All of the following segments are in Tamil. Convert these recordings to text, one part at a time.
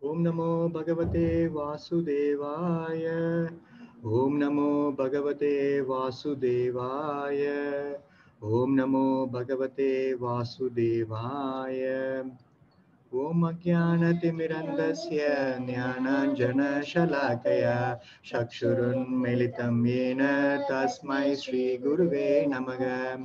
ॐ नमो भगवते वासुदेवाय ॐ नमो भगवते वासुदेवाय ॐ नमो भगवते वासुदेवाय ॐ अज्ञानतिमिरन्दस्य ज्ञानाञ्जनशलाकया चक्षुरुन्मिलितं येन तस्मै श्रीगुरुवे नमः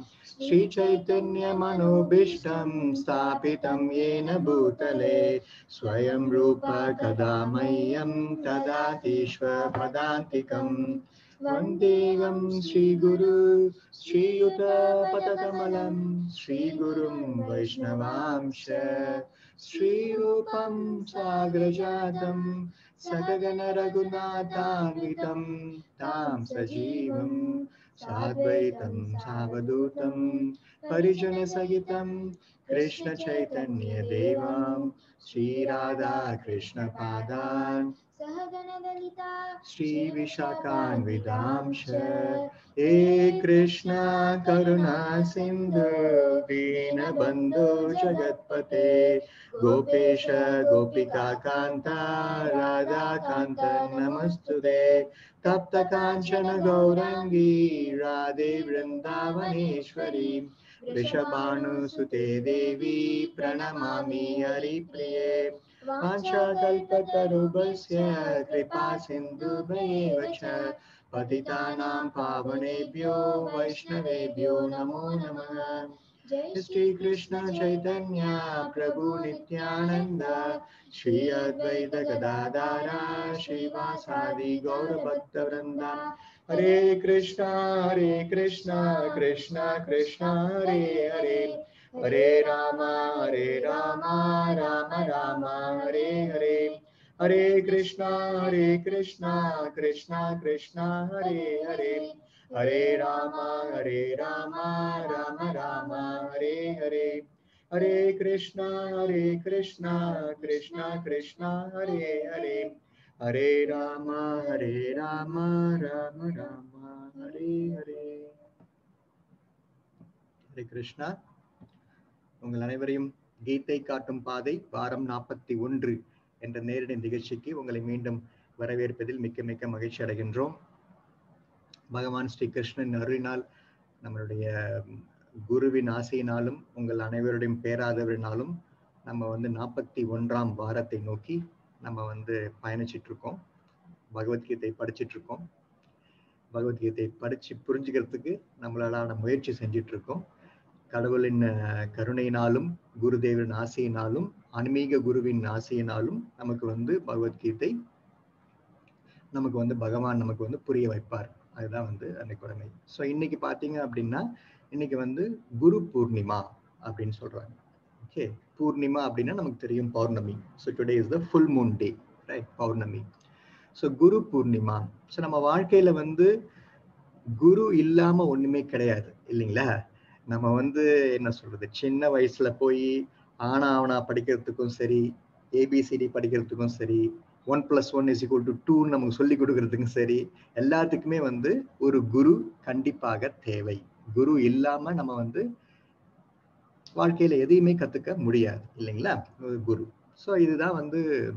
श्रीचैतन्यमनोभीष्टं स्थापितं येन भूतले स्वयं रूप कदा मह्यं तदातीश्वपदान्तिकम् वन्देगं श्रीगुरु श्रीयुतपतकमलं श्रीगुरुं वैष्णवांश श्रीरूपं साग्रजातं सगगनरघुनाथान्वितं तां सजीवं साद्वैतं सावधूतं परिजनसहितं कृष्णचैतन्यदेवां श्रीराधा कृष्णपादान् सहगणदलिता श्रीविशाखान्विदांश हे कृष्ण करुणा सिन्धु दीनबन्धु जगत्पते गोपेश गोपिका कान्ता राधाकान्त नमस्तुते तप्त काञ्चन गौरङ्गी राधे वृन्दावनेश्वरी वृषभानुसुते देवी प्रणमामि हरिप्रिये वाञ्छाकल्पतरुभस्य कृपा सिन्धुभ्येव च पतितानां पावनेभ्यो वैष्णवेभ्यो नमो नमः जय श्री कृष्ण चैतन्य प्रभु नित्यानंद श्री अद्वैत गदाधारा श्रीवासादि गौर भक्त वृंदा हरे कृष्णा हरे कृष्णा कृष्णा कृष्णा हरे हरे हरे राम हरे राम राम राम हरे हरे हरे कृष्णा हरे कृष्णा कृष्णा कृष्णा हरे हरे हरे राम हरे राम राम राम हरे हरे हरे कृष्णा हरे कृष्णा कृष्णा कृष्णा हरे हरे हरे राम हरे राम राम राम हरे हरे ஹரே கிருஷ்ணா உங்கள் அனைவரையும் கீதை காட்டும் பாதை வாரம் நாற்பத்தி ஒன்று என்ற நேரடி நிகழ்ச்சிக்கு உங்களை மீண்டும் வரவேற்பதில் மிக்க மிக்க மகிழ்ச்சி அடைகின்றோம் பகவான் ஸ்ரீ கிருஷ்ணன் அருளினால் நம்மளுடைய குருவின் ஆசையினாலும் உங்கள் அனைவருடைய பேராதவரினாலும் நம்ம வந்து நாற்பத்தி ஒன்றாம் வாரத்தை நோக்கி நம்ம வந்து பயணிச்சிட்டு இருக்கோம் பகவத்கீதை படிச்சிட்டு இருக்கோம் பகவத்கீதை படிச்சு புரிஞ்சுக்கிறதுக்கு நம்மளால முயற்சி செஞ்சிட்டு இருக்கோம் கடவுளின் அஹ், கருணையினாலும் குருதேவரின் ஆசையினாலும் ஆன்மீக குருவின் ஆசையினாலும் நமக்கு வந்து பகவத்கீதை நமக்கு வந்து பகவான் நமக்கு வந்து புரிய வைப்பார் அதுதான் வந்து அன்னைக்கு உடமை ஸோ இன்னைக்கு பார்த்தீங்க அப்படின்னா இன்னைக்கு வந்து குரு பூர்ணிமா அப்படின்னு சொல்றாங்க ஓகே பூர்ணிமா அப்படின்னா நமக்கு தெரியும் பௌர்ணமி so today is the full moon day right பௌர்ணமி ஸோ குரு பூர்ணிமா ஸோ நம்ம வாழ்க்கையில வந்து குரு இல்லாம ஒண்ணுமே கிடையாது இல்லைங்களா நம்ம வந்து என்ன சொல்றது சின்ன வயசுல போய் ஆனா அவனா படிக்கிறதுக்கும் சரி ஏபிசிடி படிக்கிறதுக்கும் சரி one plus one is equal to two நமக்கு சொல்லி கொடுக்கறதுக்கும் சரி எல்லாத்துக்குமே வந்து ஒரு குரு கண்டிப்பாக தேவை குரு இல்லாம நம்ம வந்து வாழ்க்கையில எதையுமே கத்துக்க முடியாது இல்லைங்களா ஒரு குரு ஸோ இதுதான் வந்து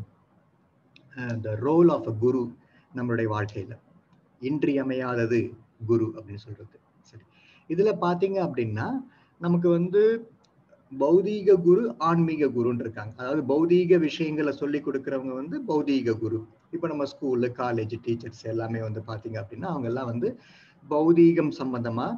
த ரோல் ஆஃப் அ குரு நம்மளுடைய வாழ்க்கையில இன்றியமையாதது குரு அப்படின்னு சொல்றது சரி இதுல பாத்தீங்க அப்படின்னா நமக்கு வந்து பௌதீக குரு ஆன்மீக குருன்னு இருக்காங்க அதாவது பௌதீக விஷயங்களை சொல்லி கொடுக்கறவங்க வந்து பௌதீக குரு இப்போ நம்ம ஸ்கூலு காலேஜ் டீச்சர்ஸ் எல்லாமே வந்து பாத்தீங்க அப்படின்னா அவங்க எல்லாம் வந்து பௌதீகம் சம்பந்தமா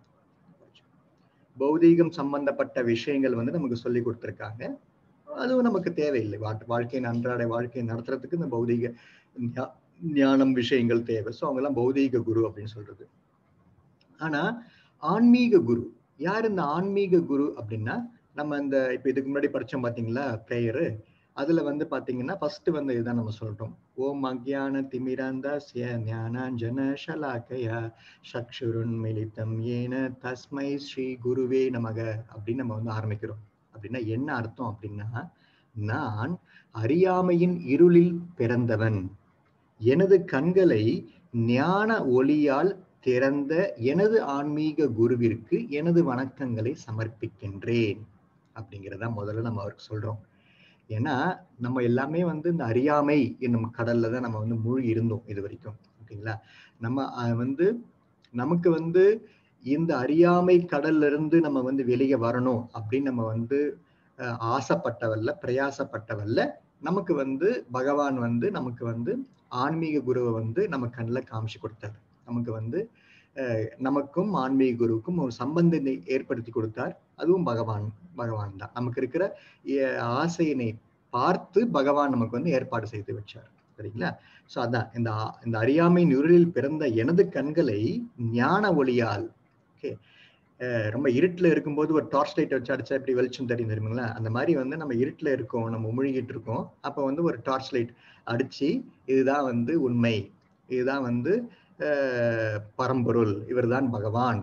பௌதீகம் சம்பந்தப்பட்ட விஷயங்கள் வந்து நமக்கு சொல்லி கொடுத்துருக்காங்க அதுவும் நமக்கு தேவையில்லை வாழ்- வாழ்க்கையின் அன்றாட வாழ்க்கையை நடத்துறதுக்கு இந்த பௌதீக ஞா- ஞானம் விஷயங்கள் தேவை ஸோ அவங்கெல்லாம் பௌதீக குரு அப்படின்னு சொல்றது ஆனா ஆன்மீக குரு யார் இந்த ஆன்மீக குரு அப்படின்னா நம்ம இந்த இப்ப இதுக்கு முன்னாடி படிச்சோம் பாத்தீங்களா பிரேயரு அதுல வந்து பாத்தீங்கன்னா ஃபர்ஸ்ட் வந்து இதுதான் நம்ம சொல்றோம் ஓம் அக்ஞான திமிராந்தாஸ்ய ஞானாஞ்சன ஷலாக்கய சக்ஷுருன் மிலிதம் ஏன தஸ்மை ஸ்ரீ குருவே நமக அப்படின்னு நம்ம வந்து ஆரம்பிக்கிறோம் அப்படின்னா என்ன அர்த்தம் அப்படின்னா நான் அறியாமையின் இருளில் பிறந்தவன் எனது கண்களை ஞான ஒளியால் திறந்த எனது ஆன்மீக குருவிற்கு எனது வணக்கங்களை சமர்ப்பிக்கின்றேன் அப்படிங்கிறத முதல்ல நம்ம அவருக்கு சொல்றோம் ஏன்னா நம்ம எல்லாமே வந்து இந்த அறியாமை என்னும் கடல்ல தான் நம்ம வந்து மூழ்கி இருந்தோம் இது வரைக்கும் ஓகேங்களா நம்ம அஹ், வந்து நமக்கு வந்து இந்த அறியாமை கடல்ல இருந்து நம்ம வந்து வெளியே வரணும் அப்படின்னு நம்ம வந்து அஹ், ஆசைப்பட்டவல்ல பிரயாசப்பட்டவல்ல நமக்கு வந்து பகவான் வந்து நமக்கு வந்து ஆன்மீக குருவை வந்து நம்ம கண்ணில் காமிச்சு கொடுத்தார் நமக்கு வந்து அஹ், நமக்கும் ஆன்மீக குருவுக்கும் ஒரு சம்பந்தத்தை ஏற்படுத்தி கொடுத்தார் அதுவும் பகவான் பகவான் தான் நமக்கு இருக்கிற அஹ், ஆசையினை பார்த்து பகவான் நமக்கு வந்து ஏற்பாடு செய்து வச்சார் சரிங்களா சோ அதான் இந்த ஆ- இந்த அறியாமை இருளில் பிறந்த எனது கண்களை ஞான ஒளியால் ஓகே ரொம்ப இருட்டுல இருக்கும்போது ஒரு டார்ச் லைட் வச்சு அடிச்சா எப்படி வெளிச்சம் தெரியும் தெரியுங்களா அந்த மாதிரி வந்து நம்ம இருட்டுல இருக்கோம் நம்ம முழுகிட்டு இருக்கோம் அப்ப வந்து ஒரு டார்ச் லைட் அடிச்சு இதுதான் வந்து உண்மை இதுதான் வந்து அஹ், பரம்பொருள் இவர்தான் பகவான்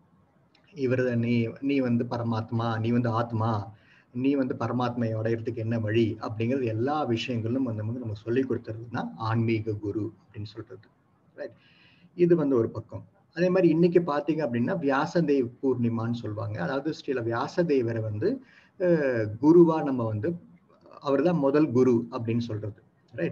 இவர் நீ நீ வந்து பரமாத்மா நீ வந்து ஆத்மா நீ வந்து பரமாத்மையை அடையிறதுக்கு என்ன வழி அப்படிங்கிறது எல்லா விஷயங்களும் வந்து வந்து நமக்கு சொல்லி கொடுத்துறது தான் ஆன்மீக குரு அப்படின்னு சொல்றது ரைட் இது வந்து ஒரு பக்கம் அதே மாதிரி இன்னைக்கு பாத்தீங்க அப்படின்னா வியாசதேவ் பூர்ணிமான்னு சொல்லுவாங்க அதாவது ஸ்ரீல வியாசதேவரை வந்து அஹ், குருவா நம்ம வந்து அவர் தான் முதல் குரு அப்படின்னு சொல்றது ரைட்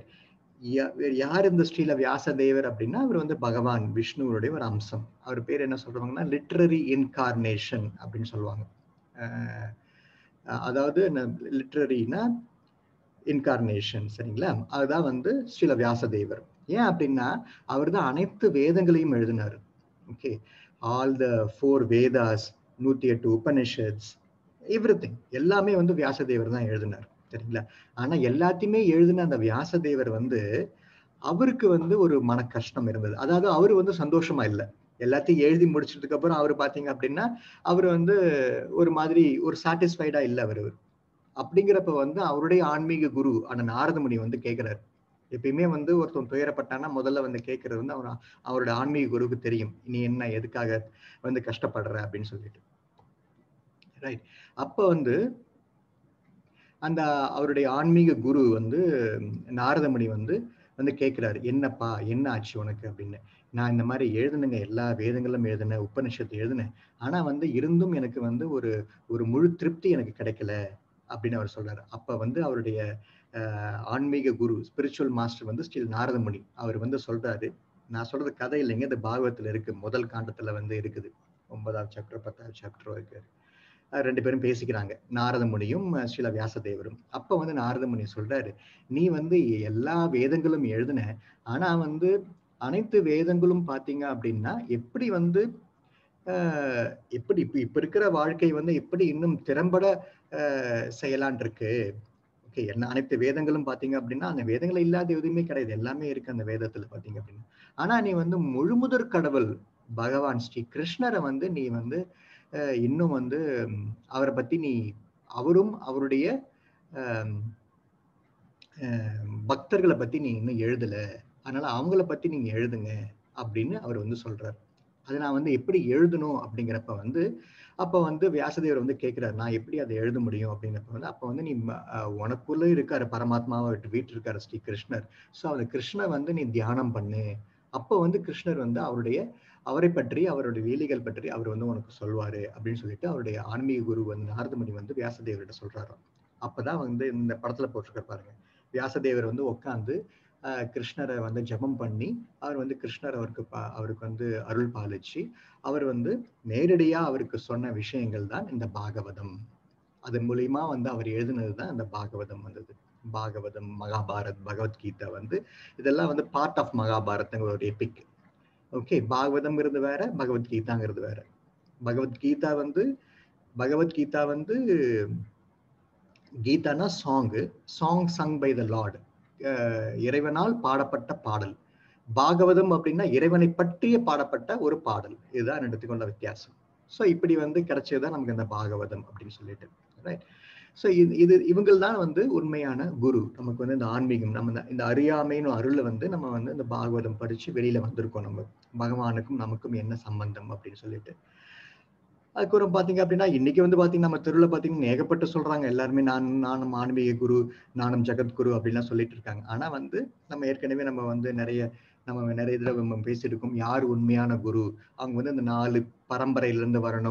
யார் இந்த ஸ்ரீல வியாசதேவர் அப்படின்னா அவர் வந்து பகவான் விஷ்ணுவுடைய ஒரு அம்சம் அவர் பேர் என்ன சொல்றாங்கன்னா லிட்ரரி இன்கார்னேஷன் அப்படின்னு சொல்லுவாங்க அஹ், அதாவது லிட்ரரினா இன்கார்னேஷன் சரிங்களா அதுதான் வந்து ஸ்ரீல வியாசதேவர் ஏன் அப்படின்னா அவர் தான் அனைத்து வேதங்களையும் எழுதினார் okay all the four Vedas நூத்தி எட்டு உபனிஷத்ஸ் எவ்ரி எல்லாமே வந்து வியாசதேவர் தான் எழுதினார் சரிங்களா ஆனா எல்லாத்தையுமே எழுதின அந்த வியாசதேவர் வந்து அவருக்கு வந்து ஒரு மன கஷ்டம் இருந்தது அதாவது அவர் வந்து சந்தோஷமா இல்லை எல்லாத்தையும் எழுதி முடிச்சதுக்கு அப்புறம் அவர் பாத்தீங்க அப்படின்னா அவர் வந்து ஒரு மாதிரி ஒரு சாட்டிஸ்ஃபைடா இல்லை அவர் அப்படிங்கிறப்ப வந்து அவருடைய ஆன்மீக குரு அந்த நாரதமுனி வந்து கேட்கிறாரு எப்பயுமே வந்து ஒருத்தன் துயரப்பட்டானா முதல்ல வந்து கேட்கறது வந்து அவர் அவரோட ஆன்மீக குருவுக்கு தெரியும் நீ என்ன எதுக்காக வந்து கஷ்டப்படுற அப்படின்னு சொல்லிட்டு ரைட் அப்ப வந்து அந்த அவருடைய ஆன்மீக குரு வந்து நாரதமுனி வந்து வந்து கேட்கிறாரு என்னப்பா என்ன ஆச்சு உனக்கு அப்படின்னு நான் இந்த மாதிரி எழுதுனேங்க எல்லா வேதங்களும் எழுதினேன் உபனிஷத்து எழுதினேன் ஆனா வந்து இருந்தும் எனக்கு வந்து ஒரு ஒரு முழு திருப்தி எனக்கு கிடைக்கல அப்படின்னு அவர் சொல்றாரு அப்ப வந்து அவருடைய அஹ், ஆன்மீக குரு ஸ்பிரிச்சுவல் மாஸ்டர் வந்து ஸ்டில் நாரதமுனி அவர் வந்து சொல்றாரு நான் சொல்றது கதை இல்லைங்க இது பாகவத்துல இருக்கு முதல் காண்டத்துல வந்து இருக்குது ஒன்பதாவது சாப்டர் பத்தாவது சாப்டர் இருக்கு அஹ் ரெண்டு பேரும் பேசிக்கிறாங்க நாரதமுனியும் அஹ், ஸ்ரீல வியாசதேவரும் அப்ப வந்து நாரதமுனி சொல்றாரு நீ வந்து எல்லா வேதங்களும் எழுதின ஆனா வந்து அனைத்து வேதங்களும் பாத்தீங்க அப்படின்னா எப்படி வந்து ஆஹ் எப்படி இப்ப இப்ப இருக்கிற வாழ்க்கை வந்து எப்படி இன்னும் திறம்பட ஆஹ் செய்யலான் இருக்கு ஓகே என்ன அனைத்து வேதங்களும் பாத்தீங்க அப்படின்னா அந்த வேதங்கள் இல்லாத எதுவுமே கிடையாது எல்லாமே இருக்கு அந்த வேதத்துல பாத்தீங்க அப்படின்னா ஆனா நீ வந்து முழுமுதற் கடவுள் பகவான் ஸ்ரீ கிருஷ்ணரை வந்து நீ வந்து ஆஹ் இன்னும் வந்து ம், அவரை பத்தி நீ அவரும் அவருடைய ஆம், ஆஹ் பக்தர்களை பத்தி நீ இன்னும் எழுதல அதனால அவங்கள பத்தி நீங்க எழுதுங்க அப்படின்னு அவர் வந்து சொல்றாரு அது நான் வந்து எப்படி எழுதணும் அப்படிங்கிறப்ப வந்து அப்ப வந்து வியாசதேவர் வந்து கேட்கிறாரு நான் எப்படி அதை எழுத முடியும் அப்படிங்கிறப்ப வந்து அப்ப வந்து நீ ம- அஹ் உனக்குள்ள இருக்காரு பரமாத்மாவை விட்டு வீட்டு இருக்காரு ஸ்ரீ கிருஷ்ணர் சோ அந்த கிருஷ்ணர் வந்து நீ தியானம் பண்ணு அப்போ வந்து கிருஷ்ணர் வந்து அவருடைய அவரை பற்றி அவருடைய வேலைகள் பற்றி அவர் வந்து உனக்கு சொல்வாரு அப்படின்னு சொல்லிட்டு அவருடைய ஆன்மீக குரு வந்து நாரதமுனி வந்து வியாசதேவர்கிட்ட சொல்றாராம் அப்பதான் வந்து இந்த படத்துல போட்டிருக்க பாருங்க வியாசதேவர் வந்து உட்காந்து கிருஷ்ணரை வந்து ஜெபம் பண்ணி அவர் வந்து கிருஷ்ணர் அவருக்கு பா- அவருக்கு வந்து அருள் பாலிச்சு அவர் வந்து நேரடியா அவருக்கு சொன்ன விஷயங்கள் தான் இந்த பாகவதம் அதன் மூலியமா வந்து அவர் எழுதினது தான் இந்த பாகவதம் வந்தது பாகவதம் மகாபாரத் பகவத்கீதா வந்து இதெல்லாம் வந்து பார்ட் ஆஃப் மகாபாரத்ங்கிற ஒரு எபிக் ஓகே பாகவதம்ங்கிறது வேற பகவத்கீதாங்கிறது வேற பகவத்கீதா வந்து பகவத்கீதா வந்து கீதானா song song sung by the lord இறைவனால் பாடப்பட்ட பாடல் பாகவதம் அப்படின்னா இறைவனை பற்றிய பாடப்பட்ட ஒரு பாடல் இதுதான் எடுத்துக்கொண்ட வித்தியாசம் ஸோ இப்படி வந்து கிடைச்சதுதான் நமக்கு இந்த பாகவதம் அப்படின்னு சொல்லிட்டு ரைட் ஸோ இது இது இவங்கள் தான் வந்து உண்மையான குரு நமக்கு வந்து இந்த ஆன்மீகம் நம்ம இந்த- இந்த அறியாமைன்னு அருளை வந்து நம்ம வந்து இந்த பாகவதம் படிச்சு வெளியில வந்திருக்கோம் நம்ம பகவானுக்கும் நமக்கும் என்ன சம்பந்தம் அப்படின்னு சொல்லிட்டு அதுக்கப்புறம் பாத்தீங்க அப்படின்னா இன்னைக்கு வந்து பாத்தீங்கன்னா நம்ம தெருவில் பாத்தீங்கன்னா ஏகப்பட்டு சொல்றாங்க எல்லாருமே நான் நானும் ஆன்மீக குரு நானும் ஜெகத்குரு அப்படின்லாம் சொல்லிட்டு இருக்காங்க ஆனா வந்து நம்ம ஏற்கனவே நம்ம வந்து நிறைய நம்ம நிறைய தடவை நம்ம பேசியிருக்கோம் யார் உண்மையான குரு அவங்க வந்து இந்த நாலு பரம்பரையில இருந்து வரணும்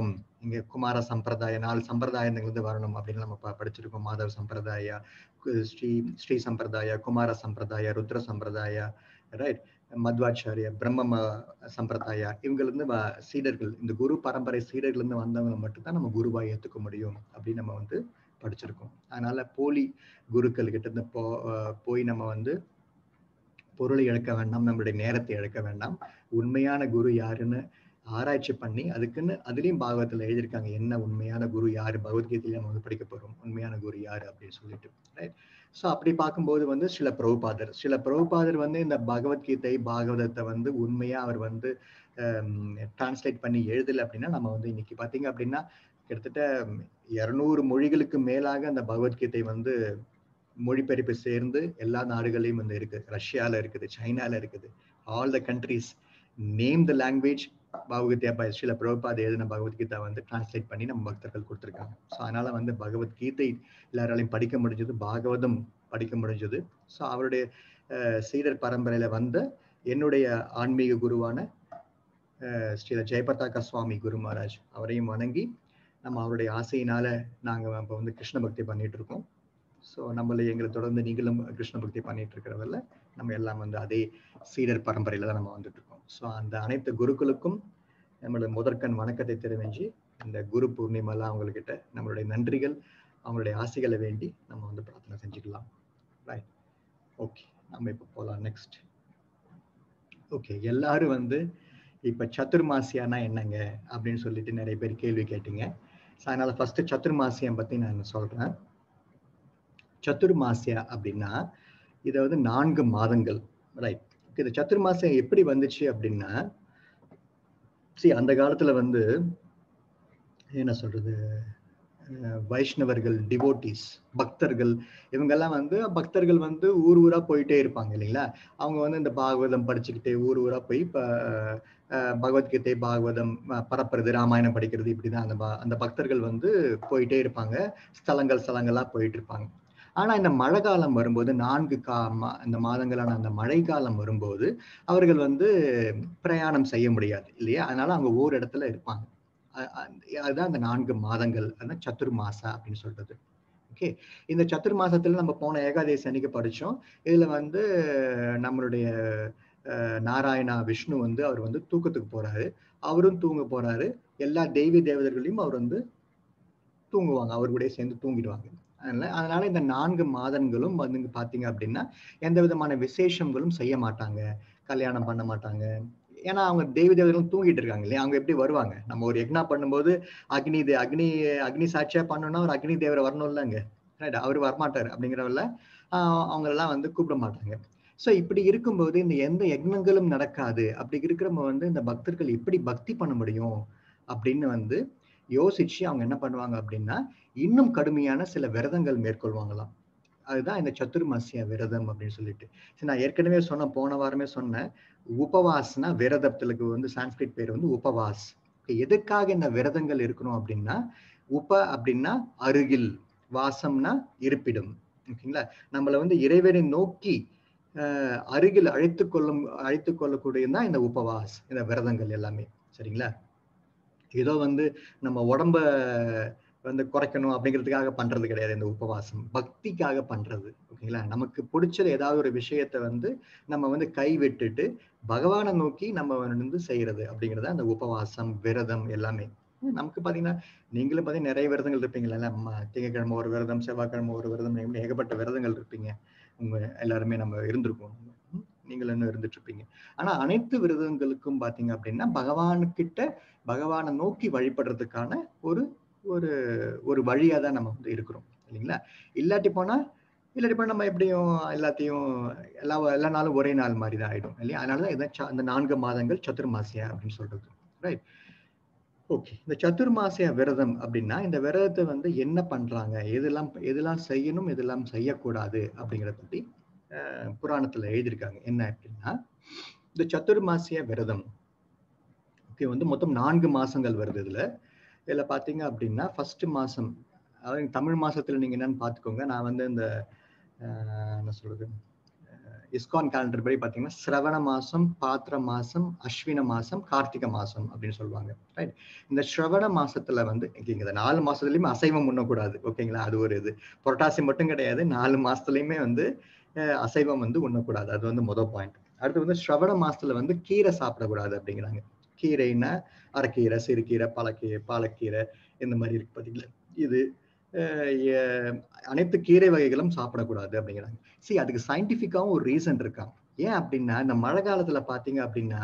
இங்க குமார சம்பிரதாய நாலு சம்பிரதாயங்கள் இருந்து வரணும் அப்படின்னு நம்ம ப- படிச்சிருக்கோம் மாதவ சம்பிரதாய கு- ஸ்ரீ ஸ்ரீ சம்பிரதாய குமார சம்பிரதாய ருத்ர சம்பிரதாய ரைட் மத்வாச்சாரிய பிரம்ம ம- சம்பிரதாயா இவங்க இருந்து வ- சீடர்கள் இந்த குரு பரம்பரை சீடர்கள் இருந்து வந்தவங்களை மட்டும்தான் நம்ம குருவா ஏத்துக்க முடியும் அப்படின்னு நம்ம வந்து படிச்சிருக்கோம் அதனால போலி குருக்கள் கிட்ட இருந்து போ அஹ் போய் நம்ம வந்து பொருளை இழக்க வேண்டாம் நம்மளுடைய நேரத்தை இழக்க வேண்டாம் உண்மையான குரு யாருன்னு ஆராய்ச்சி பண்ணி அதுக்குன்னு அதுலயும் பாகவத்துல எழுதியிருக்காங்க என்ன உண்மையான குரு யாரு பகவத்கீதையில நம்ம வந்து படிக்க போறோம் உண்மையான குரு யாரு அப்படின்னு சொல்லிட்டு ரைட் ஸோ அப்படி பார்க்கும்போது வந்து சில பிரபுபாதர் சில பிரபுபாதர் வந்து இந்த பகவத்கீதை பாகவதத்தை வந்து உண்மையா அவர் வந்து டிரான்ஸ்லேட் பண்ணி எழுதலை அப்படின்னா நம்ம வந்து இன்னைக்கு பாத்தீங்க அப்படின்னா கிட்டத்தட்ட இருநூறு மொழிகளுக்கு மேலாக அந்த பகவத்கீதை வந்து மொழிபெயர்ப்பு சேர்ந்து எல்லா நாடுகளையும் வந்து இருக்கு ரஷ்யால இருக்குது சைனால இருக்குது all the countries name the language Bhagavad Gita by Srila Prabhupad எழுதின பகவத்கீதா வந்து டிரான்ஸ்லேட் பண்ணி நம்ம பக்தர்கள் கொடுத்துருக்காங்க ஸோ அதனால வந்து பகவத்கீதை எல்லாராலையும் படிக்க முடிஞ்சது பாகவதம் படிக்க முடிஞ்சது ஸோ அவருடைய அஹ், சீடர் பரம்பரையில வந்த என்னுடைய ஆன்மீக குருவான அஹ், ஸ்ரீல ஜெயபதாக்கா சுவாமி குரு மகாராஜ் அவரையும் வணங்கி நம்ம அவருடைய ஆசையினால நாங்க இப்போ வந்து கிருஷ்ண பக்தி பண்ணிட்டு இருக்கோம் ஸோ நம்மள எங்களை தொடர்ந்து நீங்களும் கிருஷ்ண பக்தி பண்ணிட்டு இருக்கிறதில்ல நம்ம எல்லாம் வந்து அதே சீடர் பரம்பரையில தான் நம்ம வந்துட்டு இருக்கோம் ஸோ அந்த அனைத்து குருக்களுக்கும் நம்மளோட முதற்கண் வணக்கத்தை தெரிவிஞ்சு இந்த குரு பூர்ணிமெல்லாம் அவங்கக்கிட்ட நம்மளுடைய நன்றிகள் அவங்களுடைய ஆசைகளை வேண்டி நம்ம வந்து பிரார்த்தனை செஞ்சுக்கலாம் ரைட் ஓகே நம்ம இப்போ போகலாம் நெக்ஸ்ட் ஓகே எல்லாரும் வந்து இப்போ சத்துர்மாசியானா என்னங்க அப்படின்னு சொல்லிட்டு நிறைய பேர் கேள்வி கேட்டீங்க ஸோ அதனால ஃபர்ஸ்ட் சத்துர்மாசியம் பத்தி நான் சொல்றேன் சத்துர்மாசியா அப்படின்னா இதை வந்து நான்கு மாதங்கள் ரைட் இந்த சத்துர்மாசியம் எப்படி வந்துச்சு அப்படின்னா see அந்த காலத்துல வந்து என்ன சொல்றது அஹ் வைஷ்ணவர்கள் டிவோட்டிஸ் பக்தர்கள் இவங்கெல்லாம் வந்து பக்தர்கள் வந்து ஊர் ஊரா போயிட்டே இருப்பாங்க இல்லைங்களா அவங்க வந்து இந்த பாகவதம் படிச்சுக்கிட்டே ஊர் ஊரா போய் இப்ப அஹ், பகவத்கீதை பாகவதம் அஹ், பரப்புறது ராமாயணம் படிக்கிறது இப்படிதான் அந்த ப- அந்த பக்தர்கள் வந்து போயிட்டே இருப்பாங்க ஸ்தலங்கள் ஸ்தலங்களா போயிட்டு இருப்பாங்க ஆனா இந்த மழை காலம் வரும்போது நான்கு கா மா- இந்த மாதங்களான அந்த மழை காலம் வரும்போது அவர்கள் வந்து பிரயாணம் செய்ய முடியாது இல்லையா அதனால அவங்க ஒவ்வொரு இடத்துல இருப்பாங்க அ- அ- அதுதான் அந்த நான்கு மாதங்கள் அதான் சத்துர் மாசா அப்படின்னு சொல்றது ஓகே இந்த சத்துர் மாசத்துல நம்ம போன ஏகாதசி அன்னைக்கு படிச்சோம் இதுல வந்து நம்மளுடைய அஹ், நாராயணா விஷ்ணு வந்து அவர் வந்து தூக்கத்துக்கு போறாரு அவரும் தூங்க போறாரு எல்லா தெய்வ தேவதைகளையும் அவர் வந்து தூங்குவாங்க அவர் கூடயே சேர்ந்து தூங்கிடுவாங்க அதனால அதனால இந்த நான்கு மாதங்களும் வந்து இங்க பாத்தீங்க அப்படின்னா எந்த விதமான விசேஷங்களும் செய்ய மாட்டாங்க கல்யாணம் பண்ண மாட்டாங்க ஏன்னா அவங்க தெய்வ தேவதைகளும் தூங்கிட்டு இருக்காங்க இல்லையா அவங்க எப்படி வருவாங்க நம்ம ஒரு யக்னா பண்ணும்போது அக்னி தே அக்னி அக்னி சாட்சியா பண்ணணும்னா ஒரு அக்னி தேவரை வரணும் இல்லைங்க ரைட் அவர் வரமாட்டார் அப்படிங்கிறவல்ல அவங்க எல்லாம் வந்து கூப்பிட மாட்டாங்க ஸோ இப்படி இருக்கும்போது இந்த எந்த யக்னங்களும் நடக்காது அப்படி இருக்கிறவங்க வந்து இந்த பக்தர்கள் எப்படி பக்தி பண்ண முடியும் அப்படின்னு வந்து யோசிச்சு அவங்க என்ன பண்ணுவாங்க அப்படின்னா இன்னும் கடுமையான சில விரதங்கள் மேற்கொள்வாங்களாம் அதுதான் இந்த சத்துர்மாசிய விரதம் அப்படின்னு சொல்லிட்டு சரி நான் ஏற்கனவே சொன்ன போன வாரமே சொன்னேன் உபவாஸ்னா விரதத்துக்கு வந்து சான்ஸ்கிரிட் பேர் வந்து உபவாஸ் எதுக்காக இந்த விரதங்கள் இருக்கணும் அப்படின்னா உப அப்படின்னா அருகில் வாசம்னா இருப்பிடம் ஓகேங்களா நம்மளை வந்து இறைவனை நோக்கி அஹ், அருகில் அழைத்து கொள்ளும் அழைத்து கொள்ளக்கூடியதான் இந்த உபவாஸ் இந்த விரதங்கள் எல்லாமே சரிங்களா ஏதோ வந்து நம்ம உடம்ப வந்து குறைக்கணும் அப்படிங்கிறதுக்காக பண்றது கிடையாது இந்த உபவாசம் பக்திக்காக பண்றது ஓகேங்களா நமக்கு பிடிச்சது ஏதாவது ஒரு விஷயத்த வந்து நம்ம வந்து கை விட்டுட்டு பகவானை நோக்கி நம்ம வந்து செய்யறது அப்படிங்கிறது அந்த உபவாசம் விரதம் எல்லாமே நமக்கு பாத்தீங்கன்னா நீங்களும் பாத்தீங்கன்னா நிறைய விரதங்கள் இருப்பீங்களா ம- திங்கட்கிழமை ஒரு விரதம் செவ்வாய்க்கிழமை ஒரு விரதம் இப்படி ஏகப்பட்ட விரதங்கள் இருப்பீங்க உங்க எல்லாருமே நம்ம இருந்திருக்கோம் ம், நீங்களும் இன்னும் இருந்துட்டு இருப்பீங்க ஆனா அனைத்து விரதங்களுக்கும் பாத்தீங்க அப்படின்னா பகவானுக்கிட்ட பகவானை நோக்கி வழிபடுறதுக்கான ஒரு ஒரு ஒரு வழியா தான் நம்ம வந்து இருக்கிறோம் இல்லைங்களா இல்லாட்டி போனா இல்லாட்டி போனா நம்ம எப்படியும் எல்லாத்தையும் எல்லா எல்லா நாளும் ஒரே நாள் மாதிரி தான் ஆயிடும் இல்லையா அதனாலதான் இதான் ச- அந்த நான்கு மாதங்கள் சதுர்மாசியா அப்படின்னு சொல்றது ரைட் ஓகே இந்த சதுர்மாசிய விரதம் அப்படின்னா இந்த விரதத்தை வந்து என்ன பண்றாங்க எதெல்லாம் எதெல்லாம் செய்யணும் எதெல்லாம் செய்யக்கூடாது அப்படிங்கிறத பத்தி அஹ், புராணத்துல எழுதியிருக்காங்க என்ன அப்படின்னா இந்த சதுர்மாசிய விரதம் ஓகே வந்து மொத்தம் நான்கு மாசங்கள் வருது இதுல இதுல பாத்தீங்க அப்படின்னா ஃபர்ஸ்ட் மாசம் அதாவது தமிழ் மாசத்துல நீங்க என்னன்னு பாத்துக்கோங்க நான் வந்து இந்த அஹ், என்ன சொல்றது அஹ், இஸ்கான் கேலண்டர் படி பார்த்தீங்கன்னா சிரவண மாசம் பாத்திர மாசம் அஸ்வின மாசம் கார்த்திகை மாசம் அப்படின்னு சொல்லுவாங்க ரைட் இந்த ஸ்ரவண மாசத்துல வந்து இங்க இந்த நாலு மாசத்துலயுமே அசைவம் உண்ணக்கூடாது ஓகேங்களா அது ஒரு இது புரட்டாசி மட்டும் கிடையாது நாலு மாசத்துலயுமே வந்து அஹ், அசைவம் வந்து உண்ணக்கூடாது அது வந்து முதல் பாயிண்ட் அடுத்து வந்து ஸ்ரவண மாசத்துல வந்து கீரை சாப்பிடக்கூடாது அப்படிங்கிறாங்க கீரைன்னா அரைக்கீரை சிறுகீரை பழக்கீரை பாலக்கீரை இந்த மாதிரி இருக்கு பார்த்தீங்களா இது அஹ், எ- அனைத்து கீரை வகைகளும் சாப்பிடக்கூடாது அப்படிங்கிறாங்க சரி அதுக்கு சயின்டிஃபிக்காவும் ஒரு ரீசன் இருக்கான் ஏன் அப்படின்னா இந்த மழை காலத்துல பாத்தீங்க அப்படின்னா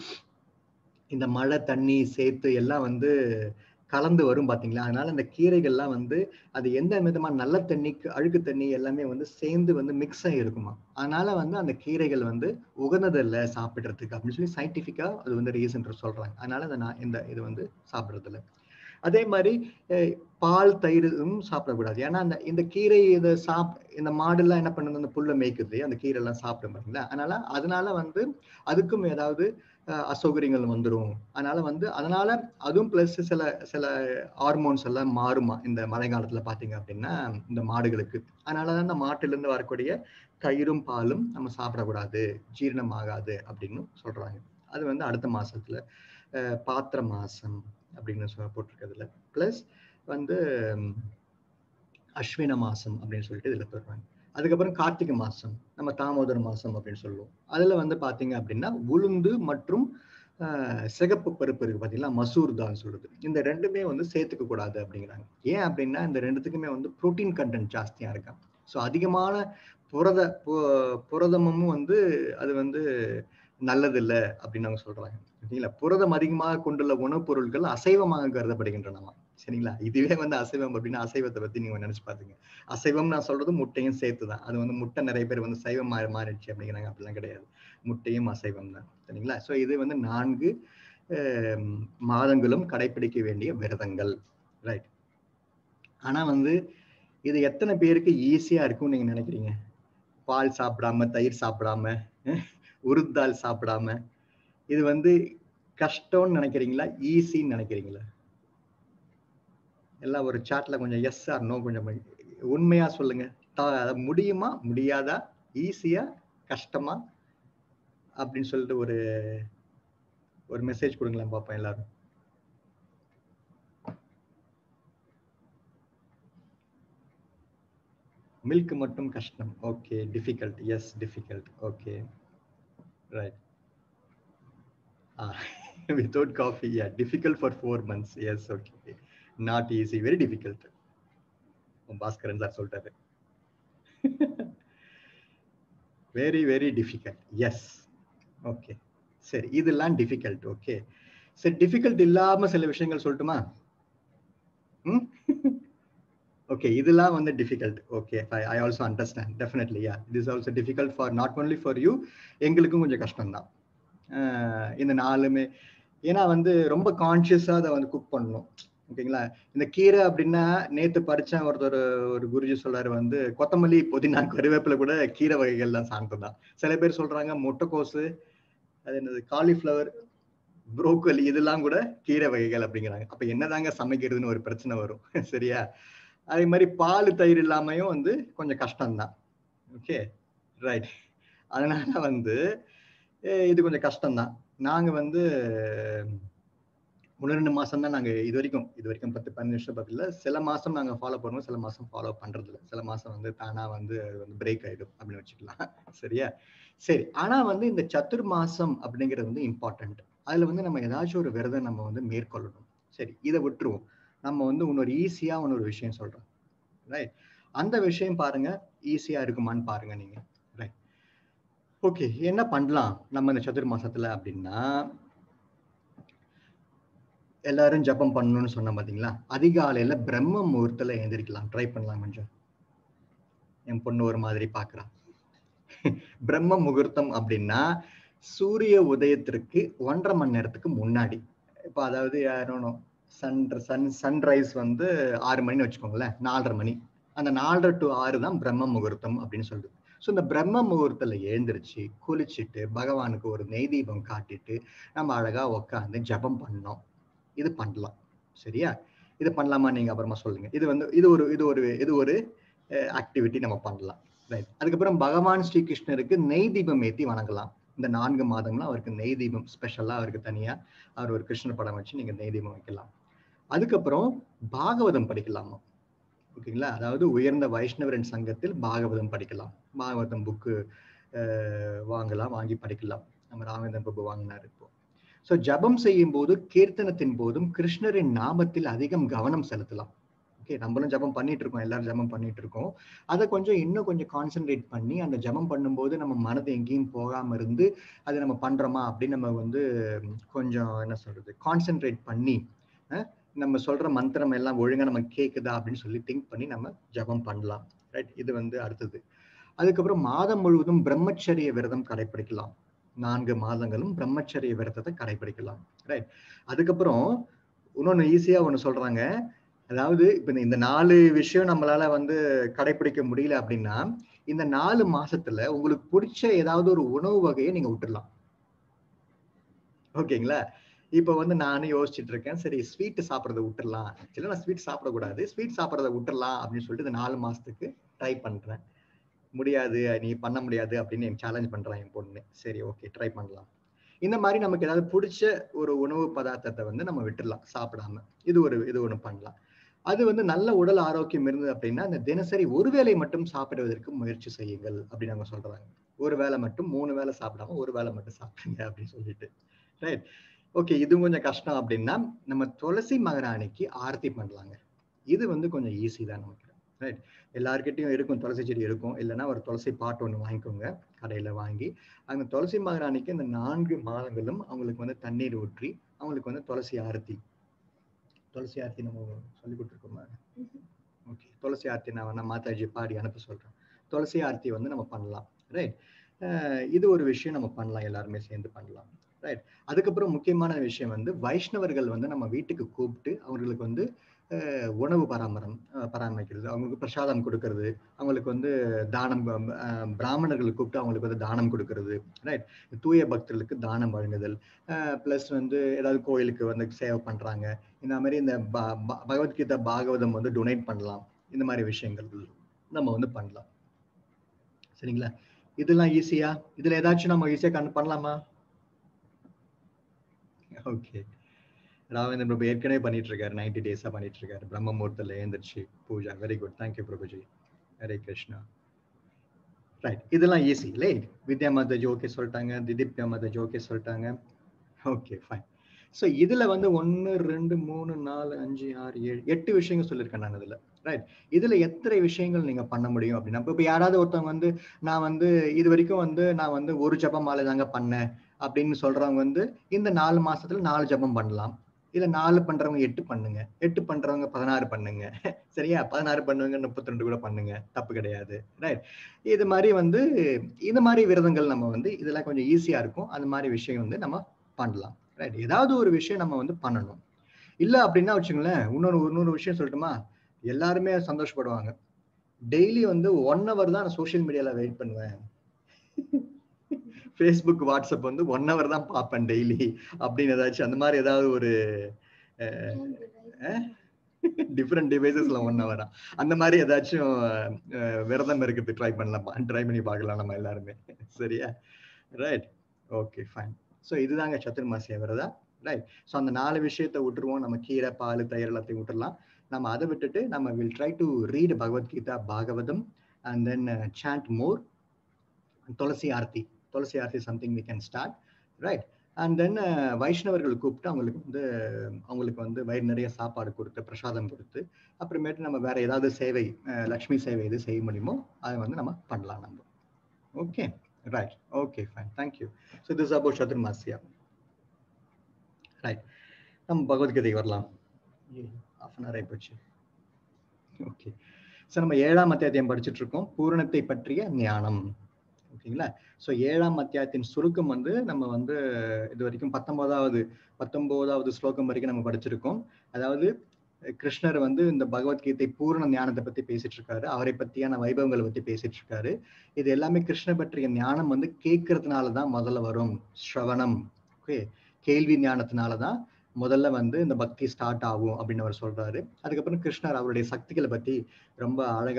இந்த மழை தண்ணி சேத்து எல்லாம் வந்து கலந்து வரும் பாத்தீங்களா அதனால இந்த கீரைகள்லாம் வந்து அது எந்த விதமா நல்ல தண்ணி அழுக்கு தண்ணி எல்லாமே வந்து சேர்ந்து வந்து மிக்ஸ் ஆகி இருக்குமா அதனால வந்து அந்த கீரைகள் வந்து உகந்ததில்லை சாப்பிடுறதுக்கு அப்படின்னு சொல்லி சயின்டிஃபிக்கா அது வந்து ரீசன் சொல்றாங்க அதனால இந்த நான் இந்த இது வந்து சாப்பிடுறது இல்ல அதே மாதிரி அஹ், பால் தயிரும் சாப்பிடக்கூடாது ஏன்னா அந்த இந்த கீரை இதை சாப் இந்த மாடுலாம் என்ன பண்ணுது அந்த புல்லை மேய்க்குது அந்த கீரை எல்லாம் சாப்பிடும் பாத்தீங்களா அதனால அதனால வந்து அதுக்கும் ஏதாவது அஹ், அசௌகரியங்கள் வந்துரும் அதனால வந்து அதனால அதுவும் பிளஸ் சில சில ஹார்மோன்ஸ் எல்லாம் மாறுமா இந்த மழை காலத்துல பாத்தீங்க அப்படின்னா இந்த மாடுகளுக்கு அதனாலதான் இந்த மாட்டுல இருந்து வரக்கூடிய தயிரும் பாலும் நம்ம சாப்பிடக்கூடாது ஜீரணம் ஆகாது அப்படின்னு சொல்றாங்க அது வந்து அடுத்த மாசத்துல அஹ், பாத்திர மாசம் அப்படின்னு சொல்ல போட்டிருக்கிறதுல பிளஸ் வந்து ம், அஸ்வின மாசம் அப்படின்னு சொல்லிட்டு இதுல சொல்றாங்க அதுக்கப்புறம் கார்த்திகை மாசம் நம்ம தாமோதர மாசம் அப்படின்னு சொல்லுவோம் அதுல வந்து பாத்தீங்க அப்படின்னா உளுந்து மற்றும் ஆஹ், சிகப்பு பருப்பு இருக்கு பாத்தீங்களா மசூர் தால் சொல்றது இந்த ரெண்டுமே வந்து சேர்த்துக்க கூடாது அப்படிங்கிறாங்க ஏன் அப்படின்னா இந்த ரெண்டுத்துக்குமே வந்து புரோட்டீன் கண்டென்ட் ஜாஸ்தியா இருக்கான் ஸோ அதிகமான புரத பு- புரதமும் வந்து அது வந்து நல்லது இல்லை அப்படின்னு அவங்க சொல்றாங்க சரிங்களா புரதம் அதிகமாக கொண்டுள்ள உணவுப் பொருட்கள் அசைவமாக கருதப்படுகின்றனவா சரிங்களா இதுவே வந்து அசைவம் அப்படின்னா அசைவத்தை பத்தி நீங்க நினைச்சு பாத்துங்க அசைவம் நான் சொல்றது முட்டையும் சேர்த்து தான் அது வந்து முட்டை நிறைய பேர் வந்து சைவம் மாறி மாறிடுச்சு அப்படிங்கிறாங்க அப்படிலாம் கிடையாது முட்டையும் அசைவம் தான் சரிங்களா ஸோ இது வந்து நான்கு ஆஹ், மாதங்களும் கடைபிடிக்க வேண்டிய விரதங்கள் ரைட் ஆனா வந்து இது எத்தனை பேருக்கு ஈஸியா இருக்கும்னு நீங்க நினைக்கிறீங்க பால் சாப்பிடாம தயிர் சாப்பிடாம அஹ், உருத்தால் சாப்பிடாம இது வந்து கஷ்டம்னு நினைக்கிறீங்களா ஈஸின்னு நினைக்கிறீங்களா எல்லாம் ஒரு சாட்ல கொஞ்சம் எஸ் ஆர் நோ கொஞ்சம் உண்மையா சொல்லுங்க த- அது முடியுமா முடியாதா ஈஸியா கஷ்டமா அப்படின்னு சொல்லிட்டு ஒரு ஒரு மெசேஜ் கொடுங்களேன் பார்ப்போம் எல்லாரும் மில்க் மட்டும் கஷ்டம் okay difficult yes difficult okay right without coffee yeah difficult for four months yes okay not easy very difficult Bhaskaran sir சொல்லிட்டாரு very very difficult yes okay சரி இதெல்லாம் டிஃபிகல்ட் ஓகே சரி டிஃபிகல்ட் இல்லாம சில விஷயங்கள் சொல்லட்டுமா ம் ஓகே இதெல்லாம் வந்து difficult okay I also understand definitely yeah it is also difficult for not only for you எங்களுக்கும் கொஞ்சம் கஷ்டம்தான் ஆஹ் இந்த நாலுமே ஏன்னா வந்து ரொம்ப கான்சியஸாக அதை வந்து குக் பண்ணணும் ஓகேங்களா இந்த கீரை அப்படின்னா நேத்து பறிச்சேன் ஒருத்தர் ஒரு குருஜி சொல்றாரு வந்து கொத்தமல்லி புதினா கருவேப்பிலை கூட கீரை வகைகள்லாம் சார்ந்ததுதான் சில பேர் சொல்றாங்க முட்டைக்கோசு அது என்னது காலிஃப்ளவர் புரோக்கலி இதெல்லாம் கூட கீரை வகைகள் அப்படிங்கிறாங்க அப்ப என்னதாங்க சமைக்கிறதுன்னு ஒரு பிரச்சனை வரும் சரியா அதே மாதிரி பால் தயிர் இல்லாமையும் வந்து கொஞ்சம் கஷ்டம்தான் ஓகே ரைட் அதனால வந்து அஹ் இது கொஞ்சம் கஷ்டம்தான் நாங்க வந்து ஒன்று ரெண்டு மாசம் தான் நாங்க இது வரைக்கும் இது வரைக்கும் பத்து பதினஞ்சு வருஷம் பார்த்துல சில மாசம் நாங்க ஃபாலோ பண்ணுவோம் சில மாசம் ஃபாலோ பண்றது இல்ல சில மாசம் வந்து தானா வந்து அது வந்து பிரேக் ஆயிடும் அப்படின்னு வச்சுக்கலாம் சரியா சரி ஆனா வந்து இந்த சத்துர் மாசம் அப்படிங்கிறது வந்து இம்பார்ட்டன்ட் அதுல வந்து நம்ம ஏதாச்சும் ஒரு விரதம் நம்ம வந்து மேற்கொள்ளணும் சரி இதை விட்டுருவோம் நம்ம வந்து இன்னொரு ஈஸியா இன்னொரு விஷயம் சொல்றோம் ரைட் அந்த விஷயம் பாருங்க ஈஸியா இருக்குமான்னு பாருங்க நீங்க ரைட் ஓகே என்ன பண்ணலாம் நம்ம இந்த சதுர் மாசத்துல அப்படின்னா எல்லாரும் ஜபம் பண்ணணும்னு சொன்ன பாத்தீங்களா அதிகாலையில பிரம்ம முகூர்த்தத்துல எழுந்திரிக்கலாம் ட்ரை பண்ணலாம் கொஞ்சம் என் பொண்ணு ஒரு மாதிரி பாக்குறா பிரம்ம முகூர்த்தம் அப்படின்னா சூரிய உதயத்திற்கு ஒன்றரை மணி நேரத்துக்கு முன்னாடி இப்ப அதாவது யாரும் சன் சன் சன்ரைஸ் வந்து ஆறு மணின்னு வச்சுக்கோங்களேன் நாலரை மணி அந்த நாலரை டு ஆறு தான் பிரம்ம முகூர்த்தம் அப்படின்னு சொல்லுது ஸோ இந்த பிரம்ம முகூர்த்தத்துல எழுந்திருச்சு குளிச்சுட்டு பகவானுக்கு ஒரு நெய் தீபம் காட்டிட்டு நம்ம அழகா உட்காந்து ஜபம் பண்ணோம் இது பண்ணலாம் சரியா இது பண்ணலாமா நீங்க அப்புறமா சொல்லுங்க இது வந்து இது ஒரு இது ஒரு இது ஒரு ஆக்டிவிட்டி நம்ம பண்ணலாம் ரைட் அதுக்கப்புறம் பகவான் ஸ்ரீகிருஷ்ணருக்கு நெய் தீபம் ஏத்தி வணங்கலாம் இந்த நான்கு மாதங்களும் அவருக்கு நெய் தீபம் ஸ்பெஷலா அவருக்கு தனியா அவர் ஒரு கிருஷ்ணர் படம் வச்சு நீங்க நெய் தீபம் வைக்கலாம் அதுக்கப்புறம் பாகவதம் படிக்கலாமா ஓகேங்களா அதாவது உயர்ந்த வைஷ்ணவரின் சங்கத்தில் பாகவதம் படிக்கலாம் பாகவதம் புக்கு வாங்கலாம் வாங்கி படிக்கலாம் நம்ம ராமேந்திரன் பிரபு வாங்கினார் இப்போ ஸோ ஜபம் செய்யும் போது கீர்த்தனத்தின் போதும் கிருஷ்ணரின் நாமத்தில் அதிகம் கவனம் செலுத்தலாம் ஓகே நம்மளும் ஜபம் பண்ணிட்டு இருக்கோம் எல்லாரும் ஜபம் பண்ணிட்டு இருக்கோம் அதை கொஞ்சம் இன்னும் கொஞ்சம் கான்சென்ட்ரேட் பண்ணி அந்த ஜபம் பண்ணும்போது நம்ம மனது எங்கேயும் போகாம இருந்து அதை நம்ம பண்றோமா அப்படின்னு நம்ம வந்து கொஞ்சம் என்ன சொல்றது கான்சென்ட்ரேட் பண்ணி நம்ம சொல்ற மந்திரம் எல்லாம் ஒழுங்கா நம்ம கேக்குதா அப்படின்னு சொல்லி திங்க் பண்ணி நம்ம ஜபம் பண்ணலாம் ரைட் இது வந்து அடுத்தது அதுக்கப்புறம் மாதம் முழுவதும் பிரம்மச்சரிய விரதம் கடைபிடிக்கலாம் நான்கு மாதங்களும் பிரம்மச்சரிய விரதத்தை கடைபிடிக்கலாம் ரைட் அதுக்கப்புறம் இன்னொன்னு ஈஸியா ஒண்ணு சொல்றாங்க அதாவது இப்ப இந்த நாலு விஷயம் நம்மளால வந்து கடைபிடிக்க முடியல அப்படின்னா இந்த நாலு மாசத்துல உங்களுக்கு பிடிச்ச ஏதாவது ஒரு உணவு வகையை நீங்க விட்டுடலாம் ஓகேங்களா இப்ப வந்து நானும் யோசிச்சுட்டு இருக்கேன் சரி ஸ்வீட் சாப்பிட்றத விட்டுறலாம் இல்லை நான் ஸ்வீட் சாப்பிடக்கூடாது ஸ்வீட் சாப்பிட்றத விட்டுறலாம் அப்படின்னு சொல்லிட்டு இந்த நாலு மாசத்துக்கு ட்ரை பண்றேன் முடியாது நீ பண்ண முடியாது அப்படின்னு எனக்கு சேலஞ்ச் பண்றான் என் பொண்ணு சரி ஓகே ட்ரை பண்ணலாம் இந்த மாதிரி நமக்கு ஏதாவது பிடிச்ச ஒரு உணவு பதார்த்தத்தை வந்து நம்ம விட்டுடலாம் சாப்பிடாம இது ஒரு இது ஒண்ணு பண்ணலாம் அது வந்து நல்ல உடல் ஆரோக்கியம் இருந்தது அப்படின்னா அந்த தினசரி ஒரு வேளை மட்டும் சாப்பிடுவதற்கு முயற்சி செய்யுங்கள் அப்படின்னு அவங்க சொல்றாங்க ஒரு வேளை மட்டும் மூணு வேளை சாப்பிடாம ஒரு வேளை மட்டும் சாப்பிடுங்க அப்படின்னு சொல்லிட்டு ரைட் ஓகே இது கொஞ்சம் கஷ்டம் அப்படின்னா நம்ம துளசி மகராணிக்கு ஆரத்தி பண்ணலாங்க இது வந்து கொஞ்சம் ஈஸி தான் நமக்கு ரைட் எல்லாருக்கிட்டையும் இருக்கும் துளசி செடி இருக்கும் இல்லைன்னா ஒரு துளசி பாட்டு ஒன்று வாங்கிக்கோங்க கடையில் வாங்கி அந்த துளசி மகராணிக்கு இந்த நான்கு மாதங்களும் அவங்களுக்கு வந்து தண்ணீர் ஊற்றி அவங்களுக்கு வந்து துளசி ஆரத்தி துளசி ஆர்த்தி நம்ம சொல்லி கொடுத்துருக்கோமா ஓகே துளசி ஆர்த்தி நான் நான் மாதாஜி பாடி அனுப்ப சொல்றேன் துளசி ஆர்த்தி வந்து நம்ம பண்ணலாம் ரைட் இது ஒரு விஷயம் நம்ம பண்ணலாம் எல்லாருமே சேர்ந்து பண்ணலாம் ரைட் அதுக்கப்புறம் முக்கியமான விஷயம் வந்து வைஷ்ணவர்கள் வந்து நம்ம வீட்டுக்கு கூப்பிட்டு அவர்களுக்கு வந்து உணவு பராமரம் பராமரிக்கிறது அவங்களுக்கு பிரசாதம் கொடுக்கறது அவங்களுக்கு வந்து தானம் பிராமணர்களுக்கு கூப்பிட்டு அவங்களுக்கு வந்து தானம் கொடுக்கறது ரைட் தூய பக்தர்களுக்கு தானம் வழங்குதல் பிளஸ் வந்து ஏதாவது கோயிலுக்கு வந்து சேவை பண்றாங்க இந்த மாதிரி இந்த பகவத்கீதா பாகவதம் வந்து டொனேட் பண்ணலாம் இந்த மாதிரி விஷயங்கள் நம்ம வந்து பண்ணலாம் சரிங்களா இதெல்லாம் ஈஸியா இதுல ஏதாச்சும் நம்ம ஈஸியா கண் பண்ணலாமா ஓகே ராவேந்திர பிரபு ஏற்கனவே பண்ணிட்டு இருக்காரு நைன்டி டேஸா பண்ணிட்டு இருக்காரு பிரம்ம முகூர்த்தத்துல எழுந்திரிச்சு Pooja very good thank you Prabhuji Hare Krishna right இதெல்லாம் easy light Vidya Mataji okay சொல்லிட்டாங்க திதிப்யா மாதாஜி ஓகே சொல்லிட்டாங்க ஓகே ஃபைன் ஸோ இதுல வந்து ஒன்று ரெண்டு மூணு நாலு அஞ்சு ஆறு ஏழு எட்டு விஷயங்கள் சொல்லியிருக்கேன் நான் இதுல ரைட் இதுல எத்தனை விஷயங்கள் நீங்க பண்ண முடியும் அப்படின்னா இப்போ யாராவது ஒருத்தவங்க வந்து நான் வந்து இது வரைக்கும் வந்து நான் வந்து ஒரு ஜபம் மாலை தாங்க பண்ணேன் அப்படின்னு சொல்றவங்க வந்து இந்த நாலு மாசத்துல நாலு ஜபம் பண்ணலாம் இல்ல நாலு பண்றவங்க எட்டு பண்ணுங்க எட்டு பண்றவங்க பதினாறு பண்ணுங்க சரியா பதினாறு பண்ணுவங்க முப்பத்தி ரெண்டு கூட பண்ணுங்க தப்பு கிடையாது ரைட் இது மாதிரி வந்து இந்த மாதிரி விரதங்கள் நம்ம வந்து இதெல்லாம் கொஞ்சம் ஈஸியா இருக்கும் அந்த மாதிரி விஷயம் வந்து நம்ம பண்ணலாம் ரைட் ஏதாவது ஒரு விஷயம் நம்ம வந்து பண்ணணும் இல்ல அப்படின்னா வச்சுங்களேன் இன்னொரு இன்னொரு விஷயம் சொல்லட்டுமா எல்லாருமே சந்தோஷப்படுவாங்க டெய்லி வந்து ஒன் ஹவர் தான் நான் சோசியல் மீடியால வெயிட் பண்ணுவேன் ஃபேஸ்புக் வாட்ஸ்அப் வந்து ஒன் ஹவர் தான் பார்ப்பேன் டெய்லி அப்படின்னு ஏதாச்சும் அந்த மாதிரி ஏதாவது ஒரு டிஃப்ரெண்ட் டிவைசஸ்ல ஒன் ஹவரா அந்த மாதிரி ஏதாச்சும் விரதம் இருக்கிறது ட்ரை பண்ணலாம் ட்ரை பண்ணி பார்க்கலாம் நம்ம எல்லாருமே சரியா ரைட் ஓகே ஃபைன் ஸோ இதுதாங்க சத்துர்மாசிய விரதம் ரைட் ஸோ அந்த நாலு விஷயத்த விட்டுருவோம் நம்ம கீரை பால் தயிர் எல்லாத்தையும் விட்டுடலாம் நம்ம அதை விட்டுட்டு நம்ம will try to read Bhagavad Gita Bhagavatam and then chant more Tulsi aarti Tulsi aarti something we can start right and then வைஷ்ணவர்கள் கூப்பிட்டு அவங்களுக்கு வந்து அவங்களுக்கு வந்து வயிறு நிறைய சாப்பாடு கொடுத்து பிரசாதம் கொடுத்து அப்புறமேட்டு நம்ம வேற ஏதாவது சேவை லக்ஷ்மி சேவை எது செய்ய முடியுமோ அதை வந்து நம்ம பண்ணலாம் நம்ம okay right okay fine thank you so this about Chaturmasya right நம்ம பகவத்கீதைக்கு வரலாம் ஆஃப் அன் ஹவர் ஆகிப்போச்சு ஓகே ஸோ நம்ம ஏழாம் அத்தியாயத்தையும் படிச்சுட்டு இருக்கோம் பூரணத்தை பற்றிய ஞானம் ஓகேங்களா ஸோ ஏழாம் அத்தியாயத்தின் சுருக்கம் வந்து நம்ம வந்து இது வரைக்கும் பத்தொன்பதாவது பத்தொன்பதாவது ஸ்லோகம் வரைக்கும் நம்ம படிச்சிருக்கோம் அதாவது கிருஷ்ணர் வந்து இந்த பகவத்கீதை பூரண ஞானத்தை பத்தி பேசிட்டு இருக்காரு அவரை பத்தியான வைபவங்களை பத்தி பேசிட்டு இருக்காரு இது எல்லாமே கிருஷ்ண பற்றிய ஞானம் வந்து கேட்கறதுனால தான் முதல்ல வரும் ஸ்ரவணம் ஓகே கேள்வி ஞானத்தினால தான் முதல்ல வந்து இந்த பக்தி ஸ்டார்ட் ஆகும் அப்படின்னு அவர் சொல்றாரு அதுக்கப்புறம் கிருஷ்ணர் அவருடைய சக்திகளை பத்தி ரொம்ப அழகா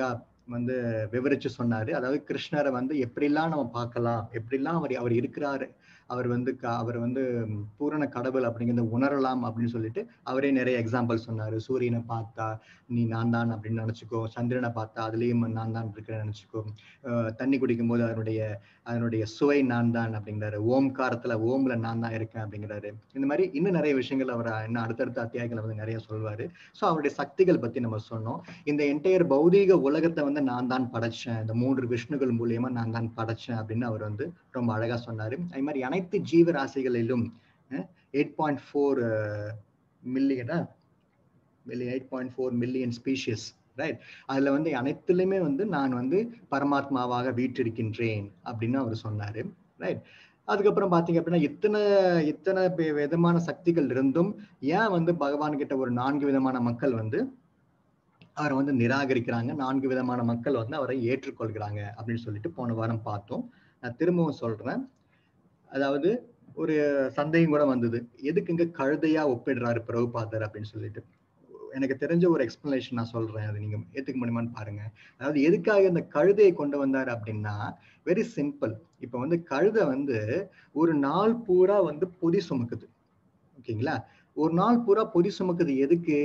வந்து விவரிச்சு சொன்னாரு அதாவது கிருஷ்ணரை வந்து எப்படிலாம் நம்ம பார்க்கலாம் எப்படிலாம் அவர் அவர் இருக்கிறாரு அவர் வந்து க- அவர் வந்து ம், பூரண கடவுள் அப்படிங்கிறத உணரலாம் அப்படின்னு சொல்லிட்டு அவரே நிறைய எக்ஸாம்பிள் சொன்னாரு சூரியனை பார்த்தா நீ நான் தான் அப்படின்னு நினைச்சுக்கோ சந்திரனை பார்த்தா அதுலயும் நான் தான் இருக்கிறேன் நினைச்சுக்கோ அஹ் தண்ணி குடிக்கும் போது அதனுடைய அதனுடைய சுவை நான் தான் அப்படிங்கிறாரு ஓம்காரத்துல ஓம்ல நான் தான் இருக்கேன் அப்படிங்கிறாரு இந்த மாதிரி இன்னும் நிறைய விஷயங்கள் அவர் இன்னும் அடுத்தடுத்த அத்தியாயங்களை வந்து நிறைய சொல்வாரு ஸோ அவருடைய சக்திகள் பத்தி நம்ம சொன்னோம் இந்த என்டையர் பௌதீக உலகத்தை வந்து நான் தான் படைச்சேன் இந்த மூன்று விஷ்ணுகள் மூலியமா நான் தான் படைச்சேன் அப்படின்னு அவர் வந்து ரொம்ப அழகா சொன்னாரு அது மாதிரி அனைத்து ஜீவராசிகளிலும் எயிட் பாயிண்ட் ஃபோர் மில்லியனா million eight point four million species right அதுல வந்து அனைத்துலயுமே வந்து நான் வந்து பரமாத்மாவாக வீற்றிருக்கின்றேன் அப்படின்னு அவர் சொன்னாரு ரைட் அதுக்கப்புறம் பாத்தீங்க அப்படின்னா இத்தனை இத்தனை பே- விதமான சக்திகள் இருந்தும் ஏன் வந்து பகவான் கிட்ட ஒரு நான்கு விதமான மக்கள் வந்து அவரை வந்து நிராகரிக்கிறாங்க நான்கு விதமான மக்கள் வந்து அவரை ஏற்றுக்கொள்கிறாங்க அப்படின்னு சொல்லிட்டு போன வாரம் பார்த்தோம் நான் திரும்பவும் சொல்றேன் அதாவது ஒரு சந்தேகம் கூட வந்தது எதுக்கு இங்க கழுதையா ஒப்பிடுறாரு பிரபுபாதர் அப்படின்னு சொல்லிட்டு எனக்கு தெரிஞ்ச ஒரு எக்ஸ்பிளனேஷன் நான் சொல்றேன் அது நீங்க ஏத்துக்க முடியுமான்னு பாருங்க அதாவது எதுக்காக இந்த கழுதையை கொண்டு வந்தாரு அப்படின்னா வெரி சிம்பிள் இப்ப வந்து கழுதை வந்து ஒரு நாள் பூரா வந்து பொதி சுமக்குது ஓகேங்களா ஒரு நாள் பூரா பொதி சுமக்குது எதுக்கு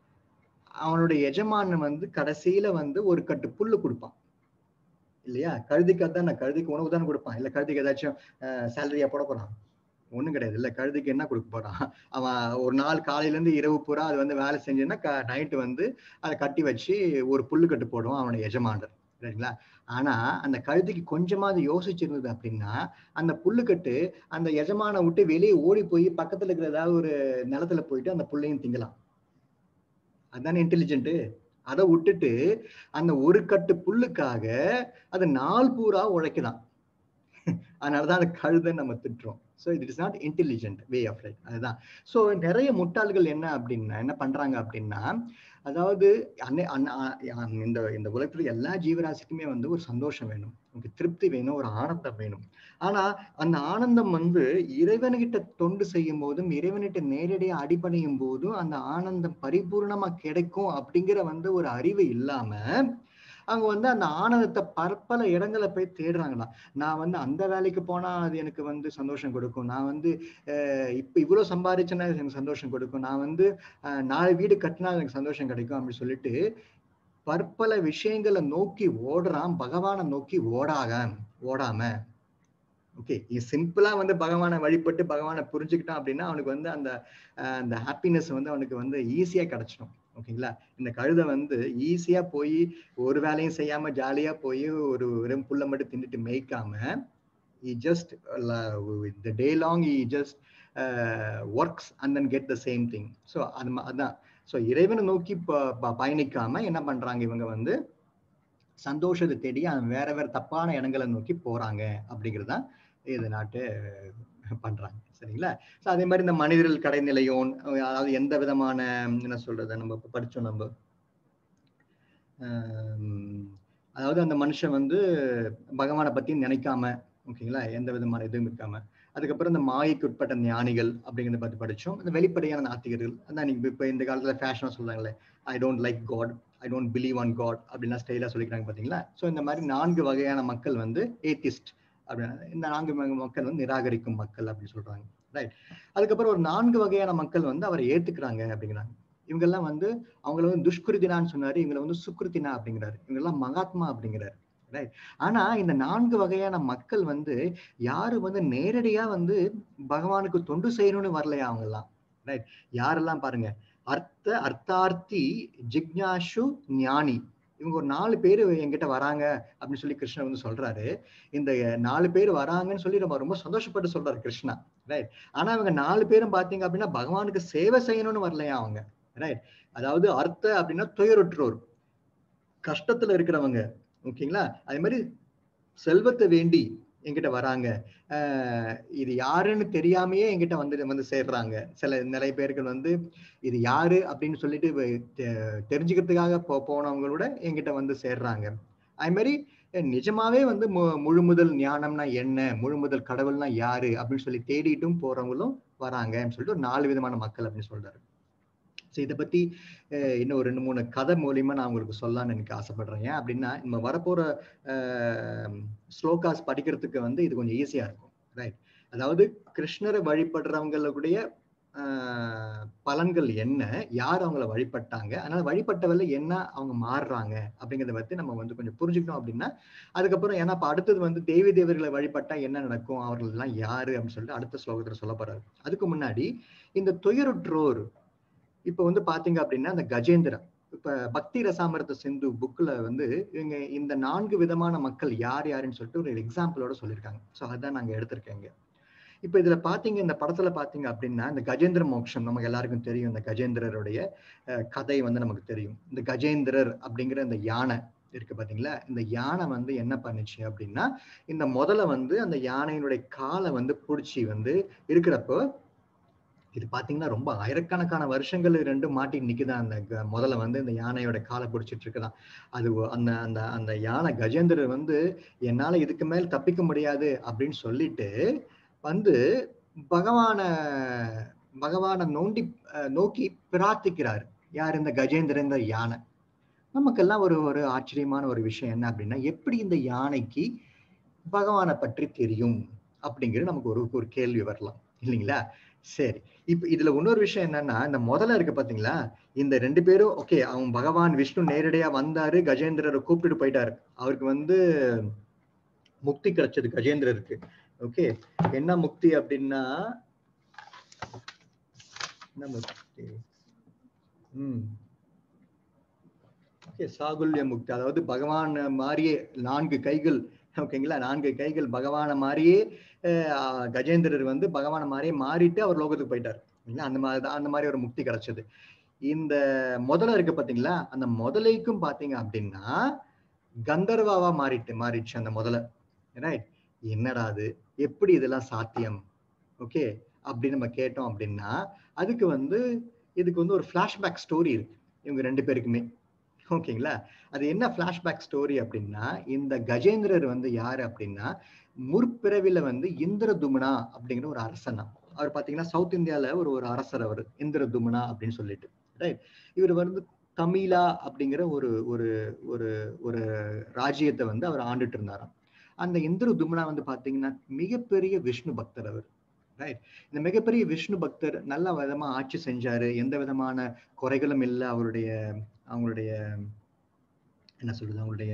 அவனுடைய எஜமானன் வந்து கடைசியில வந்து ஒரு கட்டு புல்லு கொடுப்பான் இல்லையா கழுதைக்கு அதான் நான் கழுதைக்கு உணவு தானே கொடுப்பான் இல்ல கழுதைக்கு ஏதாச்சும் சேலரியா போட போறான் ஒண்ணும் கிடையாது இல்ல கழுதைக்கு என்ன கொடுக்க போறான் அவன் ஒரு நாள் காலையில இருந்து இரவு பூரா அது வந்து வேலை செஞ்சேன்னா நைட்டு வந்து அதை கட்டி வச்சு ஒரு புல்லு கட்டு போடுவான் அவனுடைய எஜமானர் சரிங்களா ஆனா அந்த கழுதைக்கு கொஞ்சமாவது யோசிச்சிருந்தது அப்படின்னா அந்த புல்லுக்கட்டு அந்த எஜமான விட்டு வெளியே ஓடி போய் பக்கத்துல இருக்கிற ஏதாவது ஒரு நிலத்துல போயிட்டு அந்த புல்லையும் திங்கலாம் அதுதானே இன்டெலிஜென்ட் அதை விட்டுட்டு அந்த ஒரு கட்டு புல்லுக்காக அது நாள் பூரா உழைக்குதான் அதனாலதான் அந்த கழுதை நம்ம திட்டுறோம் so it is not intelligent way of life அதுதான் ஸோ நிறைய முட்டாள்கள் என்ன அப்படின்னா என்ன பண்றாங்க அப்படின்னா அதாவது அன்னை அன்ன- ஆ- இந்த இந்த உலகத்துல எல்லா ஜீவராசிக்குமே வந்து ஒரு சந்தோஷம் வேணும் உங்களுக்கு திருப்தி வேணும் ஒரு ஆனந்தம் வேணும் ஆனா அந்த ஆனந்தம் வந்து இறைவன்கிட்ட தொண்டு செய்யும் போதும் இறைவன்கிட்ட நேரடியா அடிபணியும் போதும் அந்த ஆனந்தம் பரிபூர்ணமா கிடைக்கும் அப்படிங்கிற வந்து ஒரு அறிவு இல்லாம அவங்க வந்து அந்த ஆனந்தத்தை பற்பல இடங்களை போய் தேடுறாங்களாம் நான் வந்து அந்த வேலைக்கு போனா அது எனக்கு வந்து சந்தோஷம் கொடுக்கும் நான் வந்து அஹ் இப்ப இவ்வளவு சம்பாதிச்சேன்னா அது எனக்கு சந்தோஷம் கொடுக்கும் நான் வந்து அஹ் நாலு வீடு கட்டினா எனக்கு சந்தோஷம் கிடைக்கும் அப்படின்னு சொல்லிட்டு பற்பல விஷயங்களை நோக்கி ஓடுறான் பகவானை நோக்கி ஓடாக ஓடாம ஓகே சிம்பிளா வந்து பகவானை வழிபட்டு பகவானை புரிஞ்சுக்கிட்டான் அப்படின்னா அவனுக்கு வந்து அந்த அஹ் அந்த ஹாப்பினஸ் வந்து அவனுக்கு வந்து ஈஸியா கிடைச்சிடும் ஓகேங்களா இந்த கழுதை வந்து ஈஸியா போய் ஒரு வேலையும் செய்யாம ஜாலியா போய் ஒரு வெறும் புல்லை மட்டும் தின்னுட்டு மேய்க்காம he just uh, the day long he just uh, works and then get the same thing so அது ம- அதான் ஸோ இறைவனை நோக்கி ப- ப- பயணிக்காம என்ன பண்றாங்க இவங்க வந்து சந்தோஷத்தை தேடி அவன் வேற வேற தப்பான இடங்களை நோக்கி போறாங்க அப்படிங்கிறது தான் இது நாட்டு பண்றாங்க சரிங்களா ஸோ அதே மாதிரி இந்த மனிதர்கள் கடைநிலையோன் அதாவது எந்த விதமான என்ன சொல்றது நம்ம இப்ப படிச்சோம் நம்ம ஆம், அதாவது அந்த மனுஷன் வந்து பகவானை பத்தி நினைக்காம ஓகேங்களா எந்த விதமான இதுவும் இருக்காம அதுக்கப்புறம் இந்த மாயைக்கு உட்பட்ட ஞானிகள் அப்படிங்கிறத பத்தி படிச்சோம் இந்த வெளிப்படையான நாத்திகர்கள் அதான் நீங்க இப்ப இந்த காலத்துல ஃபேஷனா சொல்றாங்களே I don't like God I don't believe on God அப்படின்னா ஸ்டைலா சொல்லிக்கிறாங்க பாத்தீங்களா ஸோ இந்த மாதிரி நான்கு வகையான மக்கள் வந்து ஏத்திஸ்ட் அப்படின்னா இந்த நான்கு வகை மக்கள் வந்து நிராகரிக்கும் மக்கள் அப்படின்னு சொல்றாங்க ரைட் அதுக்கப்புறம் ஒரு நான்கு வகையான மக்கள் வந்து அவரை ஏத்துக்கிறாங்க அப்படிங்கிறாங்க இவங்கெல்லாம் வந்து அவங்கள வந்து துஷ்கிருதினான்னு சொன்னாரு இவங்களை வந்து சுக்ருத்தினா அப்படிங்கிறாரு இவங்கெல்லாம் மகாத்மா அப்படிங்கிறாரு ரைட் ஆனா இந்த நான்கு வகையான மக்கள் வந்து யாரு வந்து நேரடியா வந்து பகவானுக்கு தொண்டு செய்யணும்னு வரலையா அவங்க எல்லாம் ரைட் யாரெல்லாம் பாருங்க அர்த்த அர்த்தார்த்தி ஜிக்ஞாசு ஞானி இவங்க ஒரு நாலு பேர் என்கிட்ட வராங்க அப்படின்னு சொல்லி கிருஷ்ணர் வந்து சொல்றாரு இந்த நாலு பேர் வராங்கன்னு சொல்லி ரொம்ப ரொம்ப சந்தோஷப்பட்டு சொல்றாரு கிருஷ்ணா ரைட் ஆனா இவங்க நாலு பேரும் பாத்தீங்க அப்படின்னா பகவானுக்கு சேவை செய்யணும்னு வரலையா அவங்க ரைட் அதாவது அர்த்த அப்படின்னா துயருற்றோர் கஷ்டத்துல இருக்கிறவங்க ஓகேங்களா அதே மாதிரி செல்வத்தை வேண்டி என்கிட்ட வராங்க ஆஹ் இது யாருன்னு தெரியாமையே என்கிட்ட வந்து வந்து சேர்றாங்க சில நிறைய பேர்கள் வந்து இது யாரு அப்படின்னு சொல்லிட்டு வ- தெ- தெரிஞ்சுக்கிறதுக்காக போ போனவங்களோட என்கிட்ட வந்து சேர்றாங்க அது மாதிரி அஹ் நிஜமாவே வந்து மு- முழுமுதல் ஞானம்னா என்ன முழுமுதல் கடவுள்னா யாரு அப்படின்னு சொல்லி தேடிட்டும் போறவங்களும் வராங்கன்னு சொல்லிட்டு ஒரு நாலு விதமான மக்கள் அப்படின்னு சொல்றாரு ஸோ இதை பத்தி அஹ், இன்னும் ஒரு ரெண்டு மூணு கதை மூலியமா நான் உங்களுக்கு சொல்லலாம்னு எனக்கு ஆசைப்படுறேன் ஏன் அப்படின்னா நம்ம வரப்போற ஸ்லோகாஸ் படிக்கிறதுக்கு வந்து இது கொஞ்சம் ஈஸியா இருக்கும் ரைட் அதாவது கிருஷ்ணரை வழிபடுறவங்களுடைய ஆஹ், பலன்கள் என்ன யார் அவங்கள வழிபட்டாங்க அதனால வழிபட்டவர்ல என்ன அவங்க மாறுறாங்க அப்படிங்கிறத பத்தி நம்ம வந்து கொஞ்சம் புரிஞ்சுக்கணும் அப்படின்னா அதுக்கப்புறம் ஏன்னா இப்ப அடுத்தது வந்து தேவி தேவர்களை வழிபட்டா என்ன நடக்கும் அவர்கள் எல்லாம் யாரு அப்படின்னு சொல்லிட்டு அடுத்த ஸ்லோகத்துல சொல்ல போறாரு அதுக்கு முன்னாடி இந்த துயருற்றோர் இப்ப வந்து பாத்தீங்க அப்படின்னா அந்த கஜேந்திரா இப்ப பக்தி ரசாமிரத சிந்து புக்ல வந்து இவங்க இந்த நான்கு விதமான மக்கள் யார் யாருன்னு சொல்லிட்டு ஒரு எக்ஸாம்பிளோட சொல்லியிருக்காங்க ஸோ அதான் நாங்க எடுத்திருக்கேங்க இப்ப இதுல பாத்தீங்க இந்த படத்துல பாத்தீங்க அப்படின்னா இந்த கஜேந்திர மோட்சம் நமக்கு எல்லாருக்கும் தெரியும் இந்த கஜேந்திரருடைய அஹ், கதை வந்து நமக்கு தெரியும் இந்த கஜேந்திரர் அப்படிங்கிற இந்த யானை இருக்கு பாத்தீங்களா இந்த யானை வந்து என்ன பண்ணுச்சு அப்படின்னா இந்த முதல்ல வந்து அந்த யானையினுடைய காலை வந்து பிடிச்சி வந்து இருக்கிறப்போ இது பாத்தீங்கன்னா ரொம்ப ஆயிரக்கணக்கான வருஷங்கள் இது ரெண்டும் மாட்டி நிக்குதான் அந்த க- முதல்ல வந்து இந்த யானையோட காலை பிடிச்சிட்டு இருக்குதான் அது ஒ- அந்த அந்த அந்த யானை கஜேந்திரர் வந்து என்னால இதுக்கு மேல் தப்பிக்க முடியாது அப்படின்னு சொல்லிட்டு வந்து பகவான பகவானை நோண்டி அஹ், நோக்கி பிரார்த்திக்கிறார் யார் இந்த கஜேந்திரங்கிற யானை நமக்கெல்லாம் ஒரு ஒரு ஆச்சரியமான ஒரு விஷயம் என்ன அப்படின்னா எப்படி இந்த யானைக்கு பகவானை பற்றி தெரியும் அப்படிங்கிறது நமக்கு ஒரு ஒரு கேள்வி வரலாம் இல்லைங்களா சரி இப்ப இதுல இன்னொரு விஷயம் என்னன்னா இந்த முதல்ல இருக்கு பாத்தீங்களா இந்த ரெண்டு பேரும் ஓகே அவன் பகவான் விஷ்ணு நேரடியா வந்தாரு கஜேந்திரரை கூப்பிட்டுட்டு போயிட்டாரு அவருக்கு வந்து முக்தி கிடைச்சது கஜேந்திரருக்கு ஓகே என்ன முக்தி அப்படின்னா என்ன முக்தி ம் ஓகே சாகுல்ய முக்தி அதாவது பகவான் மாதிரியே நான்கு கைகள் ஓகேங்களா நான்கு கைகள் பகவானை மாதிரியே அஹ், கஜேந்திரர் வந்து பகவானை மாதிரியே மாறிட்டு அவர் லோகத்துக்கு போயிட்டார் இல்லைங்களா அந்த மாதிரி தான் அந்த மாதிரி ஒரு முக்தி கிடைச்சது இந்த முதல்ல இருக்கு பாத்தீங்களா அந்த முதலைக்கும் பாத்தீங்க அப்படின்னா கந்தர்வாவா மாறிட்டு மாறிடுச்சு அந்த முதல்ல ரைட் என்னடா அது எப்படி இதெல்லாம் சாத்தியம் ஓகே அப்படின்னு நம்ம கேட்டோம் அப்படின்னா அதுக்கு வந்து இதுக்கு வந்து ஒரு ஃபிளாஷ்பேக் ஸ்டோரி இருக்கு இவங்க ரெண்டு பேருக்குமே ஓகேங்களா அது என்ன ஃபிளாஷ்பேக் ஸ்டோரி அப்படின்னா இந்த கஜேந்திரர் வந்து யாரு அப்படின்னா முற்பிறவில வந்து இந்திரதுமனா அப்படிங்கிற ஒரு அரசனா அவர் பாத்தீங்கன்னா சவுத் இந்தியால ஒரு ஒரு அரசர் அவர் இந்திரதுமனா அப்படின்னு சொல்லிட்டு ரைட் இவர் வந்து தமிழா அப்படிங்கிற ஒரு ஒரு ஒரு ஒரு ராஜ்யத்தை வந்து அவர் ஆண்டுட்டு இருந்தாராம் அந்த இந்திரதுமனா வந்து பாத்தீங்கன்னா மிகப்பெரிய விஷ்ணு பக்தர் அவர் ரைட் இந்த மிகப்பெரிய விஷ்ணு பக்தர் நல்ல விதமா ஆட்சி செஞ்சாரு எந்த விதமான குறைகளும் இல்லை அவருடைய அவங்களுடைய என்ன சொல்றது அவங்களுடைய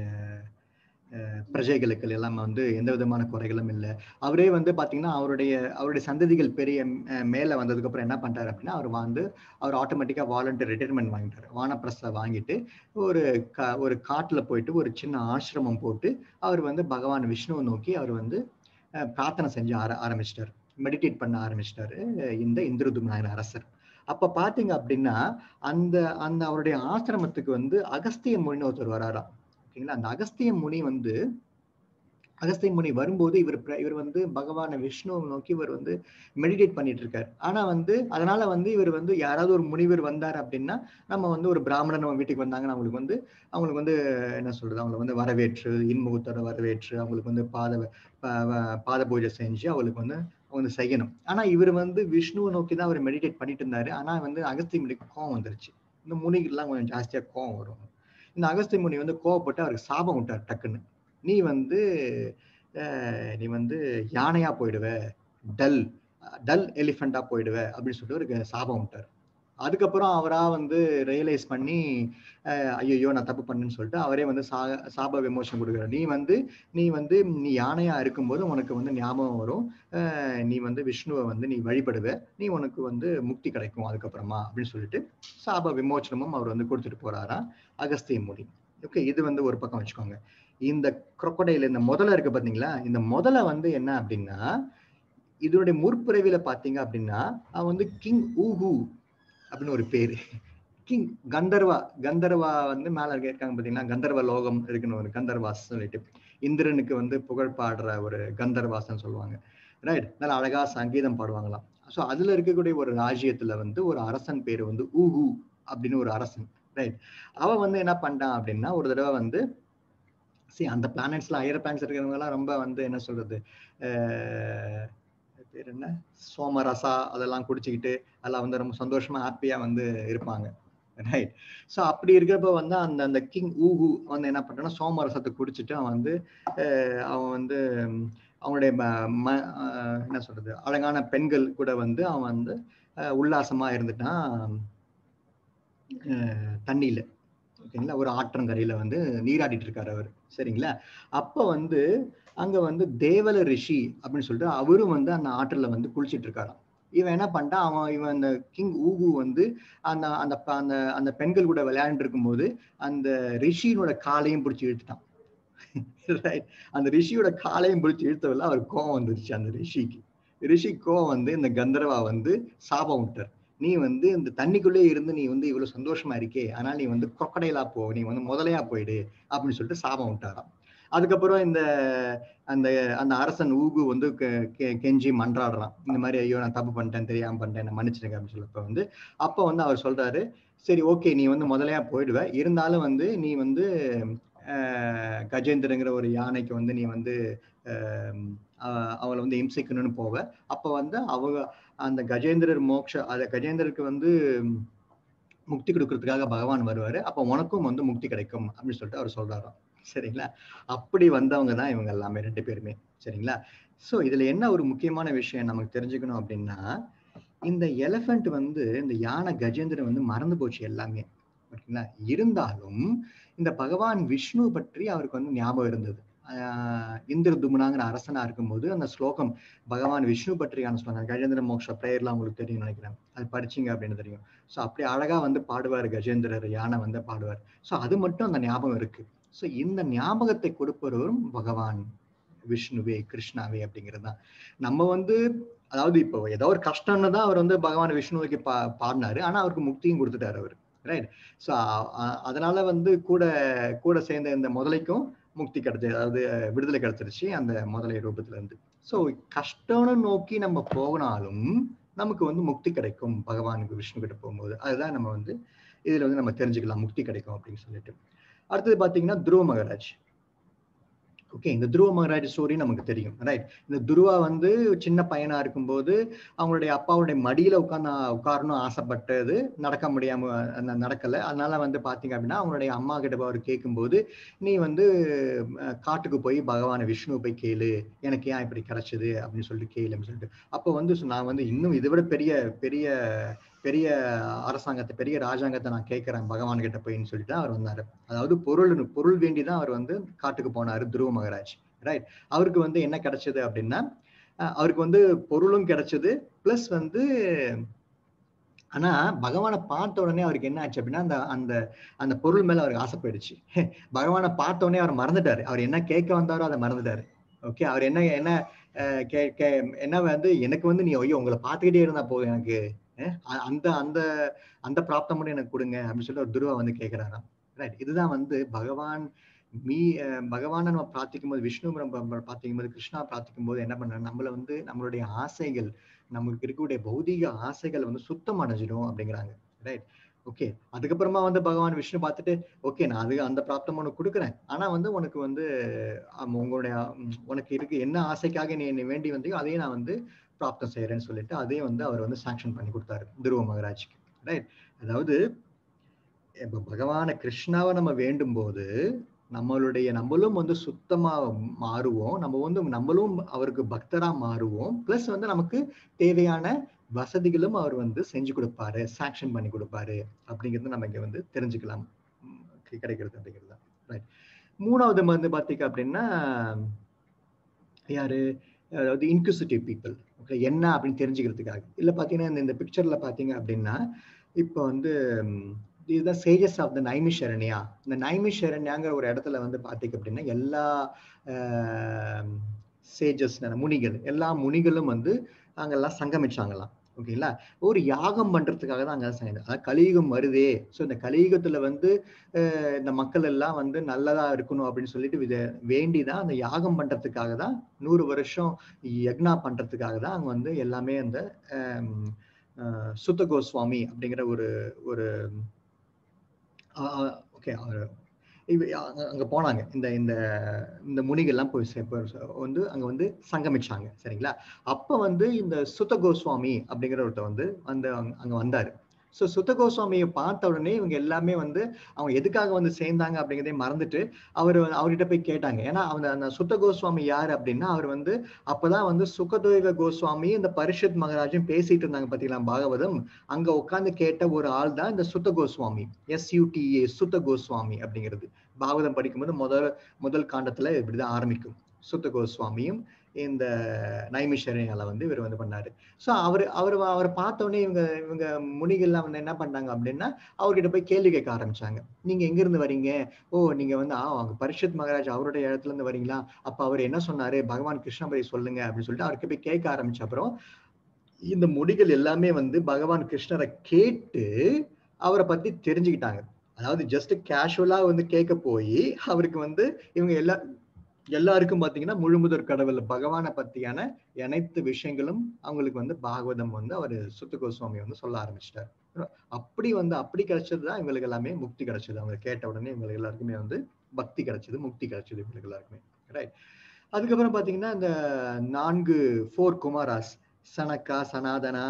அஹ், பிரஜைகளுக்கு எல்லாம் வந்து எந்த விதமான குறைகளும் இல்லை அவரே வந்து பாத்தீங்கன்னா அவருடைய அவருடைய சந்ததிகள் பெரிய அஹ், மேல வந்ததுக்கு அப்புறம் என்ன பண்ணிட்டாரு அப்படின்னா அவர் வந்து அவர் ஆட்டோமேட்டிக்கா வாலண்டியர் ரிட்டைர்மெண்ட் வாங்கிட்டாரு வானப்பிரஸ்த வாங்கிட்டு ஒரு கா ஒரு காட்டுல போயிட்டு ஒரு சின்ன ஆசிரமம் போட்டு அவர் வந்து பகவான் விஷ்ணுவை நோக்கி அவர் வந்து அஹ், பிரார்த்தனை செஞ்சு ஆர ஆரம்பிச்சிட்டாரு மெடிடேட் பண்ண ஆரம்பிச்சிட்டாரு அஹ், இந்த இந்திரதும்னாயன அரசர் அப்ப பாத்தீங்க அப்படின்னா அந்த அந்த அவருடைய ஆசிரமத்துக்கு வந்து அகஸ்திய முனின்னு ஒருத்தர் வராராம் ஓகேங்களா அந்த அகஸ்திய முனி வந்து அகஸ்திய முனி வரும்போது இவர் பிர- இவர் வந்து பகவான விஷ்ணுவை நோக்கி இவர் வந்து மெடிடேட் பண்ணிட்டு இருக்காரு ஆனா வந்து அதனால வந்து இவர் வந்து யாராவது ஒரு முனிவர் வந்தார் அப்படின்னா நம்ம வந்து ஒரு பிராமணன் நம்ம வீட்டுக்கு வந்தாங்கன்னா அவங்களுக்கு வந்து அவங்களுக்கு வந்து என்ன சொல்றது அவங்களை வந்து வரவேற்று இன்முகத்தோட வரவேற்று அவங்களுக்கு வந்து பாத ப- ப- பாத பூஜை செஞ்சு அவங்களுக்கு வந்து அவங்க வந்து செய்யணும் ஆனா இவர் வந்து விஷ்ணுவை நோக்கி தான் அவர் மெடிடேட் பண்ணிட்டு இருந்தாரு ஆனா வந்து அகஸ்திய முனிக்கு கோவம் வந்துருச்சு இந்த முனிகள்லாம் கொஞ்சம் ஜாஸ்தியா கோவம் வரும் இந்த அகஸ்திய முனி வந்து கோவப்பட்டு அவருக்கு சாபம் விட்டார் டக்குன்னு நீ வந்து அஹ், நீ வந்து யானையா போயிடுவ டல் டல் எலிஃபெண்டா போயிடுவ அப்படின்னு சொல்லிட்டு ஒரு சாபம் விட்டார் அதுக்கப்புறம் அவரா வந்து ரியலைஸ் பண்ணி ஐயோ நான் தப்பு பண்ணேன்னு சொல்லிட்டு அவரே வந்து சா சாப விமோசனம் கொடுக்குறாரு நீ வந்து நீ வந்து நீ யானையா இருக்கும்போது உனக்கு வந்து ஞாபகம் வரும் அஹ் நீ வந்து விஷ்ணுவை வந்து நீ வழிபடுவ நீ உனக்கு வந்து முக்தி கிடைக்கும் அதுக்கப்புறமா அப்படின்னு சொல்லிட்டு சாப விமோச்சனமும் அவர் வந்து கொடுத்துட்டு போறாராம் அகஸ்திய முனி ஓகே இது வந்து ஒரு பக்கம் வச்சுக்கோங்க இந்த crocodile இந்த முதல்ல இருக்கு பாத்தீங்களா இந்த முதல்ல வந்து என்ன அப்படின்னா இதனுடைய முற்பிறவில பாத்தீங்க அப்படின்னா அவன் வந்து கிங் ஊஹு அப்படின்னு ஒரு பேரு கிங் கந்தர்வா கந்தர்வா வந்து மேல இருக்க இருக்காங்க பாத்தீங்கன்னா கந்தர்வ லோகம் இருக்குன்னு ஒரு கந்தர்வாஸ் சொல்லிட்டு இந்திரனுக்கு வந்து புகழ் பாடுற ஒரு கந்தர்வாசன் சொல்லுவாங்க ரைட் நல்லா அழகா சங்கீதம் பாடுவாங்களாம் ஸோ அதுல இருக்கக்கூடிய ஒரு ராஜ்யத்துல வந்து ஒரு அரசன் பேரு வந்து ஊஹு அப்படின்னு ஒரு அரசன் ரைட் அவன் வந்து என்ன பண்ணிட்டான் அப்படின்னா ஒரு தடவை வந்து see அந்த பிளானட்ஸ்ல ஹையர் பிளானட்ஸ் இருக்கிறவங்க எல்லாம் ரொம்ப வந்து என்ன சொல்றது அஹ் பேர் என்ன சோமரசா அதெல்லாம் குடிச்சுக்கிட்டு அதெல்லாம் வந்து ரொம்ப சந்தோஷமா ஹாப்பியா வந்து இருப்பாங்க ரைட் ஸோ அப்படி இருக்கிறப்ப வந்து அந்த அந்த கிங் ஊகு வந்து என்ன பண்றான்னா சோமரசத்தை குடிச்சிட்டு அவன் வந்து அஹ், அவன் வந்து ம், அவனுடைய ம- ம- அஹ், என்ன சொல்றது அழகான பெண்கள் கூட வந்து அவன் வந்து அஹ், உல்லாசமா இருந்துட்டான் அஹ், தண்ணியில ஓகேங்களா ஒரு ஆற்றங்கரையில வந்து நீராடிட்டு இருக்காரு அவர் சரிங்களா அப்ப வந்து அங்க வந்து தேவல ரிஷி அப்படின்னு சொல்லிட்டு அவரும் வந்து அந்த ஆற்றுல வந்து குளிச்சிட்டு இருக்காராம் இவன் என்ன பண்ணிட்டான் அவன் இவன் அந்த கிங் ஊகு வந்து அந்த அந்த ப- அந்த அந்த பெண்கள் கூட விளையாண்டு இருக்கும்போது அந்த ரிஷியினோட காலையும் பிடிச்சி இழுத்துட்டான் Right. அந்த ரிஷியோட காலையும் பிடிச்சி இழுத்தவெல்லாம் அவர் கோவம் வந்துருச்சு அந்த ரிஷிக்கு ரிஷி கோவம் வந்து இந்த கந்தர்வா வந்து சாபம் விட்டார் நீ வந்து இந்த தண்ணிக்குள்ளே இருந்து நீ வந்து இவ்வளவு சந்தோஷமா இருக்கே ஆனால் நீ வந்து கொக்கடையிலா போ நீ வந்து முதலையா போயிடு அப்படின்னு சொல்லிட்டு சாபம் விட்டாராம் அதுக்கப்புறம் இந்த அந்த அந்த அரசன் ஊகு வந்து கெ- கெ- கெஞ்சி மன்றாடுறான் இந்த மாதிரி ஐயோ நான் தப்பு பண்ணிட்டேன் தெரியாம பண்ணிட்டேன் என்ன மன்னிச்சிருங்க அப்படின்னு சொல்லப்ப வந்து அப்போ வந்து அவர் சொல்றாரு சரி ஓகே நீ வந்து முதலையா போயிடுவ இருந்தாலும் வந்து நீ வந்து ஆஹ், கஜேந்திரங்கிற ஒரு யானைக்கு வந்து நீ வந்து ஆஹ், அவ- அவளை வந்து இம்சிக்கணும்னு போவ அப்போ வந்து அவங்க அந்த கஜேந்திரர் மோக்ஷ அத கஜேந்திரருக்கு வந்து முக்தி கொடுக்கறதுக்காக பகவான் வருவாரு அப்போ உனக்கும் வந்து முக்தி கிடைக்கும் அப்படின்னு சொல்லிட்டு அவர் சொல்றாராம் சரிங்களா அப்படி வந்தவங்க தான் இவங்க எல்லாமே ரெண்டு பேருமே சரிங்களா சோ இதுல என்ன ஒரு முக்கியமான விஷயம் நமக்கு தெரிஞ்சுக்கணும் அப்படின்னா இந்த எலிஃபண்ட் வந்து இந்த யானை கஜேந்திரன் வந்து மறந்து போச்சு எல்லாமே ஓகேங்களா இருந்தாலும் இந்த பகவான் விஷ்ணு பற்றி அவருக்கு வந்து ஞாபகம் இருந்தது ஆஹ் இந்திர தும்னாங்கிற அரசனா இருக்கும்போது அந்த ஸ்லோகம் பகவான் விஷ்ணு பற்றியான ஸ்லோகம் கஜேந்திர மோக்ஷ பிரேயர்லாம் உங்களுக்கு தெரியும் நினைக்கிறேன் அது படிச்சீங்க அப்படின்னு தெரியும் ஸோ அப்படி அழகா வந்து பாடுவார் கஜேந்திரர் யானை வந்து பாடுவார் ஸோ அது மட்டும் அந்த ஞாபகம் இருக்கு ஸோ இந்த ஞாபகத்தை கொடுப்பவரும் பகவான் விஷ்ணுவே கிருஷ்ணாவே அப்படிங்கிறது தான் நம்ம வந்து அதாவது இப்போ ஏதோ ஒரு கஷ்டம்னு தான் அவர் வந்து பகவான் விஷ்ணுவுக்கு பா பாடினாரு ஆனா அவருக்கு முக்தியும் கொடுத்துட்டாரு அவர் ரைட் ஸோ அதனால வந்து கூட கூட சேர்ந்த இந்த முதலைக்கும் முக்தி கிடைச்சது அதாவது அஹ், விடுதலை கிடைச்சிருச்சு அந்த முதலை ரூபத்துல இருந்து ஸோ கஷ்டம்னு நோக்கி நம்ம போனாலும் நமக்கு வந்து முக்தி கிடைக்கும் பகவானுக்கு விஷ்ணு கிட்ட போகும்போது அதுதான் நம்ம வந்து இதுல வந்து நம்ம தெரிஞ்சுக்கலாம் முக்தி கிடைக்கும் அப்படின்னு சொல்லிட்டு அடுத்தது பாத்தீங்கன்னா துருவ மகராஜ் ஓகே இந்த துருவ மகராஜ் ஸ்டோரி நமக்கு தெரியும் ரைட் இந்த துருவா வந்து சின்ன பையனா இருக்கும்போது அவங்களுடைய அப்பாவுடைய மடியில உட்கார்ந்து உட்காரணும் ஆசைப்பட்டது நடக்க முடியாம அந்த நடக்கல அதனால வந்து பாத்தீங்க அப்படின்னா அவங்களுடைய அம்மா கிட்ட போய் அவர் கேட்கும்போது நீ வந்து அஹ், காட்டுக்கு போய் பகவான விஷ்ணு போய் கேளு எனக்கு ஏன் இப்படி கிடைச்சது அப்படின்னு சொல்லிட்டு கேளு அப்படின்னு சொல்லிட்டு அப்போ வந்து சொ- நான் வந்து இன்னும் இதை விட பெரிய பெரிய பெரிய அரசாங்கத்தை பெரிய ராஜாங்கத்தை நான் கேட்கிறேன் பகவான் கிட்ட போயின்னு சொல்லிட்டு அவர் வந்தாரு அதாவது பொருள் பொருள் வேண்டி தான் அவர் வந்து காட்டுக்கு போனாரு துருவ மகராஜ் ரைட் அவருக்கு வந்து என்ன கிடைச்சது அப்படின்னா அஹ் அவருக்கு வந்து பொருளும் கிடைச்சது பிளஸ் வந்து ஆனா பகவானை பார்த்த உடனே அவருக்கு என்ன ஆச்சு அப்படின்னா அந்த அந்த அந்த பொருள் மேல அவருக்கு ஆசை போயிடுச்சு பகவானை பார்த்த உடனே அவர் மறந்துட்டாரு அவர் என்ன கேட்க வந்தாரோ அதை மறந்துட்டாரு ஓகே அவர் என்ன என்ன அஹ், கே கே என்ன வந்து எனக்கு வந்து நீ ஐயோ உங்களை பார்த்துக்கிட்டே இருந்தா போதும் எனக்கு அஹ், அ- அந்த அந்த அந்த பிராப்தம் மட்டும் எனக்கு கொடுங்க அப்படின்னு சொல்லி ஒரு துருவா வந்து கேட்கிறாராம் ரைட் இதுதான் வந்து பகவான் மீ அஹ், பகவானை நம்ம பிரார்த்திக்கும் போது விஷ்ணு நம்ம பிரார்த்திக்கும் போது கிருஷ்ணா பிரார்த்திக்கும் போது என்ன பண்றாங்க நம்மள வந்து நம்மளுடைய ஆசைகள் நமக்கு இருக்கக்கூடிய பௌதீக ஆசைகள் வந்து சுத்தம் அடைஞ்சிடும் அப்படிங்கிறாங்க ரைட் ஓகே அதுக்கப்புறமா வந்து பகவான் விஷ்ணு பார்த்துட்டு ஓகே நான் அது அந்த பிராப்தம் உனக்கு கொடுக்குறேன் ஆனா வந்து உனக்கு வந்து ஆம், உங்களுடைய ம், உனக்கு இருக்கு என்ன ஆசைக்காக நீ என்னை வேண்டி வந்தியோ அதையும் நான் வந்து பிராப்தம் செய்யறேன்னு சொல்லிட்டு அதையும் வந்து அவர் வந்து சாங்ஷன் பண்ணி கொடுத்தாரு துருவ மகராஜ்க்கு ரைட் அதாவது இப்ப பகவான கிருஷ்ணாவை நம்ம வேண்டும் போது நம்மளுடைய நம்மளும் வந்து சுத்தமா மாறுவோம் நம்ம வந்து நம்மளும் அவருக்கு பக்தரா மாறுவோம் பிளஸ் வந்து நமக்கு தேவையான வசதிகளும் அவர் வந்து செஞ்சு கொடுப்பாரு சாங்ஷன் பண்ணி கொடுப்பாரு அப்படிங்கிறது நம்ம இங்க வந்து தெரிஞ்சுக்கலாம் உம் கி- கிடைக்கிறது அப்படிங்கிறது ரைட் மூணாவது வந்து பாத்தீங்க அப்படின்னா யாரு அதாவது இன்க்யூசிட்டிவ் பீப்புள் ஓகே என்ன அப்படின்னு தெரிஞ்சுக்கிறதுக்காக இல்ல பாத்தீங்கன்னா இந்த- இந்த பிக்சர்ல பாத்தீங்க அப்படின்னா இப்போ வந்து ம், இதுதான் சேஜஸ் ஆஃப் த நைமிஷரண்யா இந்த நைமிஷரண்யாங்கிற ஒரு இடத்துல வந்து பாத்தீங்க அப்படின்னா எல்லா சேஜஸ் முனிகள் எல்லா முனிகளும் வந்து அங்கெல்லாம் சங்கமிச்சாங்களாம் ஓகேங்களா ஒரு யாகம் பண்றதுக்காக தான் அங்க சங்கம் அதாவது கலியுகம் வருதே ஸோ இந்த கலியுகத்துல வந்து அஹ், இந்த மக்கள் எல்லாம் வந்து நல்லதா இருக்கணும் அப்படின்னு சொல்லிட்டு இத வேண்டி தான் அந்த யாகம் பண்றதுக்காக தான் நூறு வருஷம் யக்னா பண்றதுக்காக தான் அங்க வந்து எல்லாமே அந்த ஆம், அஹ், சுத்த கோஸ்வாமி அப்படிங்கிற ஒரு ஒரு ஓகே இவ அங்க- அங்க போனாங்க இந்த இந்த இந்த முனிகள்லாம் போய் சே- போய் ச- வந்து அங்க வந்து சங்கமிச்சாங்க சரிங்களா அப்ப வந்து இந்த சுத்த கோஸ்வாமி அப்படிங்கிற ஒருத்தர் வந்து வந்து அங்க- அங்க வந்தாரு ஸோ சுத்த கோஸ்வாமியை பார்த்த உடனே இவங்க எல்லாமே வந்து அவங்க எதுக்காக வந்து சேர்ந்தாங்க அப்படிங்கிறதே மறந்துட்டு அவர் அவர்கிட்ட போய் கேட்டாங்க ஏன்னா அந்த அந்த சுத்த கோஸ்வாமி யார் அப்படின்னா அவர் வந்து அப்பதான் வந்து சுகதேவ கோஸ்வாமி இந்த பரிஷத் மகராஜும் பேசிட்டு இருந்தாங்க பாத்தீங்களா பாகவதம் அங்க உட்கார்ந்து கேட்ட ஒரு ஆள் தான் இந்த சுத்த கோஸ்வாமி எஸ்யூடிஏ சுத்த கோஸ்வாமி அப்படிங்கிறது பாகவதம் படிக்கும்போது முதல் முதல் காண்டத்துல இப்படிதான் ஆரம்பிக்கும் சுத்த கோஸ்வாமியும் இந்த நைமிஷரியால வந்து இவர் வந்து பண்ணாரு ஸோ அவர் அவர் அவரை பார்த்த உடனே இவங்க இவங்க முனிகள்லாம் வந்து என்ன பண்ணாங்க அப்படின்னா அவர்கிட்ட போய் கேள்வி கேட்க ஆரம்பிச்சாங்க நீங்க எங்க இருந்து வரீங்க ஓ நீங்க வந்து ஆ அவங்க பரிஷத் மகாராஜ் அவருடைய இடத்துல இருந்து வரீங்களா அப்ப அவர் என்ன சொன்னாரு பகவான் கிருஷ்ண பத்தி சொல்லுங்க அப்படின்னு சொல்லிட்டு அவருக்கு போய் கேட்க ஆரம்பிச்ச அப்புறம் இந்த முடிகள் எல்லாமே வந்து பகவான் கிருஷ்ணரை கேட்டு அவரை பத்தி தெரிஞ்சுக்கிட்டாங்க அதாவது ஜஸ்ட் கேஷுவலா வந்து கேட்க போய் அவருக்கு வந்து இவங்க எல்லா எல்லாருக்கும் பாத்தீங்கன்னா முழுமுதற் கடவுள் பகவானை பத்தியான அனைத்து விஷயங்களும் அவங்களுக்கு வந்து பாகவதம் வந்து அவர் சுத்த கோஸ்வாமி வந்து சொல்ல ஆரம்பிச்சிட்டார் அப்படி வந்து அப்படி கிடைச்சது தான் இவங்களுக்கு எல்லாமே முக்தி கிடைச்சது அவங்க கேட்ட உடனே இவங்களுக்கு எல்லாருக்குமே வந்து பக்தி கிடைச்சது முக்தி கிடைச்சது இவங்களுக்கு எல்லாருக்குமே ரைட் அதுக்கப்புறம் பாத்தீங்கன்னா இந்த நான்கு ஃபோர் குமாராஸ் சனக்கா சனாதனா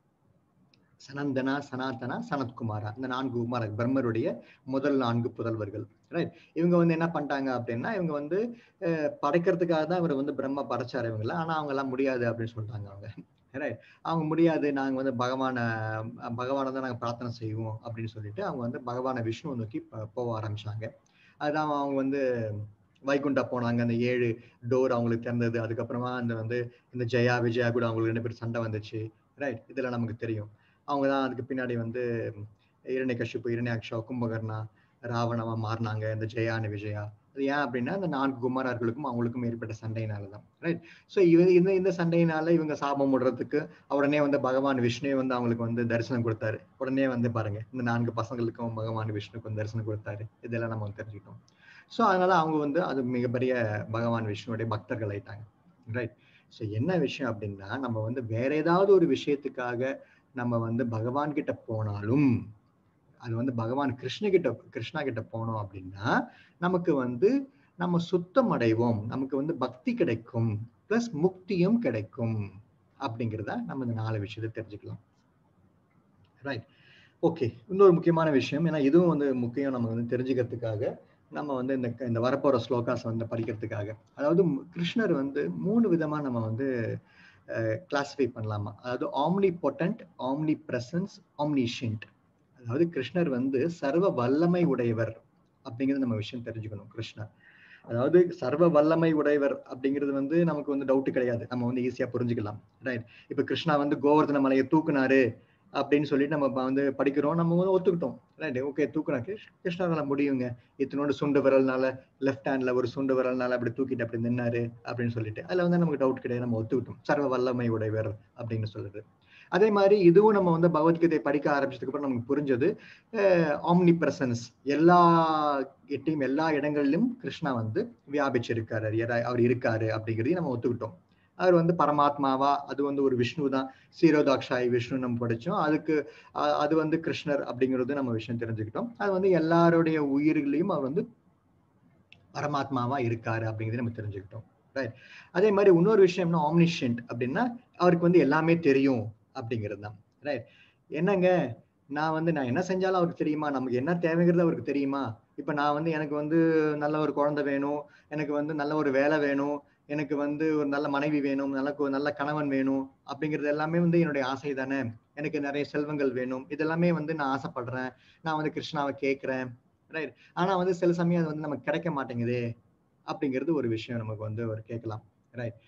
சனந்தனா சனாதனா சனத்குமாரா இந்த நான்கு குமார பிரம்மருடைய முதல் நான்கு புதல்வர்கள் ரைட் இவங்க வந்து என்ன பண்ணிட்டாங்க அப்படின்னா இவங்க வந்து படைக்கிறதுக்காக தான் இவர் வந்து பிரம்ம படைச்சார் இவங்கள ஆனா அவங்க எல்லாம் முடியாது அப்படின்னு சொல்லிட்டாங்க அவங்க ரைட் அவங்க முடியாது நாங்க வந்து பகவான பகவானை தான் நாங்க பிரார்த்தனை செய்வோம் அப்படின்னு சொல்லிட்டு அவங்க வந்து பகவான விஷ்ணு நோக்கி போக ஆரம்பிச்சாங்க அதுதான் அவங்க வந்து வைகுண்டா போனாங்க அந்த ஏழு டோர் அவங்களுக்கு திறந்தது அதுக்கப்புறமா அந்த வந்து இந்த ஜெயா விஜயா கூட அவங்களுக்கு ரெண்டு பேரும் சண்டை வந்துச்சு ரைட் இதெல்லாம் நமக்கு தெரியும் அவங்க தான் அதுக்கு பின்னாடி வந்து இரண்டை கஷிப்பு இரண்யாக்ஷா கும்பகர்ணா ராவணமா மாறினாங்க இந்த ஜெயானு விஜயா அது ஏன் அப்படின்னா இந்த நான்கு குமாரர்களுக்கும் அவங்களுக்கும் ஏற்பட்ட சண்டையினால தான் ரைட் ஸோ இவ இந்த இந்த சண்டையினால இவங்க சாபம் விடுறதுக்கு உடனே வந்து பகவான் விஷ்ணுவே வந்து அவங்களுக்கு வந்து தரிசனம் கொடுத்தாரு உடனே வந்து பாருங்க இந்த நான்கு பசங்களுக்கும் பகவான் விஷ்ணுக்கும் தரிசனம் கொடுத்தாரு இதெல்லாம் நம்ம வந்து தெரிஞ்சுக்கிட்டோம் ஸோ அதனால அவங்க வந்து அது மிகப்பெரிய பகவான் விஷ்ணுடைய பக்தர்கள் ஆயிட்டாங்க ரைட் ஸோ என்ன விஷயம் அப்படின்னா நம்ம வந்து வேற ஏதாவது ஒரு விஷயத்துக்காக நம்ம வந்து பகவான் கிட்ட போனாலும் அது வந்து பகவான் கிருஷ்ண கிட்ட கிருஷ்ணா கிட்ட போனோம் அப்படின்னா நமக்கு வந்து நம்ம சுத்தம் அடைவோம் நமக்கு வந்து பக்தி கிடைக்கும் பிளஸ் முக்தியும் கிடைக்கும் அப்படிங்கிறத நம்ம இந்த நாலு விஷயத்தை தெரிஞ்சுக்கலாம் ரைட் ஓகே இன்னொரு முக்கியமான விஷயம் ஏன்னா இதுவும் வந்து முக்கியம் நம்ம வந்து தெரிஞ்சுக்கிறதுக்காக நம்ம வந்து இந்த இந்த வரப்போற ஸ்லோகாஸ் வந்து படிக்கிறதுக்காக அதாவது கிருஷ்ணர் வந்து மூணு விதமா நம்ம வந்து கிளாஸிஃபை பண்ணலாமா அதாவது omnipotent omnipresence omniscient அதாவது கிருஷ்ணர் வந்து சர்வ வல்லமை உடையவர் அப்படிங்கிறது நம்ம விஷயம் தெரிஞ்சுக்கணும் கிருஷ்ணர் அதாவது சர்வ வல்லமை உடையவர் அப்படிங்கிறது வந்து நமக்கு வந்து டவுட் கிடையாது நம்ம வந்து ஈஸியா புரிஞ்சுக்கலாம் ரைட் இப்ப கிருஷ்ணா வந்து கோவர்தன மலையை தூக்குனாரு அப்படின்னு சொல்லிட்டு நம்ம வந்து படிக்கிறோம் நம்ம வந்து ஒத்துக்கிட்டோம் ரைட் ஓகே தூக்குனா கிருஷ்ணரால முடியுங்க இத்தனோட சுண்டு விரல்னால லெஃப்ட் ஹேண்ட்ல ஒரு சுண்டு விரல்னால அப்படி தூக்கிட்டு அப்படி நின்னாரு அப்படின்னு சொல்லிட்டு அதுல வந்து நமக்கு டவுட் கிடையாது நம்ம ஒத்துக்கிட்டோம் சர்வ வல்லமை உடையவர் அப்படின்னு சொல்லுது அதே மாதிரி இதுவும் நம்ம வந்து பகவத்கீதை படிக்க ஆரம்பிச்சதுக்கு அப்புறம் நமக்கு புரிஞ்சது ஆம்னி பிரசன்ஸ் எல்லா கிட்டையும் எல்லா இடங்களிலும் கிருஷ்ணா வந்து வியாபிச்சிருக்காரு அவர் இருக்காரு அப்படிங்கிறதையும் நம்ம ஒத்துக்கிட்டோம் அவர் வந்து பரமாத்மாவா அது வந்து ஒரு விஷ்ணு தான் சீரோதாக்ஷாய் விஷ்ணு நம்ம படிச்சோம் அதுக்கு அது வந்து கிருஷ்ணர் அப்படிங்கிறது நம்ம விஷயம் தெரிஞ்சுக்கிட்டோம் அது வந்து எல்லாருடைய உயிர்களையும் அவர் வந்து பரமாத்மாவா இருக்காரு அப்படிங்கிறத நம்ம தெரிஞ்சுக்கிட்டோம் ரைட் அதே மாதிரி இன்னொரு விஷயம்னா ஆம்னிஷியன்ட் அப்படின்னா அவருக்கு வந்து எல்லாமே தெரியும் அப்படிங்கிறது தான் ரைட் என்னங்க நான் வந்து நான் என்ன செஞ்சாலும் அவருக்கு தெரியுமா நமக்கு என்ன தேவைங்கிறது அவருக்கு தெரியுமா இப்ப நான் வந்து எனக்கு வந்து நல்ல ஒரு குழந்தை வேணும் எனக்கு வந்து நல்ல ஒரு வேலை வேணும் எனக்கு வந்து ஒரு நல்ல மனைவி வேணும் நல்ல நல்ல கணவன் வேணும் அப்படிங்கிறது எல்லாமே வந்து என்னுடைய ஆசை தானே எனக்கு நிறைய செல்வங்கள் வேணும் இதெல்லாமே வந்து நான் ஆசைப்படுறேன் நான் வந்து கிருஷ்ணாவை கேட்கிறேன் ரைட் ஆனா வந்து சில சமயம் அது வந்து நமக்கு கிடைக்க மாட்டேங்குதே அப்படிங்கிறது ஒரு விஷயம் நமக்கு வந்து ஒரு கேட்கலாம் ரைட்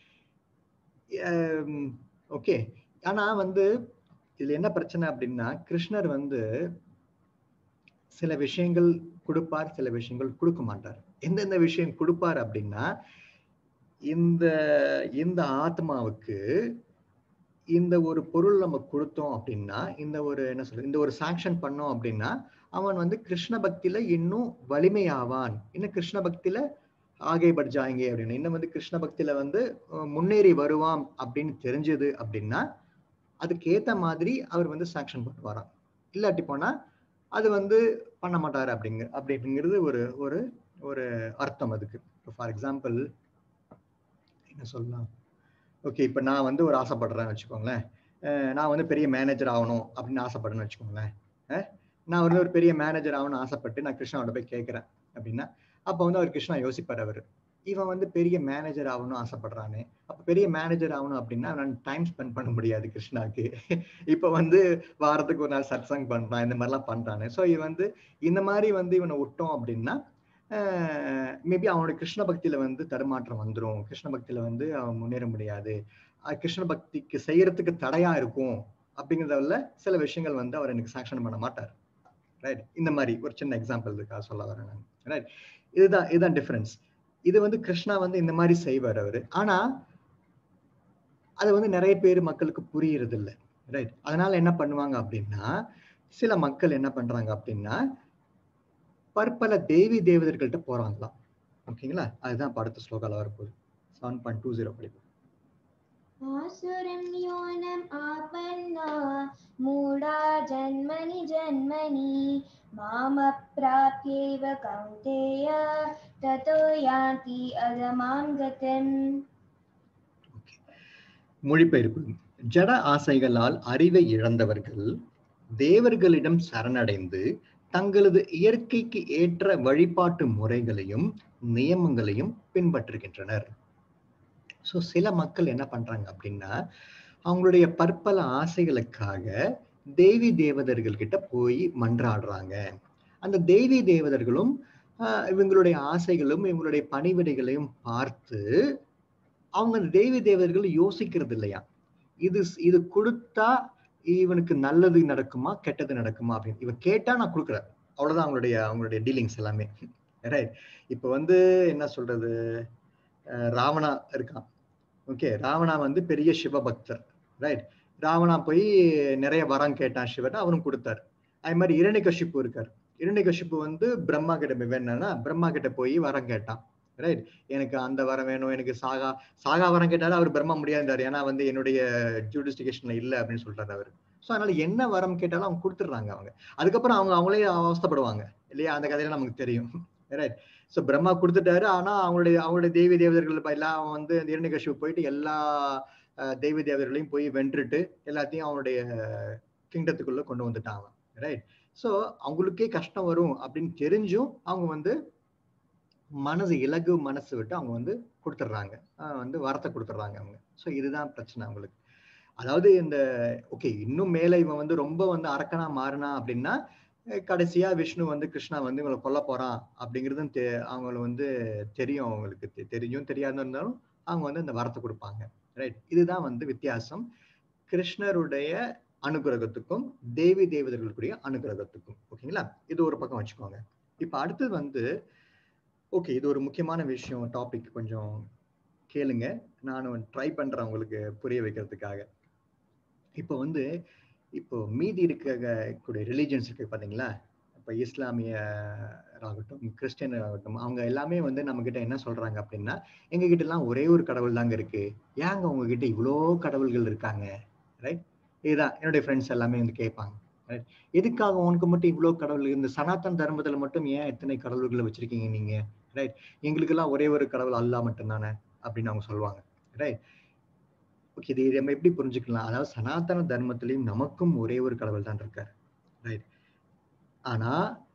ஓகே ஆனா வந்து இதுல என்ன பிரச்சனை அப்படின்னா கிருஷ்ணர் வந்து சில விஷயங்கள் கொடுப்பார் சில விஷயங்கள் கொடுக்க மாட்டார் எந்தெந்த விஷயம் கொடுப்பார் அப்படின்னா இந்த இந்த ஆத்மாவுக்கு இந்த ஒரு பொருள் நம்ம கொடுத்தோம் அப்படின்னா இந்த ஒரு என்ன சொல்றது இந்த ஒரு சாங்ஷன் பண்ணோம் அப்படின்னா அவன் வந்து கிருஷ்ண பக்தியில இன்னும் வலிமையாவான் இன்னும் கிருஷ்ண பக்தியில ஆகை பட்ஜாங்க அப்படின்னு இன்னும் வந்து கிருஷ்ண பக்தியில வந்து முன்னேறி வருவான் அப்படின்னு தெரிஞ்சது அப்படின்னா அதுக்கு ஏத்த மாதிரி அவர் வந்து சாங்ஷன் பண்ணுவாராம் இல்லாட்டி போனா அது வந்து பண்ண மாட்டாரு அப்படிங்க அப்படிங்கிறது ஒரு ஒரு ஒரு அர்த்தம் அதுக்கு ஃபார் எக்ஸாம்பிள் என்ன சொல்லலாம் ஓகே இப்போ நான் வந்து ஒரு ஆசைப்படுறேன்னு வச்சுக்கோங்களேன் அஹ் நான் வந்து பெரிய மேனேஜர் ஆகணும் அப்படின்னு ஆசைப்படுறேன்னு வச்சுக்கோங்களேன் அஹ் நான் வந்து ஒரு பெரிய மேனேஜர் ஆகணும்னு ஆசைப்பட்டு நான் கிருஷ்ணாவோட போய் கேட்கிறேன் அப்படின்னா அப்போ வந்து அவர் கிருஷ்ணா யோசிப்பார் அவர் இவன் வந்து பெரிய மேனேஜர் ஆகணும்னு ஆசைப்படுறானே அப்ப பெரிய மேனேஜர் ஆகணும் அப்படின்னா நான் டைம் ஸ்பெண்ட் பண்ண முடியாது கிருஷ்ணாக்கு இப்ப வந்து வாரத்துக்கு ஒரு நாள் சத்சங் பண்றான் இந்த மாதிரிலாம் பண்றானே ஸோ இது வந்து இந்த மாதிரி வந்து இவனை விட்டோம் அப்படின்னா மேபி அவனோட கிருஷ்ண பக்தியில வந்து தடுமாற்றம் வந்துடும் கிருஷ்ண பக்தியில வந்து அவன் முன்னேற முடியாது அஹ் கிருஷ்ண பக்திக்கு செய்யறதுக்கு தடையா இருக்கும் அப்படிங்கிறதுல சில விஷயங்கள் வந்து அவர் எனக்கு சாங்ஷன் பண்ண மாட்டார் ரைட் இந்த மாதிரி ஒரு சின்ன எக்ஸாம்பிள் இருக்கா சொல்ல வரேன் நான் ரைட் இதுதான் இதுதான் டிஃபரன்ஸ் இது வந்து கிருஷ்ணா வந்து இந்த மாதிரி செய்வார் அவரு ஆனா அது வந்து நிறைய பேர் மக்களுக்கு புரியறது இல்லை ரைட் அதனால என்ன பண்ணுவாங்க அப்படின்னா சில மக்கள் என்ன பண்றாங்க அப்படின்னா பற்பல தேவி தேவதர்கள்ட்ட போறாங்களாம் ஓகேங்களா அதுதான் இப்ப அடுத்த ஸ்லோகால வரப்போகுது செவன் பாயிண்ட் டூ ஜீரோ படிப்போம் आसुरं योनम् आपन्ना मूढा जन्मनि जन्मनि मामप्राप्यैव कौन्तेय ततो यान्ति अधमां गतिम् மொழிபெயர்ப்பு ஜட ஆசைகளால் அறிவை இழந்தவர்கள் தேவர்களிடம் சரணடைந்து தங்களது இயற்கைக்கு ஏற்ற வழிபாட்டு முறைகளையும் நியமங்களையும் பின்பற்றுகின்றனர் ஸோ சில மக்கள் என்ன பண்றாங்க அப்படின்னா அவங்களுடைய பற்பல ஆசைகளுக்காக தேவி தேவதர்கள் கிட்ட போய் மன்றாடுறாங்க அந்த தேவி தேவதர்களும் ஆஹ், இவங்களுடைய ஆசைகளும் இவங்களுடைய பணிவிடைகளையும் பார்த்து அவங்க அந்த தேவி தேவர்கள் யோசிக்கிறது இல்லையா இது இது கொடுத்தா இவனுக்கு நல்லது நடக்குமா கெட்டது நடக்குமா அப்படின்னு இவன் கேட்டா நான் கொடுக்குறேன் அவ்வளவுதான் அவங்களுடைய அவங்களுடைய டீலிங்ஸ் எல்லாமே ரைட் இப்போ வந்து என்ன சொல்றது அஹ் ராவணா இருக்கான் ஓகே ராவணா வந்து பெரிய சிவபக்தர் ரைட் ராவணா போய் நிறைய வரம் கேட்டான் சிவன் அவரும் கொடுத்தாரு அதே மாதிரி இரணிகஷிப்பு இருக்கார் இரணிகஷிப்பு வந்து பிரம்மா கிட்ட வேணும்னா பிரம்மா கிட்ட போய் வரம் கேட்டான் ரைட் எனக்கு அந்த வரம் வேணும் எனக்கு சாகா சாகா வரம் கேட்டாலும் அவர் பிரம்ம முடியாதுன்றாரு ஏன்னா வந்து என்னுடைய ஜூடிஸ்டிகேஷன்ல இல்லை அப்படின்னு சொல்றாரு அவர் ஸோ அதனால என்ன வரம் கேட்டாலும் அவங்க கொடுத்துட்றாங்க அவங்க அதுக்கப்புறம் அவங்க அவங்களே அவஸ்தப்படுவாங்க இல்லையா அந்த கதையில நமக்கு தெரியும் ரைட் ஸோ பிரம்மா கொடுத்துட்டாரு ஆனா அவங்களுடைய அவங்களுடைய தேவி தேவதர்கள் இப்ப எல்லாம் அவன் வந்து அந்த இரண்டு போயிட்டு எல்லா அஹ், தேவி தேவர்களையும் போய் வென்றுட்டு எல்லாத்தையும் அவனுடைய கிங்டத்துக்குள்ள கொண்டு வந்துட்டான் அவன் ரைட் ஸோ அவங்களுக்கே கஷ்டம் வரும் அப்படின்னு தெரிஞ்சும் அவங்க வந்து மனது இலகு மனசு விட்டு அவங்க வந்து கொடுத்துட்றாங்க வந்து வரத்தை கொடுத்துட்றாங்க அவங்க ஸோ இதுதான் பிரச்சனை அவங்களுக்கு அதாவது இந்த ஓகே இன்னும் மேலே இவன் வந்து ரொம்ப வந்து அரக்கனா மாறினா அப்படின்னா அஹ் கடைசியா விஷ்ணு வந்து கிருஷ்ணா வந்து இவங்களை கொல்ல போறான் அப்படிங்கிறதும் தெ அவங்கள வந்து தெரியும் அவங்களுக்கு தெ- தெரிஞ்சும் தெரியாதும் இருந்தாலும் அவங்க வந்து அந்த வரத்தை கொடுப்பாங்க ரைட் இதுதான் வந்து வித்தியாசம் கிருஷ்ணருடைய அனுகிரகத்துக்கும் தேவி தேவதைகளுக்குரிய அனுகிரகத்துக்கும் ஓகேங்களா இது ஒரு பக்கம் வச்சுக்கோங்க இப்ப அடுத்தது வந்து ஓகே இது ஒரு முக்கியமான விஷயம் டாபிக் கொஞ்சம் கேளுங்க நானும் ட்ரை பண்றேன் உங்களுக்கு புரிய வைக்கிறதுக்காக இப்போ வந்து இப்போ மீதி இருக்கக்கூடிய ரிலீஜன்ஸ் இருக்கு பாத்தீங்களா இப்போ இஸ்லாமிய ஆகட்டும் கிறிஸ்டியன் ஆகட்டும் அவங்க எல்லாமே வந்து நம்ம கிட்ட என்ன சொல்றாங்க அப்படின்னா எங்க கிட்ட எல்லாம் ஒரே ஒரு கடவுள் தாங்க இருக்கு ஏங்க உங்ககிட்ட இவ்வளோ கடவுள்கள் இருக்காங்க ரைட் இதுதான் என்னுடைய ஃப்ரெண்ட்ஸ் எல்லாமே வந்து கேட்பாங்க ரைட் எதுக்காக உனக்கு மட்டும் இவ்வளோ கடவுள் இந்த சனாதன் தர்மத்துல மட்டும் ஏன் எத்தனை கடவுள்களை வச்சிருக்கீங்க நீங்க ரைட் எங்களுக்கெல்லாம் ஒரே ஒரு கடவுள் அல்லாஹ் மட்டும்தானே அப்படின்னு அவங்க சொல்லுவாங்க ரைட் ஓகே இது நம்ம எப்படி புரிஞ்சுக்கலாம் அதாவது சனாதன தர்மத்திலையும் நமக்கும் ஒரே ஒரு கடவுள் தான் இருக்கார் ரைட் ஆனா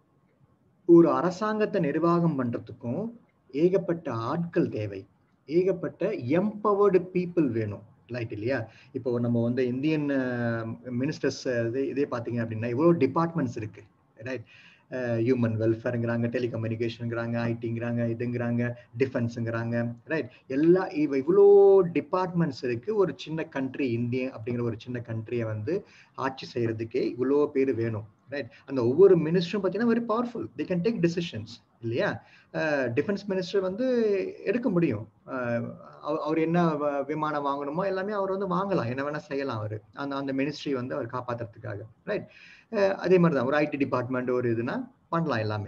ஒரு அரசாங்கத்தை நிர்வாகம் பண்றதுக்கும் ஏகப்பட்ட ஆட்கள் தேவை ஏகப்பட்ட எம்பவர்டு பீப்புள் வேணும் ரைட் இல்லையா இப்போ நம்ம வந்து இந்தியன் மினிஸ்டர்ஸ் இது இதே பார்த்தீங்க அப்படின்னா இவ்வளோ டிபார்ட்மெண்ட்ஸ் இருக்கு ரைட் ஹியூமன் வெல்ஃபேருங்கிறாங்க டெலிகம்யூனிகேஷனுங்கிறாங்க ஐடிங்கிறாங்க இதுங்கிறாங்க டிஃபென்ஸுங்கிறாங்க ரைட் எல்லா இவ இவ்வளோ டிபார்ட்மெண்ட்ஸ் இருக்கு ஒரு சின்ன கண்ட்ரி இந்திய அப்படிங்கிற ஒரு சின்ன கண்ட்ரியை வந்து ஆட்சி செய்யறதுக்கே இவ்வளோ பேர் வேணும் ரைட் அந்த ஒவ்வொரு மினிஸ்டரும் பார்த்தீங்கன்னா very powerful they can take decisions இல்லையா டிஃபென்ஸ் மினிஸ்டர் வந்து எடுக்க முடியும் அஹ் அவ- அவர் என்ன வ- விமானம் வாங்கணுமோ எல்லாமே அவர் வந்து வாங்கலாம் என்ன வேணா செய்யலாம் அவர் அந்த அந்த மினிஸ்ட்ரி வந்து அவர் காப்பாத்துறதுக்காக ரைட் அதே மாதிரி தான் ஒரு ஐடி டிபார்ட்மெண்ட் ஒரு இதுனா பண்ணலாம் எல்லாமே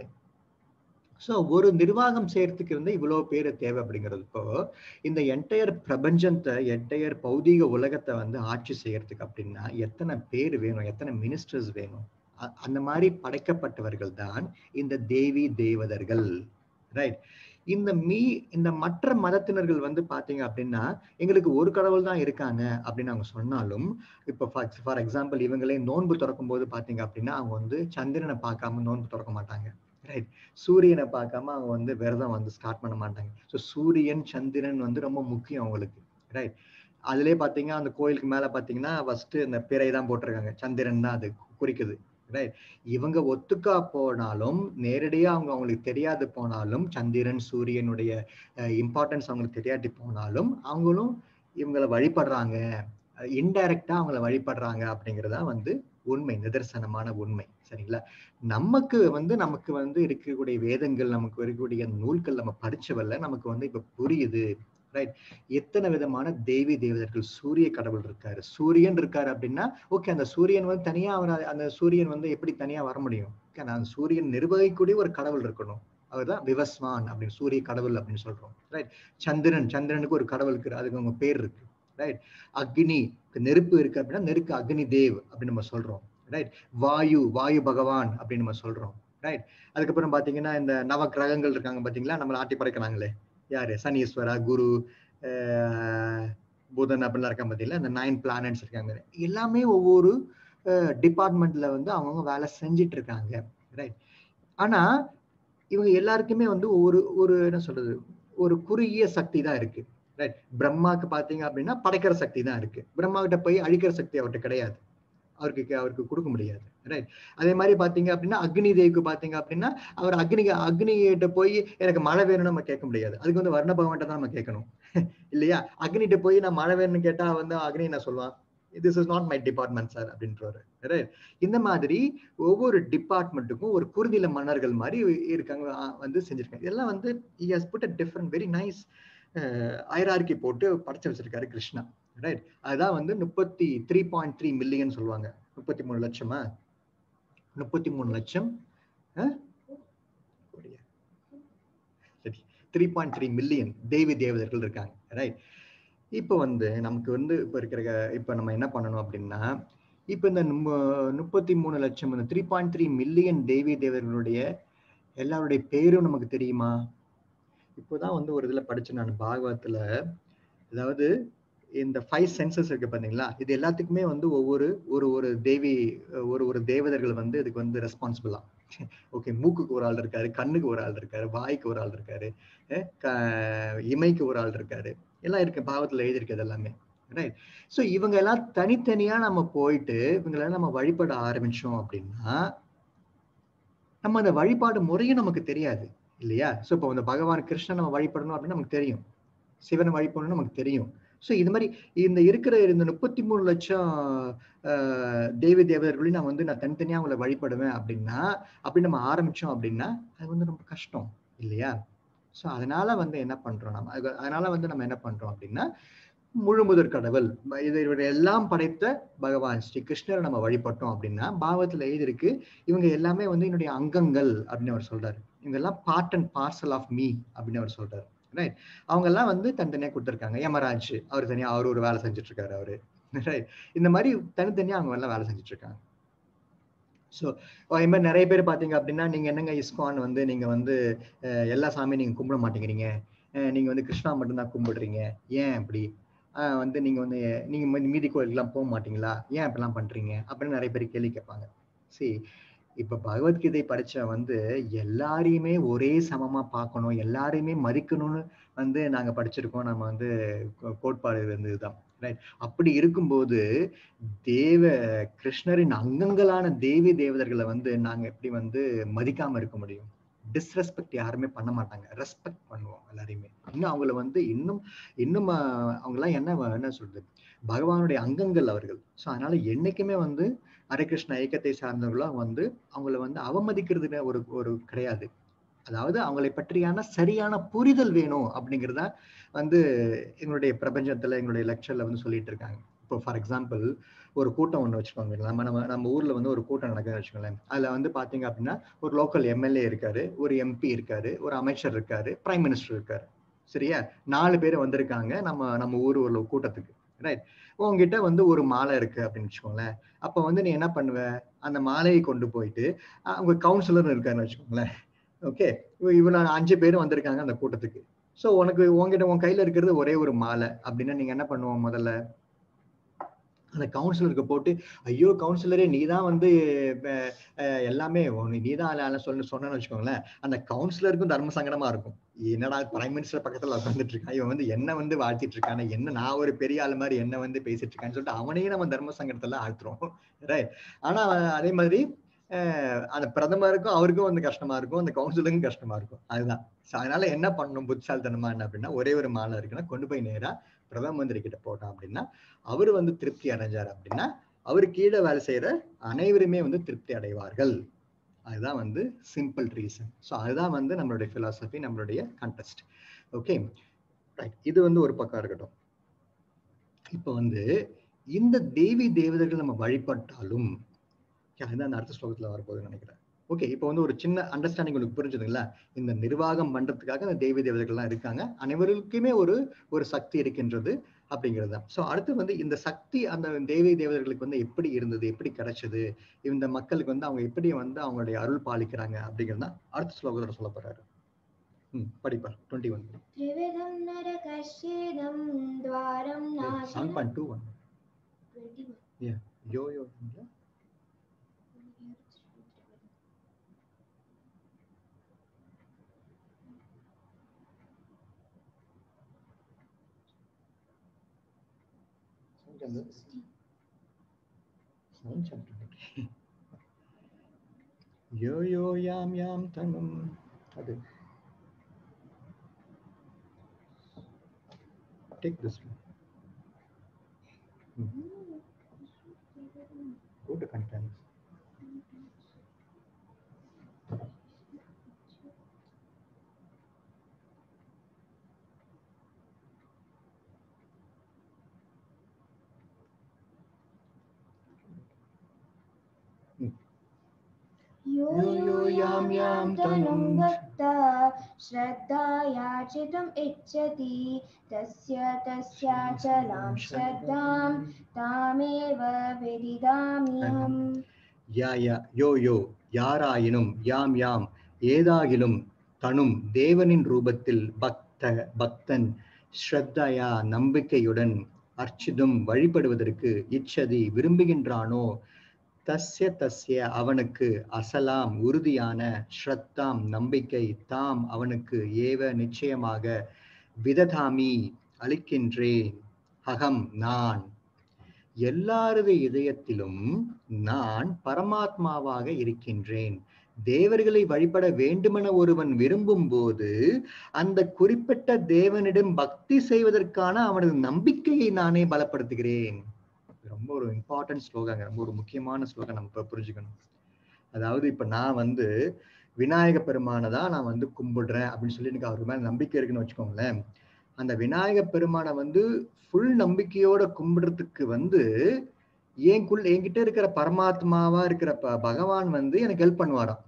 ஸோ ஒரு நிர்வாகம் செய்யறதுக்கு வந்து இவ்வளோ பேர் தேவை அப்படிங்கிறதுப்போ இந்த என்டையர் பிரபஞ்சத்தை என்டையர் பௌதீக உலகத்தை வந்து ஆட்சி செய்யறதுக்கு அப்படின்னா எத்தனை பேர் வேணும் எத்தனை மினிஸ்டர்ஸ் வேணும் அ- அந்த மாதிரி படைக்கப்பட்டவர்கள் தான் இந்த தேவி தேவதர்கள் ரைட் இந்த மீ இந்த மற்ற மதத்தினர்கள் வந்து பாத்தீங்க அப்படின்னா எங்களுக்கு ஒரு கடவுள் தான் இருக்காங்க அப்படின்னு அவங்க சொன்னாலும் இப்போ ஃபார் எக்ஸாம்பிள் இவங்களே நோன்பு திறக்கும் போது பாத்தீங்க அப்படின்னா அவங்க வந்து சந்திரனை பார்க்காம நோன்பு திறக்க மாட்டாங்க ரைட் சூரியனை பார்க்காம அவங்க வந்து விரதம் வந்து ஸ்டார்ட் பண்ண மாட்டாங்க ஸோ சூரியன் சந்திரன் வந்து ரொம்ப முக்கியம் அவங்களுக்கு ரைட் அதுலயே பாத்தீங்க அந்த கோயிலுக்கு மேல பாத்தீங்கன்னா ஃபர்ஸ்ட் இந்த பிறை தான் போட்டிருக்காங்க சந்திரன் தான் அது குறிக்குது ரைட் இவங்க ஒத்துக்கா போனாலும் நேரடியா அவங்க அவங்களுக்கு தெரியாது போனாலும் சந்திரன் சூரியனுடைய இம்பார்ட்டன்ஸ் அவங்களுக்கு தெரியாட்டி போனாலும் அவங்களும் இவங்களை வழிபடுறாங்க இன்டைரக்டா அவங்கள வழிபடுறாங்க அப்படிங்கிறதா வந்து உண்மை நிதர்சனமான உண்மை சரிங்களா நமக்கு வந்து நமக்கு வந்து இருக்கக்கூடிய வேதங்கள் நமக்கு இருக்கக்கூடிய நூல்கள் நம்ம படிச்சவல்ல நமக்கு வந்து இப்ப புரியுது ரைட் எத்தனை விதமான தேவி தேவதர்கள் சூரிய கடவுள் இருக்காரு சூரியன் இருக்காரு அப்படின்னா ஓகே அந்த சூரியன் வந்து தனியா அவர் அந்த சூரியன் வந்து எப்படி தனியா வர முடியும் ஓகே அந்த சூரியன் நிர்வகிக்கக்கூடிய ஒரு கடவுள் இருக்கணும் அவர் தான் விவஸ்வான் அப்படின்னு சூரிய கடவுள் அப்படின்னு சொல்றோம் ரைட் சந்திரன் சந்திரனுக்கு ஒரு கடவுள் இருக்கு அதுக்கு அவங்க பேர் இருக்கு ரைட் அக்னி நெருப்பு இருக்கு அப்படின்னா நெருக்கு அக்னி தேவ் அப்படின்னு நம்ம சொல்றோம் ரைட் வாயு வாயு பகவான் அப்படின்னு நம்ம சொல்றோம் ரைட் அதுக்கப்புறம் பாத்தீங்கன்னா இந்த நவ கிரகங்கள் இருக்காங்க பாத்தீங்களா நம்மள ஆட்டி படைக்கிறாங்களே யாரு சனீஸ்வரா குரு புதன் அப்படிலாம் இருக்காங்க பார்த்தீங்களா இந்த நைன் பிளானட்ஸ் இருக்காங்க எல்லாமே ஒவ்வொரு டிபார்ட்மெண்ட்ல வந்து அவங்கவுங்க வேலை செஞ்சுட்டு இருக்காங்க ரைட் ஆனா இவங்க எல்லாருக்குமே வந்து ஒரு ஒரு என்ன சொல்றது ஒரு குறுகிய சக்தி தான் இருக்கு ரைட் பிரம்மாக்கு பாத்தீங்க அப்படின்னா படைக்கிற சக்தி தான் இருக்கு பிரம்மா கிட்ட போய் அழிக்கிற சக்தி அவர்கிட்ட கிடையாது அவருக்கு அவருக்கு கொடுக்க முடியாது ரைட் அதே மாதிரி பாத்தீங்க அப்படின்னா அக்னி தேவிக்கு பாத்தீங்க அப்படின்னா அவர் அக்னி அக்னிகிட்ட போய் எனக்கு மழை வேணும்னு நம்ம கேட்க முடியாது அதுக்கு வந்து வர்ண பகவான்கிட்ட தான் நம்ம கேட்கணும் இல்லையா அக்னிகிட்ட போய் நான் மழை வேணும்னு கேட்டா வந்து அக்னி என்ன சொல்லுவான் this is not my department sir அப்படின்றவர் ரைட் இந்த மாதிரி ஒவ்வொரு டிபார்ட்மெண்ட்டுக்கும் ஒரு குருதில மன்னர்கள் மாதிரி இருக்காங்க வந்து செஞ்சிருக்காங்க இதெல்லாம் வந்து put a different very nice hierarchy போட்டு படைச்சு வச்சிருக்காரு கிருஷ்ணா ரைட் அதுதான் வந்து முப்பத்தி த்ரீ பாயிண்ட் த்ரீ மில்லியன் சொல்லுவாங்க முப்பத்தி மூணு லட்சமா முப்பத்தி மூணு லட்சம் சரி த்ரீ பாயிண்ட் த்ரீ மில்லியன் தேவி தேவதர்கள் இருக்காங்க ரைட் இப்போ வந்து நமக்கு வந்து இப்போ இருக்கிற இப்போ நம்ம என்ன பண்ணணும் அப்படின்னா இப்போ இந்த முப்பத்தி மூணு லட்சம் இந்த த்ரீ பாயிண்ட் த்ரீ மில்லியன் தேவி தேவர்களுடைய எல்லாருடைய பேரும் நமக்கு தெரியுமா இப்போதான் வந்து ஒரு இதுல படிச்சேன் நான் பாகவத்துல அதாவது இந்த ஃபைவ் சென்சஸ் இருக்கு பாத்தீங்களா இது எல்லாத்துக்குமே வந்து ஒவ்வொரு ஒரு ஒரு தேவி ஒரு ஒரு தேவதர்கள் வந்து இதுக்கு வந்து ரெஸ்பான்சிபிளா ஓகே மூக்குக்கு ஒரு ஆள் இருக்காரு கண்ணுக்கு ஒரு ஆள் இருக்காரு வாய்க்கு ஒரு ஆள் இருக்காரு இமைக்கு ஒரு ஆள் இருக்காரு எல்லாம் இருக்கு பாவத்துல எழுதியிருக்கு எல்லாமே ரைட் ஸோ இவங்க எல்லாம் தனித்தனியா நம்ம போயிட்டு இவங்களெல்லாம் நம்ம வழிபட ஆரம்பிச்சோம் அப்படின்னா நம்ம அந்த வழிபாடு முறையும் நமக்கு தெரியாது இல்லையா ஸோ இப்போ இந்த பகவான் கிருஷ்ணன் நம்ம வழிபடணும் அப்படின்னு நமக்கு தெரியும் சிவனை வழிபடணும்னு நமக்கு தெரியும் ஸோ இது மாதிரி இந்த இருக்கிற இந்த முப்பத்தி மூணு லட்சம் தேவி தேவதர்களையும் நான் வந்து நான் தனித்தனியாக அவங்கள வழிபடுவேன் அப்படின்னா அப்படி நம்ம ஆரம்பிச்சோம் அப்படின்னா அது வந்து ரொம்ப கஷ்டம் இல்லையா ஸோ அதனால வந்து என்ன பண்றோம் நம்ம அதனால வந்து நம்ம என்ன பண்றோம் அப்படின்னா முழு முதற் கடவுள் இது எல்லாம் படைத்த பகவான் ஸ்ரீ கிருஷ்ணரை நம்ம வழிபட்டோம் அப்படின்னா பாவத்துல எழுதிருக்கு இவங்க எல்லாமே வந்து என்னுடைய அங்கங்கள் அப்படின்னு அவர் சொல்றாரு இவங்க எல்லாம் part and parcel of me அப்படின்னு அவர் சொல்றாரு ரைட் அவங்க எல்லாம் வந்து தனித்தனியா கொடுத்துருக்காங்க யமராஜ் அவர் தனியா அவர் ஒரு வேலை செஞ்சுட்டு இருக்காரு அவரு ரைட் இந்த மாதிரி தனித்தனியா அவங்க எல்லாம் வேலை செஞ்சுட்டு இருக்காங்க ஸோ இது மாதிரி நிறைய பேர் பார்த்தீங்க அப்படின்னா நீங்கள் என்னங்க இஸ்கான் வந்து நீங்கள் வந்து எல்லா சாமியும் நீங்கள் கும்பிட மாட்டேங்கிறீங்க நீங்கள் வந்து கிருஷ்ணா மட்டும்தான் கும்பிடுறீங்க ஏன் அப்படி வந்து நீங்கள் வந்து நீங்கள் மீதி கோயிலுக்குலாம் போக மாட்டீங்களா ஏன் இப்படிலாம் பண்ணுறீங்க அப்படின்னு நிறைய பேர் கேள்வி கேட்பாங்க சரி இப்போ பகவத்கீதை படிச்ச வந்து எல்லாரையுமே ஒரே சமமா பார்க்கணும் எல்லாரையுமே மதிக்கணும்னு வந்து நாங்க படிச்சிருக்கோம் நம்ம வந்து கோட்பாடு இருந்ததுதான் ரைட் அப்படி இருக்கும்போது தேவ கிருஷ்ணரின் அங்கங்களான தேவி தேவதர்களை வந்து நாங்க எப்படி வந்து மதிக்காம இருக்க முடியும் டிஸ்ரெஸ்பெக்ட் யாருமே பண்ண மாட்டாங்க ரெஸ்பெக்ட் பண்ணுவோம் எல்லாரையுமே இன்னும் அவங்கள வந்து இன்னும் இன்னும் அவங்கெல்லாம் என்ன என்ன சொல்றது பகவானுடைய அங்கங்கள் அவர்கள் ஸோ அதனால என்னைக்குமே வந்து ஹரே கிருஷ்ண இயக்கத்தை சார்ந்தவர்களும் வந்து அவங்கள வந்து அவமதிக்கிறது ஒரு ஒரு கிடையாது அதாவது அவங்களை பற்றியான சரியான புரிதல் வேணும் அப்படிங்கிறத வந்து எங்களுடைய பிரபஞ்சத்துல எங்களுடைய லெக்சர்ல வந்து சொல்லிட்டு இருக்காங்க இப்போ ஃபார் எக்ஸாம்பிள் ஒரு கூட்டம் ஒன்று வச்சுக்கோங்க நம்ம நம்ம நம்ம ஊர்ல வந்து ஒரு கூட்டம் நடக்குதுன்னு வச்சுக்கோங்களேன் அதுல வந்து பாத்தீங்க அப்படின்னா ஒரு லோக்கல் எம்எல்ஏ இருக்காரு ஒரு எம்பி இருக்காரு ஒரு அமைச்சர் இருக்காரு பிரைம் மினிஸ்டர் இருக்காரு சரியா நாலு பேர் வந்திருக்காங்க நம்ம நம்ம ஊர் ஒரு கூட்டத்துக்கு ரைட் உங்ககிட்ட வந்து ஒரு மாலை இருக்கு அப்படின்னு வச்சுக்கோங்களேன் அப்ப வந்து நீ என்ன பண்ணுவ அந்த மாலையை கொண்டு போயிட்டு உங்க கவுன்சிலர் இருக்காருன்னு வச்சுக்கோங்களேன் ஓகே இவ்வளவு அஞ்சு பேரும் வந்திருக்காங்க அந்த கூட்டத்துக்கு சோ உனக்கு உங்ககிட்ட உன் கையில இருக்கிறது ஒரே ஒரு மாலை அப்படின்னா நீங்க என்ன பண்ணுவோம் முதல்ல அந்த கவுன்சிலருக்கு போட்டு ஐயோ கவுன்சிலரே நீ தான் வந்து அஹ், அஹ், எல்லாமே நீ தான் சொல்லு சொன்னேன்னு வச்சுக்கோங்களேன் அந்த கவுன்சிலருக்கும் தர்ம சங்கடமா இருக்கும் என்னடா பிரைம் மினிஸ்டர் பக்கத்துல உட்காந்துட்டு இருக்கான் இவன் வந்து என்ன வந்து வாழ்த்திட்டு இருக்கானே என்ன நான் ஒரு பெரிய ஆள் மாதிரி என்ன வந்து பேசிட்டு இருக்கான்னு சொல்லிட்டு அவனையே நம்ம தர்ம சங்கடத்துல ஆழ்த்துறோம் ரைட் ஆனா அதே மாதிரி அஹ், அந்த பிரதமருக்கும் அவருக்கும் வந்து கஷ்டமா இருக்கும் அந்த கவுன்சிலருக்கும் கஷ்டமா இருக்கும் அதுதான் So, அதனால என்ன பண்ணணும் புத்திசாலித்தனமா என்ன அப்படின்னா ஒரே ஒரு மாலை இருக்குன்னா கொண்டு போய் நேரா பிரதம மந்திரி கிட்ட போட்டோம் அப்படின்னா அவரு வந்து திருப்தி அடைஞ்சார் அப்படின்னா அவரு கீழே வேலை செய்யற அனைவருமே வந்து திருப்தி அடைவார்கள் அதுதான் வந்து சிம்பிள் ரீசன் ஸோ அதுதான் வந்து நம்மளுடைய philosophy நம்மளுடைய கண்டெஸ்ட் ஓகே ரைட் இது வந்து ஒரு பக்கம் இருக்கட்டும் இப்போ வந்து இந்த தேவி தேவதைகள் நம்ம வழிபட்டாலும் Okay, அதுதான் அந்த அடுத்த ஸ்லோகத்துல வரப்போகுதுன்னு நினைக்கிறேன் ஓகே இப்போ வந்து ஒரு சின்ன அண்டர்ஸ்டாண்டிங் உங்களுக்கு புரிஞ்சுதுங்களா இந்த நிர்வாகம் பண்றதுக்காக அந்த தேவி தேவதைகள்லாம் இருக்காங்க அனைவருக்குமே ஒரு ஒரு சக்தி இருக்கின்றது அப்படிங்கிறது தான் ஸோ அடுத்து வந்து இந்த சக்தி அந்த தேவி தேவதைகளுக்கு வந்து எப்படி இருந்தது எப்படி கிடைச்சது இந்த மக்களுக்கு வந்து அவங்க எப்படி வந்து அவங்களுடைய அருள் பாலிக்கிறாங்க அப்படிங்கிறது தான் அடுத்த ஸ்லோகத்தோட சொல்ல போறாரு ம் படிப்பார் டுவெண்ட்டி ஒன் त्रिविधं नरकश्चेदं द्वारं சாங் नाशनं பாயிண்ட் டூ ஒன் 21. யோ யோ யோ யோ யாம் யாம் தனும் அது take this go to contents यो यो यां यां तनुं भक्ता श्रद्धायाचितुम् इच्छति तस्य तस्याचलां श्रद्धां तामेव विदिदाम्यहम् யா யா யோ யோ யாராயினும் யாம் யாம் ஏதாகிலும் தனும் தேவனின் ரூபத்தில் பக்த பக்தன் ஸ்ரத்தையா நம்பிக்கையுடன் அர்ச்சிதும் வழிபடுவதற்கு இச்சதி விரும்புகின்றானோ தஸ்ய தஸ்ய அவனுக்கு அசலாம் உறுதியான ஸ்ரத்தாம் நம்பிக்கை தாம் அவனுக்கு ஏவ நிச்சயமாக விததாமி அளிக்கின்றேன் அகம் நான் எல்லாரது இதயத்திலும் நான் பரமாத்மாவாக இருக்கின்றேன் தேவர்களை வழிபட வேண்டுமென ஒருவன் விரும்பும் போது அந்த குறிப்பிட்ட தேவனிடம் பக்தி செய்வதற்கான அவனது நம்பிக்கையை நானே பலப்படுத்துகிறேன் ரொம்ப ஒரு இம்பார்ட்டன்ட் ஸ்லோகங்க ரொம்ப ஒரு முக்கியமான ஸ்லோகம் நம்ம இப்ப புரிஞ்சுக்கணும் அதாவது இப்ப நான் வந்து விநாயக பெருமானை தான் நான் வந்து கும்பிடுறேன் அப்படின்னு சொல்லி எனக்கு அவர் மேல நம்பிக்கை இருக்குன்னு வச்சுக்கோங்களேன் அந்த விநாயக பெருமானை வந்து ஃபுல் நம்பிக்கையோட கும்பிடுறதுக்கு வந்து என்குள் என்கிட்ட இருக்கிற பரமாத்மாவா இருக்கிற ப- பகவான் வந்து எனக்கு ஹெல்ப் பண்ணுவாராம்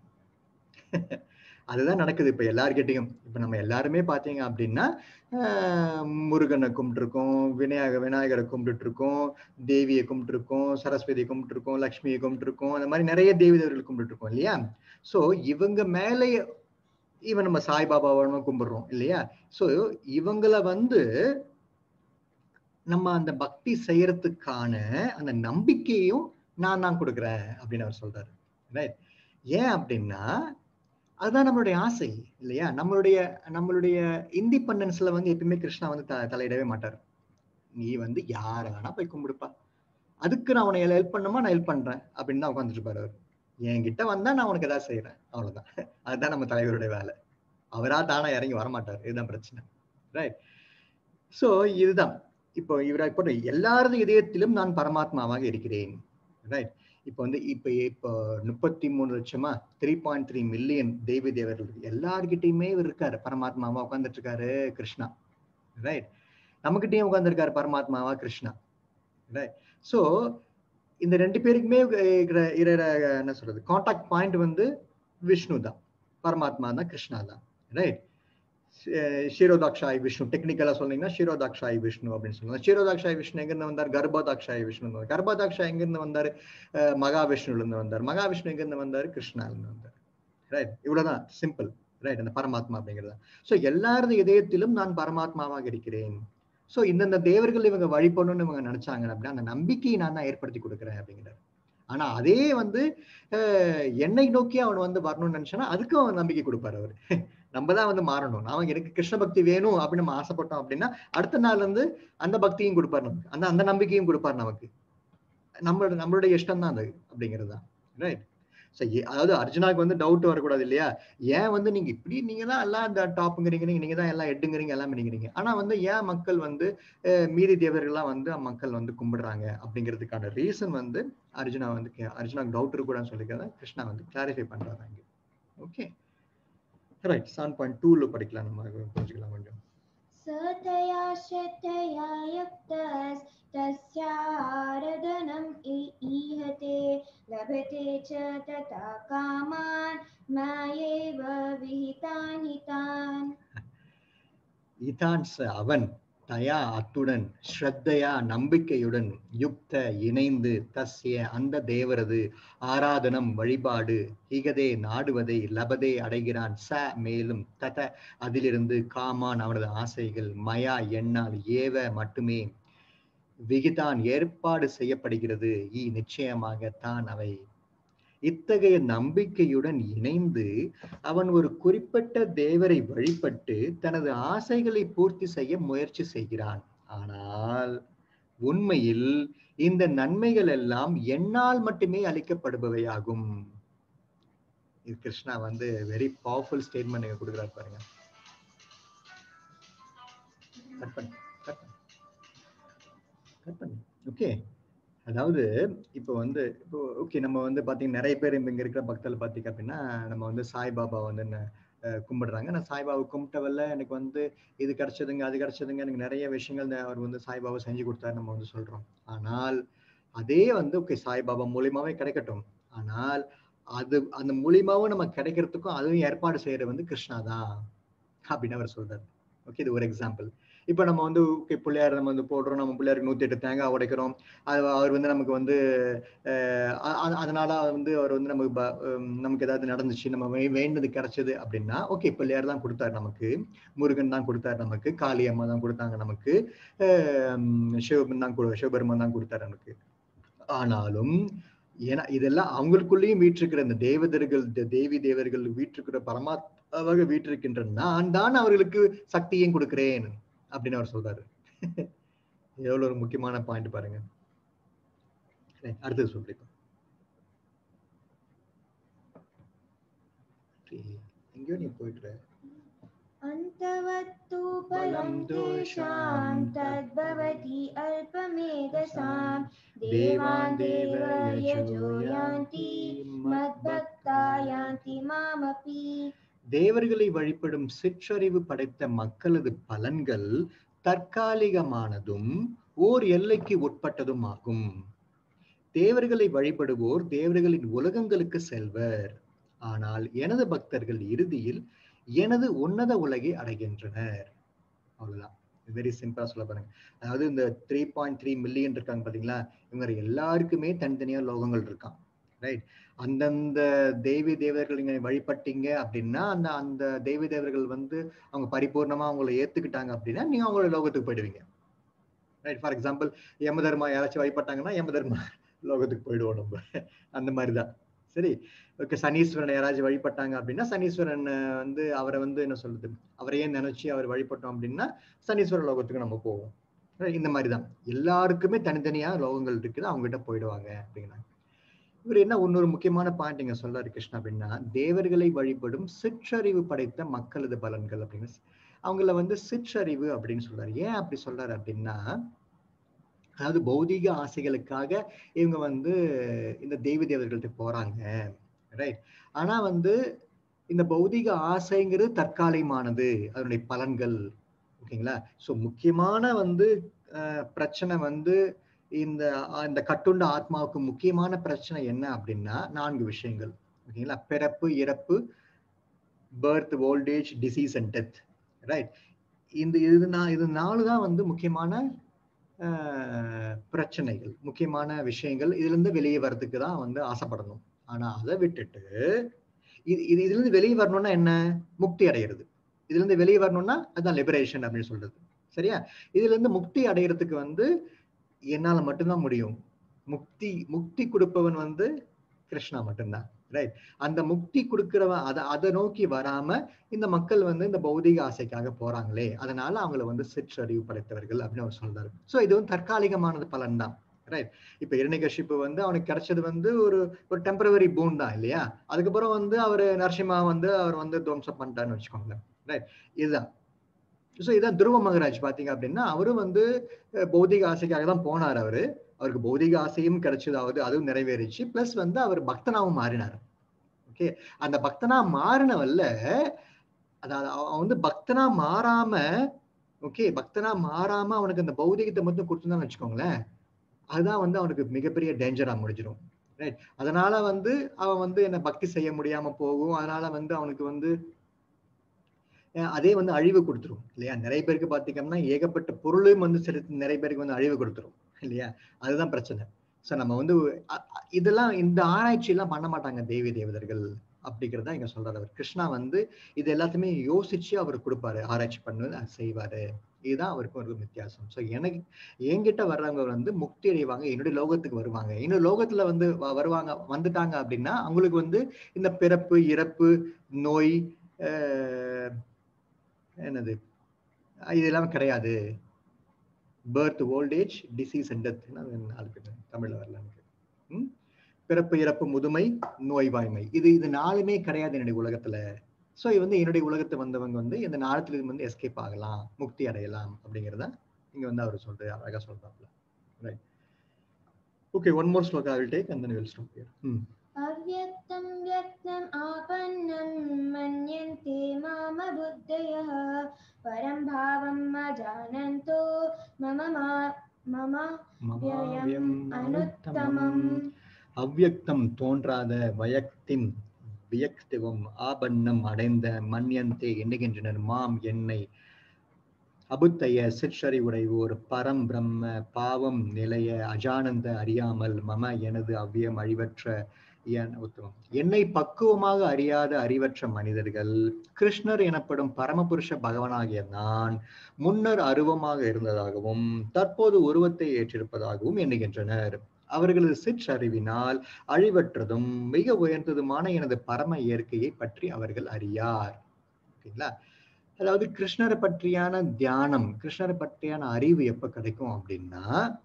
அதுதான் நடக்குது இப்ப எல்லார்கிட்டயும் இப்ப நம்ம எல்லாருமே பாத்தீங்க அப்படின்னா ஆஹ் முருகனை கும்பிட்டுருக்கோம் விநாயக விநாயகரை கும்பிட்டு இருக்கோம் தேவியை கும்பிட்டு இருக்கோம் சரஸ்வதியை கும்பிட்டு இருக்கோம் லக்ஷ்மியை கும்பிட்டு இருக்கோம் அந்த மாதிரி நிறைய தேவி தேவர்கள் கும்பிட்டு இருக்கோம் இல்லையா சோ இவங்க மேலே இவன் நம்ம சாய்பாபாவை கும்பிடுறோம் இல்லையா சோ இவங்களை வந்து நம்ம அந்த பக்தி செய்யறதுக்கான அந்த நம்பிக்கையும் நான் தான் கொடுக்குறேன் அப்படின்னு அவர் சொல்றாரு ரைட் ஏன் அப்படின்னா அதுதான் நம்மளுடைய ஆசை இல்லையா நம்மளுடைய நம்மளுடைய இண்டிபெண்டன்ஸ்ல வந்து எப்பயுமே கிருஷ்ணா வந்து த தலையிடவே மாட்டார் நீ வந்து யார வேணா போய் கும்பிடுப்பா அதுக்கு நான் உனக்கு ஹெல்ப் பண்ணுமா நான் ஹெல்ப் பண்றேன் அப்படின்னு தான் உட்காந்துட்டு இருப்பாரு அவர் என்கிட்ட வந்தா நான் உனக்கு ஏதாவது செய்யறேன் அவ்வளவுதான் அதுதான் நம்ம தலைவருடைய வேலை அவரா தானா இறங்கி வரமாட்டார் இதுதான் பிரச்சனை ரைட் சோ இதுதான் இப்போ இவரை இப்போ எல்லாரது இதயத்திலும் நான் பரமாத்மாவாக இருக்கிறேன் ரைட் இப்போ வந்து இப்போ இப்போ முப்பத்தி மூணு லட்சமா த்ரீ பாயிண்ட் த்ரீ மில்லியன் தேவி தேவர்கள் இருக்கு எல்லார்கிட்டயுமே இவர் இருக்காரு பரமாத்மாவா உட்காந்துட்டு இருக்காரு கிருஷ்ணா ரைட் நம்மகிட்டயும் உட்காந்துருக்காரு பரமாத்மாவா கிருஷ்ணா ரைட் ஸோ இந்த ரெண்டு பேருக்குமே இருக்கிற இருக்கிற என்ன சொல்றது காண்டாக்ட் பாயிண்ட் வந்து விஷ்ணு தான் பரமாத்மா தான் கிருஷ்ணா தான் ரைட் ஷீரோதாக்ஷாய் விஷ்ணு டெக்னிக்கலா சொன்னீங்கன்னா ஷீரோதாக்ஷாய் விஷ்ணு அப்படின்னு சொல்லுவாங்க ஷீரோதாக்ஷாய் விஷ்ணு எங்கிருந்து வந்தார் கர்ப்பதாக்ஷாய் விஷ்ணு கர்ப்பதாக்ஷா எங்கிருந்து வந்தாரு அஹ் மகாவிஷ்ணுல இருந்து வந்தார் மகாவிஷ்ணு எங்கிருந்து வந்தாரு கிருஷ்ணால இருந்து வந்தார் ரைட் இவ்வளவுதான் சிம்பிள் ரைட் அந்த பரமாத்மா அப்படிங்கிறது ஸோ எல்லாரது இதயத்திலும் நான் பரமாத்மாவாக இருக்கிறேன் ஸோ இந்தந்த தேவர்கள் இவங்க வழிபடணும்னு இவங்க நினைச்சாங்க அப்படின்னா அந்த நம்பிக்கையை நான் தான் ஏற்படுத்தி கொடுக்குறேன் அப்படிங்கிறார் ஆனா அதே வந்து அஹ், என்னை நோக்கி அவன் வந்து வரணும்னு நினைச்சானா அதுக்கும் அவன் நம்பிக்கை கொடுப்பாரு அவர் நம்ம தான் வந்து மாறணும் நாம எனக்கு கிருஷ்ண பக்தி வேணும் அப்படின்னு நம்ம ஆசைப்பட்டோம் அப்படின்னா அடுத்த நாள் வந்து அந்த பக்தியும் கொடுப்பாரு நமக்கு அந்த அந்த நம்பிக்கையும் கொடுப்பாரு நமக்கு நம்மளோட நம்மளுடைய இஷ்டம் தான் அது அப்படிங்கிறது தான் ரைட் ஸோ அதாவது அர்ஜுனாக்கு வந்து டவுட் வரக்கூடாது இல்லையா ஏன் வந்து நீங்க இப்படி நீங்க தான் எல்லாம் இந்த டாப்புங்கிறீங்க நீங்க தான் எல்லாம் எட்டுங்கிறீங்க எல்லாம் பண்ணிக்கிறீங்க ஆனா வந்து ஏன் மக்கள் வந்து அஹ், மீதி தேவர்கள்லாம் வந்து மக்கள் வந்து கும்பிடுறாங்க அப்படிங்கிறதுக்கான ரீசன் வந்து அர்ஜுனா வந்து கே- அர்ஜுனாக்கு டவுட் இருக்கக்கூடாதுன்னு சொல்லிக்கிறத கிருஷ்ணா வந்து கிளாரிஃபை பண்றாங்க இங்க ஓகே ரைட் செவன் பாயிண்ட் டூல படிக்கலாம் நம்ம புரிஞ்சுக்கலாம் கொஞ்சம் सतया श्रद्धया युक्तस्तस्याराधनम् इ- ईहते लभते च तथा कामान् मायैव विहितान् हितान् இதான் ச- அவன் தயா அத்துடன் ஸ்ரத்தையா நம்பிக்கையுடன் யுக்த இணைந்து தஸ்ய அந்த தேவரது ஆராதனம் வழிபாடு இகதே நாடுவதை லபதே அடைகிறான் ச மேலும் தத அதிலிருந்து காமான் அவனது ஆசைகள் மயா எண்ணால் ஏவ மட்டுமே விகிதான் ஏற்பாடு செய்யப்படுகிறது ஈ நிச்சயமாக தான் அவை இத்தகைய நம்பிக்கையுடன் இணைந்து அவன் ஒரு குறிப்பிட்ட தேவரை வழிபட்டு தனது ஆசைகளை பூர்த்தி செய்ய முயற்சி செய்கிறான் ஆனால் உண்மையில் இந்த நன்மைகள் எல்லாம் என்னால் மட்டுமே அளிக்கப்படுபவையாகும் இது கிருஷ்ணா வந்து வெரி பவர்ஃபுல் ஸ்டேட்மெண்ட் கொடுக்குறாரு பாருங்க கட் பண்ணு கட் பண்ணு கட் பண்ணு ஓகே அதாவது இப்போ வந்து இப்போ ஓகே நம்ம வந்து பாத்தீங்கன்னா நிறைய பேர் இங்க இருக்கிற பக்தர்கள் பாத்தீங்க அப்படின்னா நம்ம வந்து சாய்பாபா வந்து என்ன, அஹ், கும்பிடுறாங்க நான் சாய்பாபா கும்பிட்டவல்ல எனக்கு வந்து இது கிடைச்சதுங்க அது கிடைச்சதுங்க எனக்கு நிறைய விஷயங்கள் இந்த அவர் வந்து சாய்பாபா செஞ்சு கொடுத்தாரு நம்ம வந்து சொல்றோம் ஆனால் அதே வந்து ஓகே சாய்பாபா மூலியமாவே கிடைக்கட்டும் ஆனால் அது அந்த மூலியமாவும் நம்ம கிடைக்கிறதுக்கும் அதுவும் ஏற்பாடு செய்யறது வந்து கிருஷ்ணா தான் அப்படின்னு அவர் சொல்றாரு ஓகே இது ஒரு எக்ஸாம்பிள் இப்போ நம்ம வந்து ஓகே பிள்ளையார் நம்ம வந்து போடுறோம் நம்ம பிள்ளையாருக்கு நூத்தி எட்டு தேங்காய் உடைக்கிறோம் அது அவர் வந்து நமக்கு வந்து அஹ், அ- அ- அதனால வந்து அவர் வந்து நமக்கு ப- ஹம், நமக்கு ஏதாவது நடந்துச்சு நம்ம வே- வேண்டியது கிடைச்சது அப்படின்னா ஓகே பிள்ளையார் தான் கொடுத்தாரு நமக்கு முருகன் தான் கொடுத்தாரு நமக்கு காளி அம்மா தான் கொடுத்தாங்க நமக்கு ஹம், சிவபெருமன் தான் கொடு- சிவபெருமான் தான் கொடுத்தாரு நமக்கு ஆனாலும் ஏன்னா இதெல்லாம் அவங்களுக்குள்ளேயும் வீற்றிருக்கிற இந்த தேவதர்கள் இந்த தேவி தேவர்கள் வீற்றிருக்கிற பரமாத்மாவாக வீற்றிருக்கின்ற நான் தான் அவர்களுக்கு சக்தியும் கொடுக்கிறேன் அப்படின்னு அவர் சொல்றாரு எவ்வளவு ஒரு முக்கியமான பாயிண்ட் பாருங்க சரி, அடுத்தது சொல்லிப்போம் எங்கேயோ நீ போயிட்டு अन्तवत्तु फलं तेषां तद्भवति अल्पमेधसां देवान् देव यजो यान्ति मद्भक्ता यान्ति मामपि தேவர்களை வழிபடும் சிற்றறிவு படைத்த மக்களது பலன்கள் தற்காலிகமானதும் ஓர் எல்லைக்கு உட்பட்டதும் ஆகும் தேவர்களை வழிபடுவோர் தேவர்களின் உலகங்களுக்கு செல்வர் ஆனால் எனது பக்தர்கள் இறுதியில் எனது உன்னத உலகை அடைகின்றனர் அவ்வளவுதான் வெரி சிம்பிளா சொல்ல பாருங்க அதாவது இந்த த்ரீ பாயிண்ட் த்ரீ மில்லியன் இருக்காங்க பாத்தீங்களா இவங்க எல்லாருக்குமே தனித்தனியா லோகங்கள் இருக்கான் ரைட் அந்தந்த தேவி தேவர்கள் நீங்க வழிபட்டீங்க அப்படின்னா அந்த அந்த தேவி தேவர்கள் வந்து அவங்க பரிபூர்ணமா அவங்கள ஏத்துக்கிட்டாங்க அப்படின்னா நீங்க அவங்களோட லோகத்துக்கு போயிடுவீங்க ரைட் ஃபார் எக்ஸாம்பிள் யமதர்மா யாராச்சும் வழிபட்டாங்கன்னா யமதர்மா லோகத்துக்கு போயிடுவோம் நம்ம அந்த மாதிரிதான் சரி ஓகே சனீஸ்வரனை யாராச்சும் வழிபட்டாங்க அப்படின்னா சனீஸ்வரன் அஹ், வந்து அவரை வந்து என்ன சொல்றது அவரையே நினைச்சு அவர் வழிபட்டோம் அப்படின்னா சனீஸ்வரன் லோகத்துக்கு நம்ம போவோம் Right? இந்த மாதிரி தான் எல்லாருக்குமே தனித்தனியா லோகங்கள் இருக்குது அவங்க கிட்ட போயிடுவாங்க அப்படிங்கிறாங்க இவர் என்ன இன்னொரு முக்கியமான பாயிண்ட் இங்க சொல்றாரு கிருஷ்ணா அப்படின்னா தேவர்களை வழிபடும் சிற்றறிவு படைத்த மக்களது பலன்கள் அப்படின்னு அவங்கள வந்து சிற்றறிவு அப்படின்னு சொல்றாரு ஏன் அப்படி சொல்றாரு அப்படின்னா அதாவது பௌதீக ஆசைகளுக்காக இவங்க வந்து இந்த தெய்வ தேவர்கள்ட்ட போறாங்க ரைட் ஆனா வந்து இந்த பௌதீக ஆசைங்கிறது தற்காலிகமானது அதனுடைய பலன்கள் ஓகேங்களா சோ முக்கியமான வந்து அஹ், பிரச்சனை வந்து இந்த அஹ், இந்த கட்டுண்ட ஆத்மாவுக்கு முக்கியமான பிரச்சனை என்ன அப்படின்னா நான்கு விஷயங்கள் ஓகேங்களா பிறப்பு இறப்பு birth old age disease and death right இந்த இது நான் இது நாலு தான் வந்து முக்கியமான அஹ், பிரச்சனைகள் முக்கியமான விஷயங்கள் இதுல இருந்து வெளியே வர்றதுக்கு தான் வந்து ஆசைப்படணும் ஆனா அதை விட்டுட்டு இது இது இதுல இருந்து வெளியே வரணும்னா என்ன முக்தி அடையிறது இதுல இருந்து வெளியே வரணும்னா அதான் லிபரேஷன் அப்படின்னு சொல்றது சரியா இதுல இருந்து முக்தி அடையிறதுக்கு வந்து என்னால மட்டும்தான் முடியும் முக்தி முக்தி கொடுப்பவன் வந்து கிருஷ்ணா மட்டும்தான் ரைட் அந்த முக்தி கொடுக்கிறவன் அதை அதை நோக்கி வராம இந்த மக்கள் வந்து இந்த பௌதிக ஆசைக்காக போறாங்களே அதனால அவங்கள வந்து சிற்றறிவு படைத்தவர்கள் அப்படின்னு அவர் சொல்றாரு சோ இது வந்து தற்காலிகமானது பலன் தான் ரைட் இப்ப இரணிகஷிப்பு வந்து அவனுக்கு கிடைச்சது வந்து ஒரு ஒரு டெம்பரவரி பூன் தான் இல்லையா அதுக்கப்புறம் வந்து அவர் நரசிம்மா வந்து அவர் வந்து துவம்சம் பண்ணிட்டான்னு வச்சுக்கோங்களேன் ரைட் இதுதான் ஸோ இதான் துருவ மகராஜ் பாத்தீங்க அப்படின்னா அவரும் வந்து அஹ், பௌதிக ஆசைக்காக தான் போனார் அவரு அவருக்கு பௌதிக ஆசையும் கிடைச்சதாவது அதுவும் நிறைவேறிச்சு பிளஸ் வந்து அவர் பக்தனாவும் மாறினார் ஓகே அந்த பக்தனா மாறினவல்ல அதாவது அவ- அவன் வந்து பக்தனா மாறாம ஓகே பக்தனா மாறாம அவனுக்கு அந்த பௌதிகத்தை மட்டும் கொடுத்துருந்தான்னு வச்சுக்கோங்களேன் அதுதான் வந்து அவனுக்கு மிகப்பெரிய டேஞ்சரா முடிஞ்சிடும் ரைட் அதனால வந்து அவன் வந்து என்ன பக்தி செய்ய முடியாம போகும் அதனால வந்து அவனுக்கு வந்து அஹ் அதே வந்து அழிவு கொடுத்துரும் இல்லையா நிறைய பேருக்கு பாத்தீங்கன்னா ஏகப்பட்ட பொருளும் வந்து சில நிறைய பேருக்கு வந்து அழிவு கொடுத்துரும் இல்லையா அதுதான் பிரச்சனை சோ நம்ம வந்து அ- அ- இதெல்லாம் இந்த ஆராய்ச்சி எல்லாம் பண்ண மாட்டாங்க தேவி தேவதர்கள் அப்படிங்கிறதா இங்க சொல்றாரு அவர் கிருஷ்ணா வந்து இது எல்லாத்தையுமே யோசிச்சு அவர் கொடுப்பாரு ஆராய்ச்சி பண்ணு அது செய்வாரு இதுதான் அவருக்கு ஒரு வித்தியாசம் சோ எனக்கு என்கிட்ட வர்றவங்க வந்து முக்தி அடைவாங்க என்னுடைய லோகத்துக்கு வருவாங்க என்னோட லோகத்துல வந்து வ- வருவாங்க வந்துட்டாங்க அப்படின்னா அவங்களுக்கு வந்து இந்த பிறப்பு இறப்பு நோய் ஆஹ் என்னது அஹ் இது எல்லாமே கிடையாது birth old age disease and death நாலு பேர் தமிழ்ல வரல எனக்கு ம்? பிறப்பு இறப்பு முதுமை நோய்வாய்மை இது இது நாலுமே கிடையாது என்னுடைய உலகத்துல சோ இது வந்து என்னுடைய உலகத்தை வந்தவங்க வந்து இந்த நாளத்துல இருந்து வந்து எஸ்கேப் ஆகலாம் முக்தி அடையலாம் அப்படிங்கிறத இங்க வந்து அவர் சொல்றாரு அழகா சொல்றாப்ல right okay one more sloka I will take and then will stop here ம் अव्यक्तं व्यक्तम् आपन्नं मन्यन्ते मामबुद्धयः परं भावम् अजानन्तो मम मा मम व्ययम् अनुत्तमम् அவ்யக்தம் தோன்றாத வயக்திம் வியக்திவம் ஆபன்னம் அடைந்த மன்யந்தே எண்ணுகின்றனர் மாம் என்னை அபுத்தைய சிற்றறி உடைவோர் பரம் பிரம்ம பாவம் நிலைய அஜானந்த அறியாமல் மம எனது அவ்வியம் அழிவற்ற என் உத்தமம் என்னை பக்குவமாக அறியாத அறிவற்ற மனிதர்கள் கிருஷ்ணர் எனப்படும் பரமபுருஷ பகவானாகிய நான் முன்னர் அருவமாக இருந்ததாகவும் தற்போது உருவத்தை ஏற்றிருப்பதாகவும் எண்ணுகின்றனர் அவர்களது சிற்றறிவினால் அழிவற்றதும் மிக உயர்ந்ததுமான எனது பரம இயற்கையை பற்றி அவர்கள் அறியார் ஓகேங்களா அதாவது கிருஷ்ணரை பற்றியான தியானம் கிருஷ்ணரை பற்றியான அறிவு எப்ப கிடைக்கும் அப்படின்னா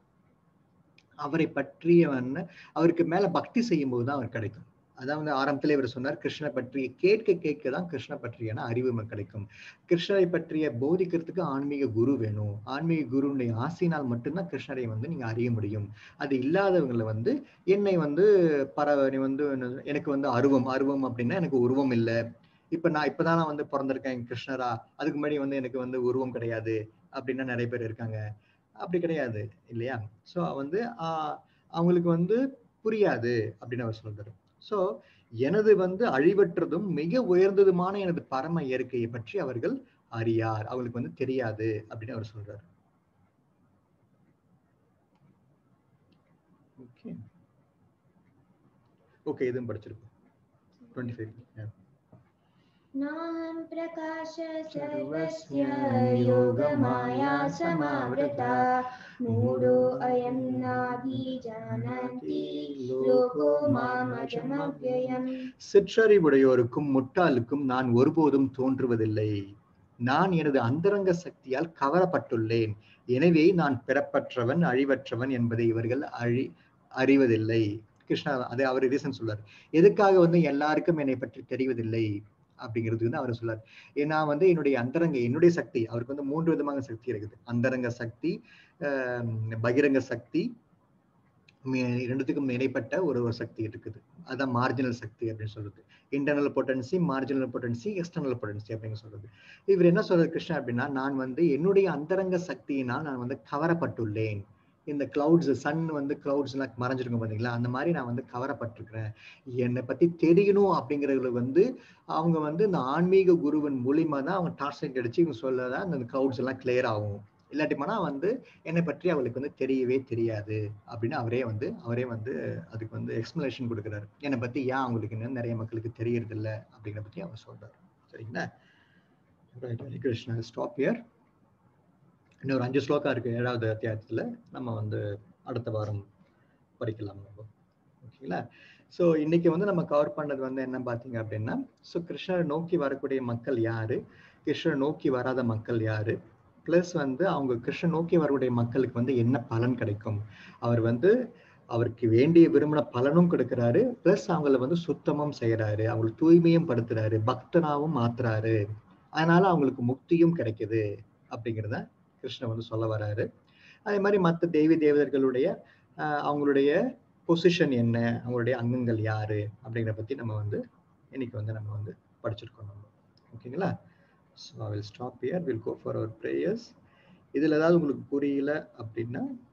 அவரை பற்றியவன் அவருக்கு மேல பக்தி செய்யும் போது தான் அவர் கிடைக்கும் அதான் வந்து ஆரம்பத்துல இவர் சொன்னார் கிருஷ்ணரை பற்றி கேட்க கேட்க தான் கிருஷ்ண பற்றியான அறிவு நமக்கு கிடைக்கும் கிருஷ்ணரை பற்றிய போதிக்கிறதுக்கு ஆன்மீக குரு வேணும் ஆன்மீக குருனுடைய ஆசையினால் மட்டும்தான் கிருஷ்ணரை வந்து நீங்க அறிய முடியும் அது இல்லாதவங்களை வந்து என்னை வந்து பர நீ வந்து என்ன- எனக்கு வந்து அருவம் அருவம் அப்படின்னா எனக்கு உருவம் இல்லை இப்ப நான் இப்பதான் நான் வந்து பிறந்திருக்கேன் கிருஷ்ணரா அதுக்கு முன்னாடி வந்து எனக்கு வந்து உருவம் கிடையாது அப்படின்னா நிறைய பேர் இருக்காங்க அப்படி கிடையாது இல்லையா சோ வந்து ஆஹ் அவங்களுக்கு வந்து புரியாது அப்படின்னு அவர் சொல்றாரு சோ எனது வந்து அழிவற்றதும் மிக உயர்ந்ததுமான எனது பரம இயற்கையை பற்றி அவர்கள் அறியார் அவங்களுக்கு வந்து தெரியாது அப்படின்னு அவர் சொல்றாரு ஓகே ஓகே இதுவும் படிச்சிருக்கோம் டுவெண்ட்டி ஃபைவ் नाहं प्रकाश सर्वस्य योगमाया समावृता मूढो अयं नाभिजानाति लोको मामजमव्ययम् சிற்றறிவுடையோருக்கும் முட்டாளுக்கும் நான் ஒருபோதும் தோன்றுவதில்லை நான் எனது அந்தரங்க சக்தியால் கவரப்பட்டுள்ளேன் எனவே நான் பிறப்பற்றவன் அழிவற்றவன் என்பதை இவர்கள் அழி அறிவதில்லை கிருஷ்ணா அதை அவர் ரீசன் சொல்றார் எதுக்காக வந்து எல்லாருக்கும் என்னை பற்றி தெரிவதில்லை அப்படிங்கிறது வந்து அவர் சொல்றார் ஏன்னா வந்து என்னுடைய அந்தரங்க என்னுடைய சக்தி அவருக்கு வந்து மூன்று விதமான சக்தி இருக்குது அந்தரங்க சக்தி ஆஹ் பகிரங்க சக்தி மே- இரண்டுத்துக்கும் இடைப்பட்ட ஒரு ஒரு சக்தி இருக்குது அதான் மார்ஜினல் சக்தி அப்படின்னு சொல்றது internal potency marginal potency external potency அப்படின்னு சொல்றது இவர் என்ன சொல்றது கிருஷ்ணா அப்படின்னா நான் வந்து என்னுடைய அந்தரங்க சக்தியினால் நான் வந்து கவரப்பட்டுள்ளேன் இந்த கிளவுட்ஸ் சன் வந்து கிளவுட்ஸ் எல்லாம் மறைஞ்சிருக்கும் பாத்தீங்களா அந்த மாதிரி நான் வந்து கவரப்பட்டிருக்கிறேன் என்னை பத்தி தெரியணும் அப்படிங்கறதுல வந்து அவங்க வந்து இந்த ஆன்மீக குருவின் மூலியமா தான் அவங்க டிரான்ஸ்லேட் அடிச்சு இவங்க சொல்லதான் அந்த கிளவுட்ஸ் எல்லாம் கிளியர் ஆகும் இல்லாட்டி போனா வந்து என்னை பற்றி அவளுக்கு வந்து தெரியவே தெரியாது அப்படின்னு அவரே வந்து அவரே வந்து அதுக்கு வந்து எக்ஸ்பிளனேஷன் கொடுக்குறாரு என்னை பத்தி ஏன் அவங்களுக்கு இன்னும் நிறைய மக்களுக்கு தெரியறது இல்ல அப்படிங்கிற பத்தி அவர் சொல்றாரு சரிங்களா right Hari Krishna stop here இன்னொரு அஞ்சு ஸ்லோகா இருக்கு ஏழாவது அத்தியாயத்துல நம்ம வந்து அடுத்த வாரம் படிக்கலாம் நம்ம ஓகேங்களா ஸோ இன்னைக்கு வந்து நம்ம கவர் பண்ணது வந்து என்ன பார்த்தீங்க அப்படின்னா ஸோ கிருஷ்ணரை நோக்கி வரக்கூடிய மக்கள் யாரு கிருஷ்ணரை நோக்கி வராத மக்கள் யாரு ப்ளஸ் வந்து அவங்க கிருஷ்ணன் நோக்கி வரக்கூடிய மக்களுக்கு வந்து என்ன பலன் கிடைக்கும் அவர் வந்து அவருக்கு வேண்டிய விரும்பின பலனும் கொடுக்குறாரு ப்ளஸ் அவங்கள வந்து சுத்தமும் செய்யறாரு அவங்களுக்கு தூய்மையும் படுத்துறாரு பக்தனாவும் மாத்துறாரு அதனால அவங்களுக்கு முக்தியும் கிடைக்குது அப்படிங்கிறத கிருஷ்ணன் வந்து சொல்ல வராரு அதே மாதிரி மற்ற தேவி தேவதர்களுடைய அவங்களுடைய பொசிஷன் என்ன அவங்களுடைய அங்கங்கள் யாரு அப்படிங்கிற பத்தி நம்ம வந்து இன்னைக்கு வந்து நம்ம வந்து படிச்சிருக்கோம் நம்ம ஓகேங்களா so I will stop here will go for our prayers இதில் ஏதாவது உங்களுக்கு புரியல அப்படின்னா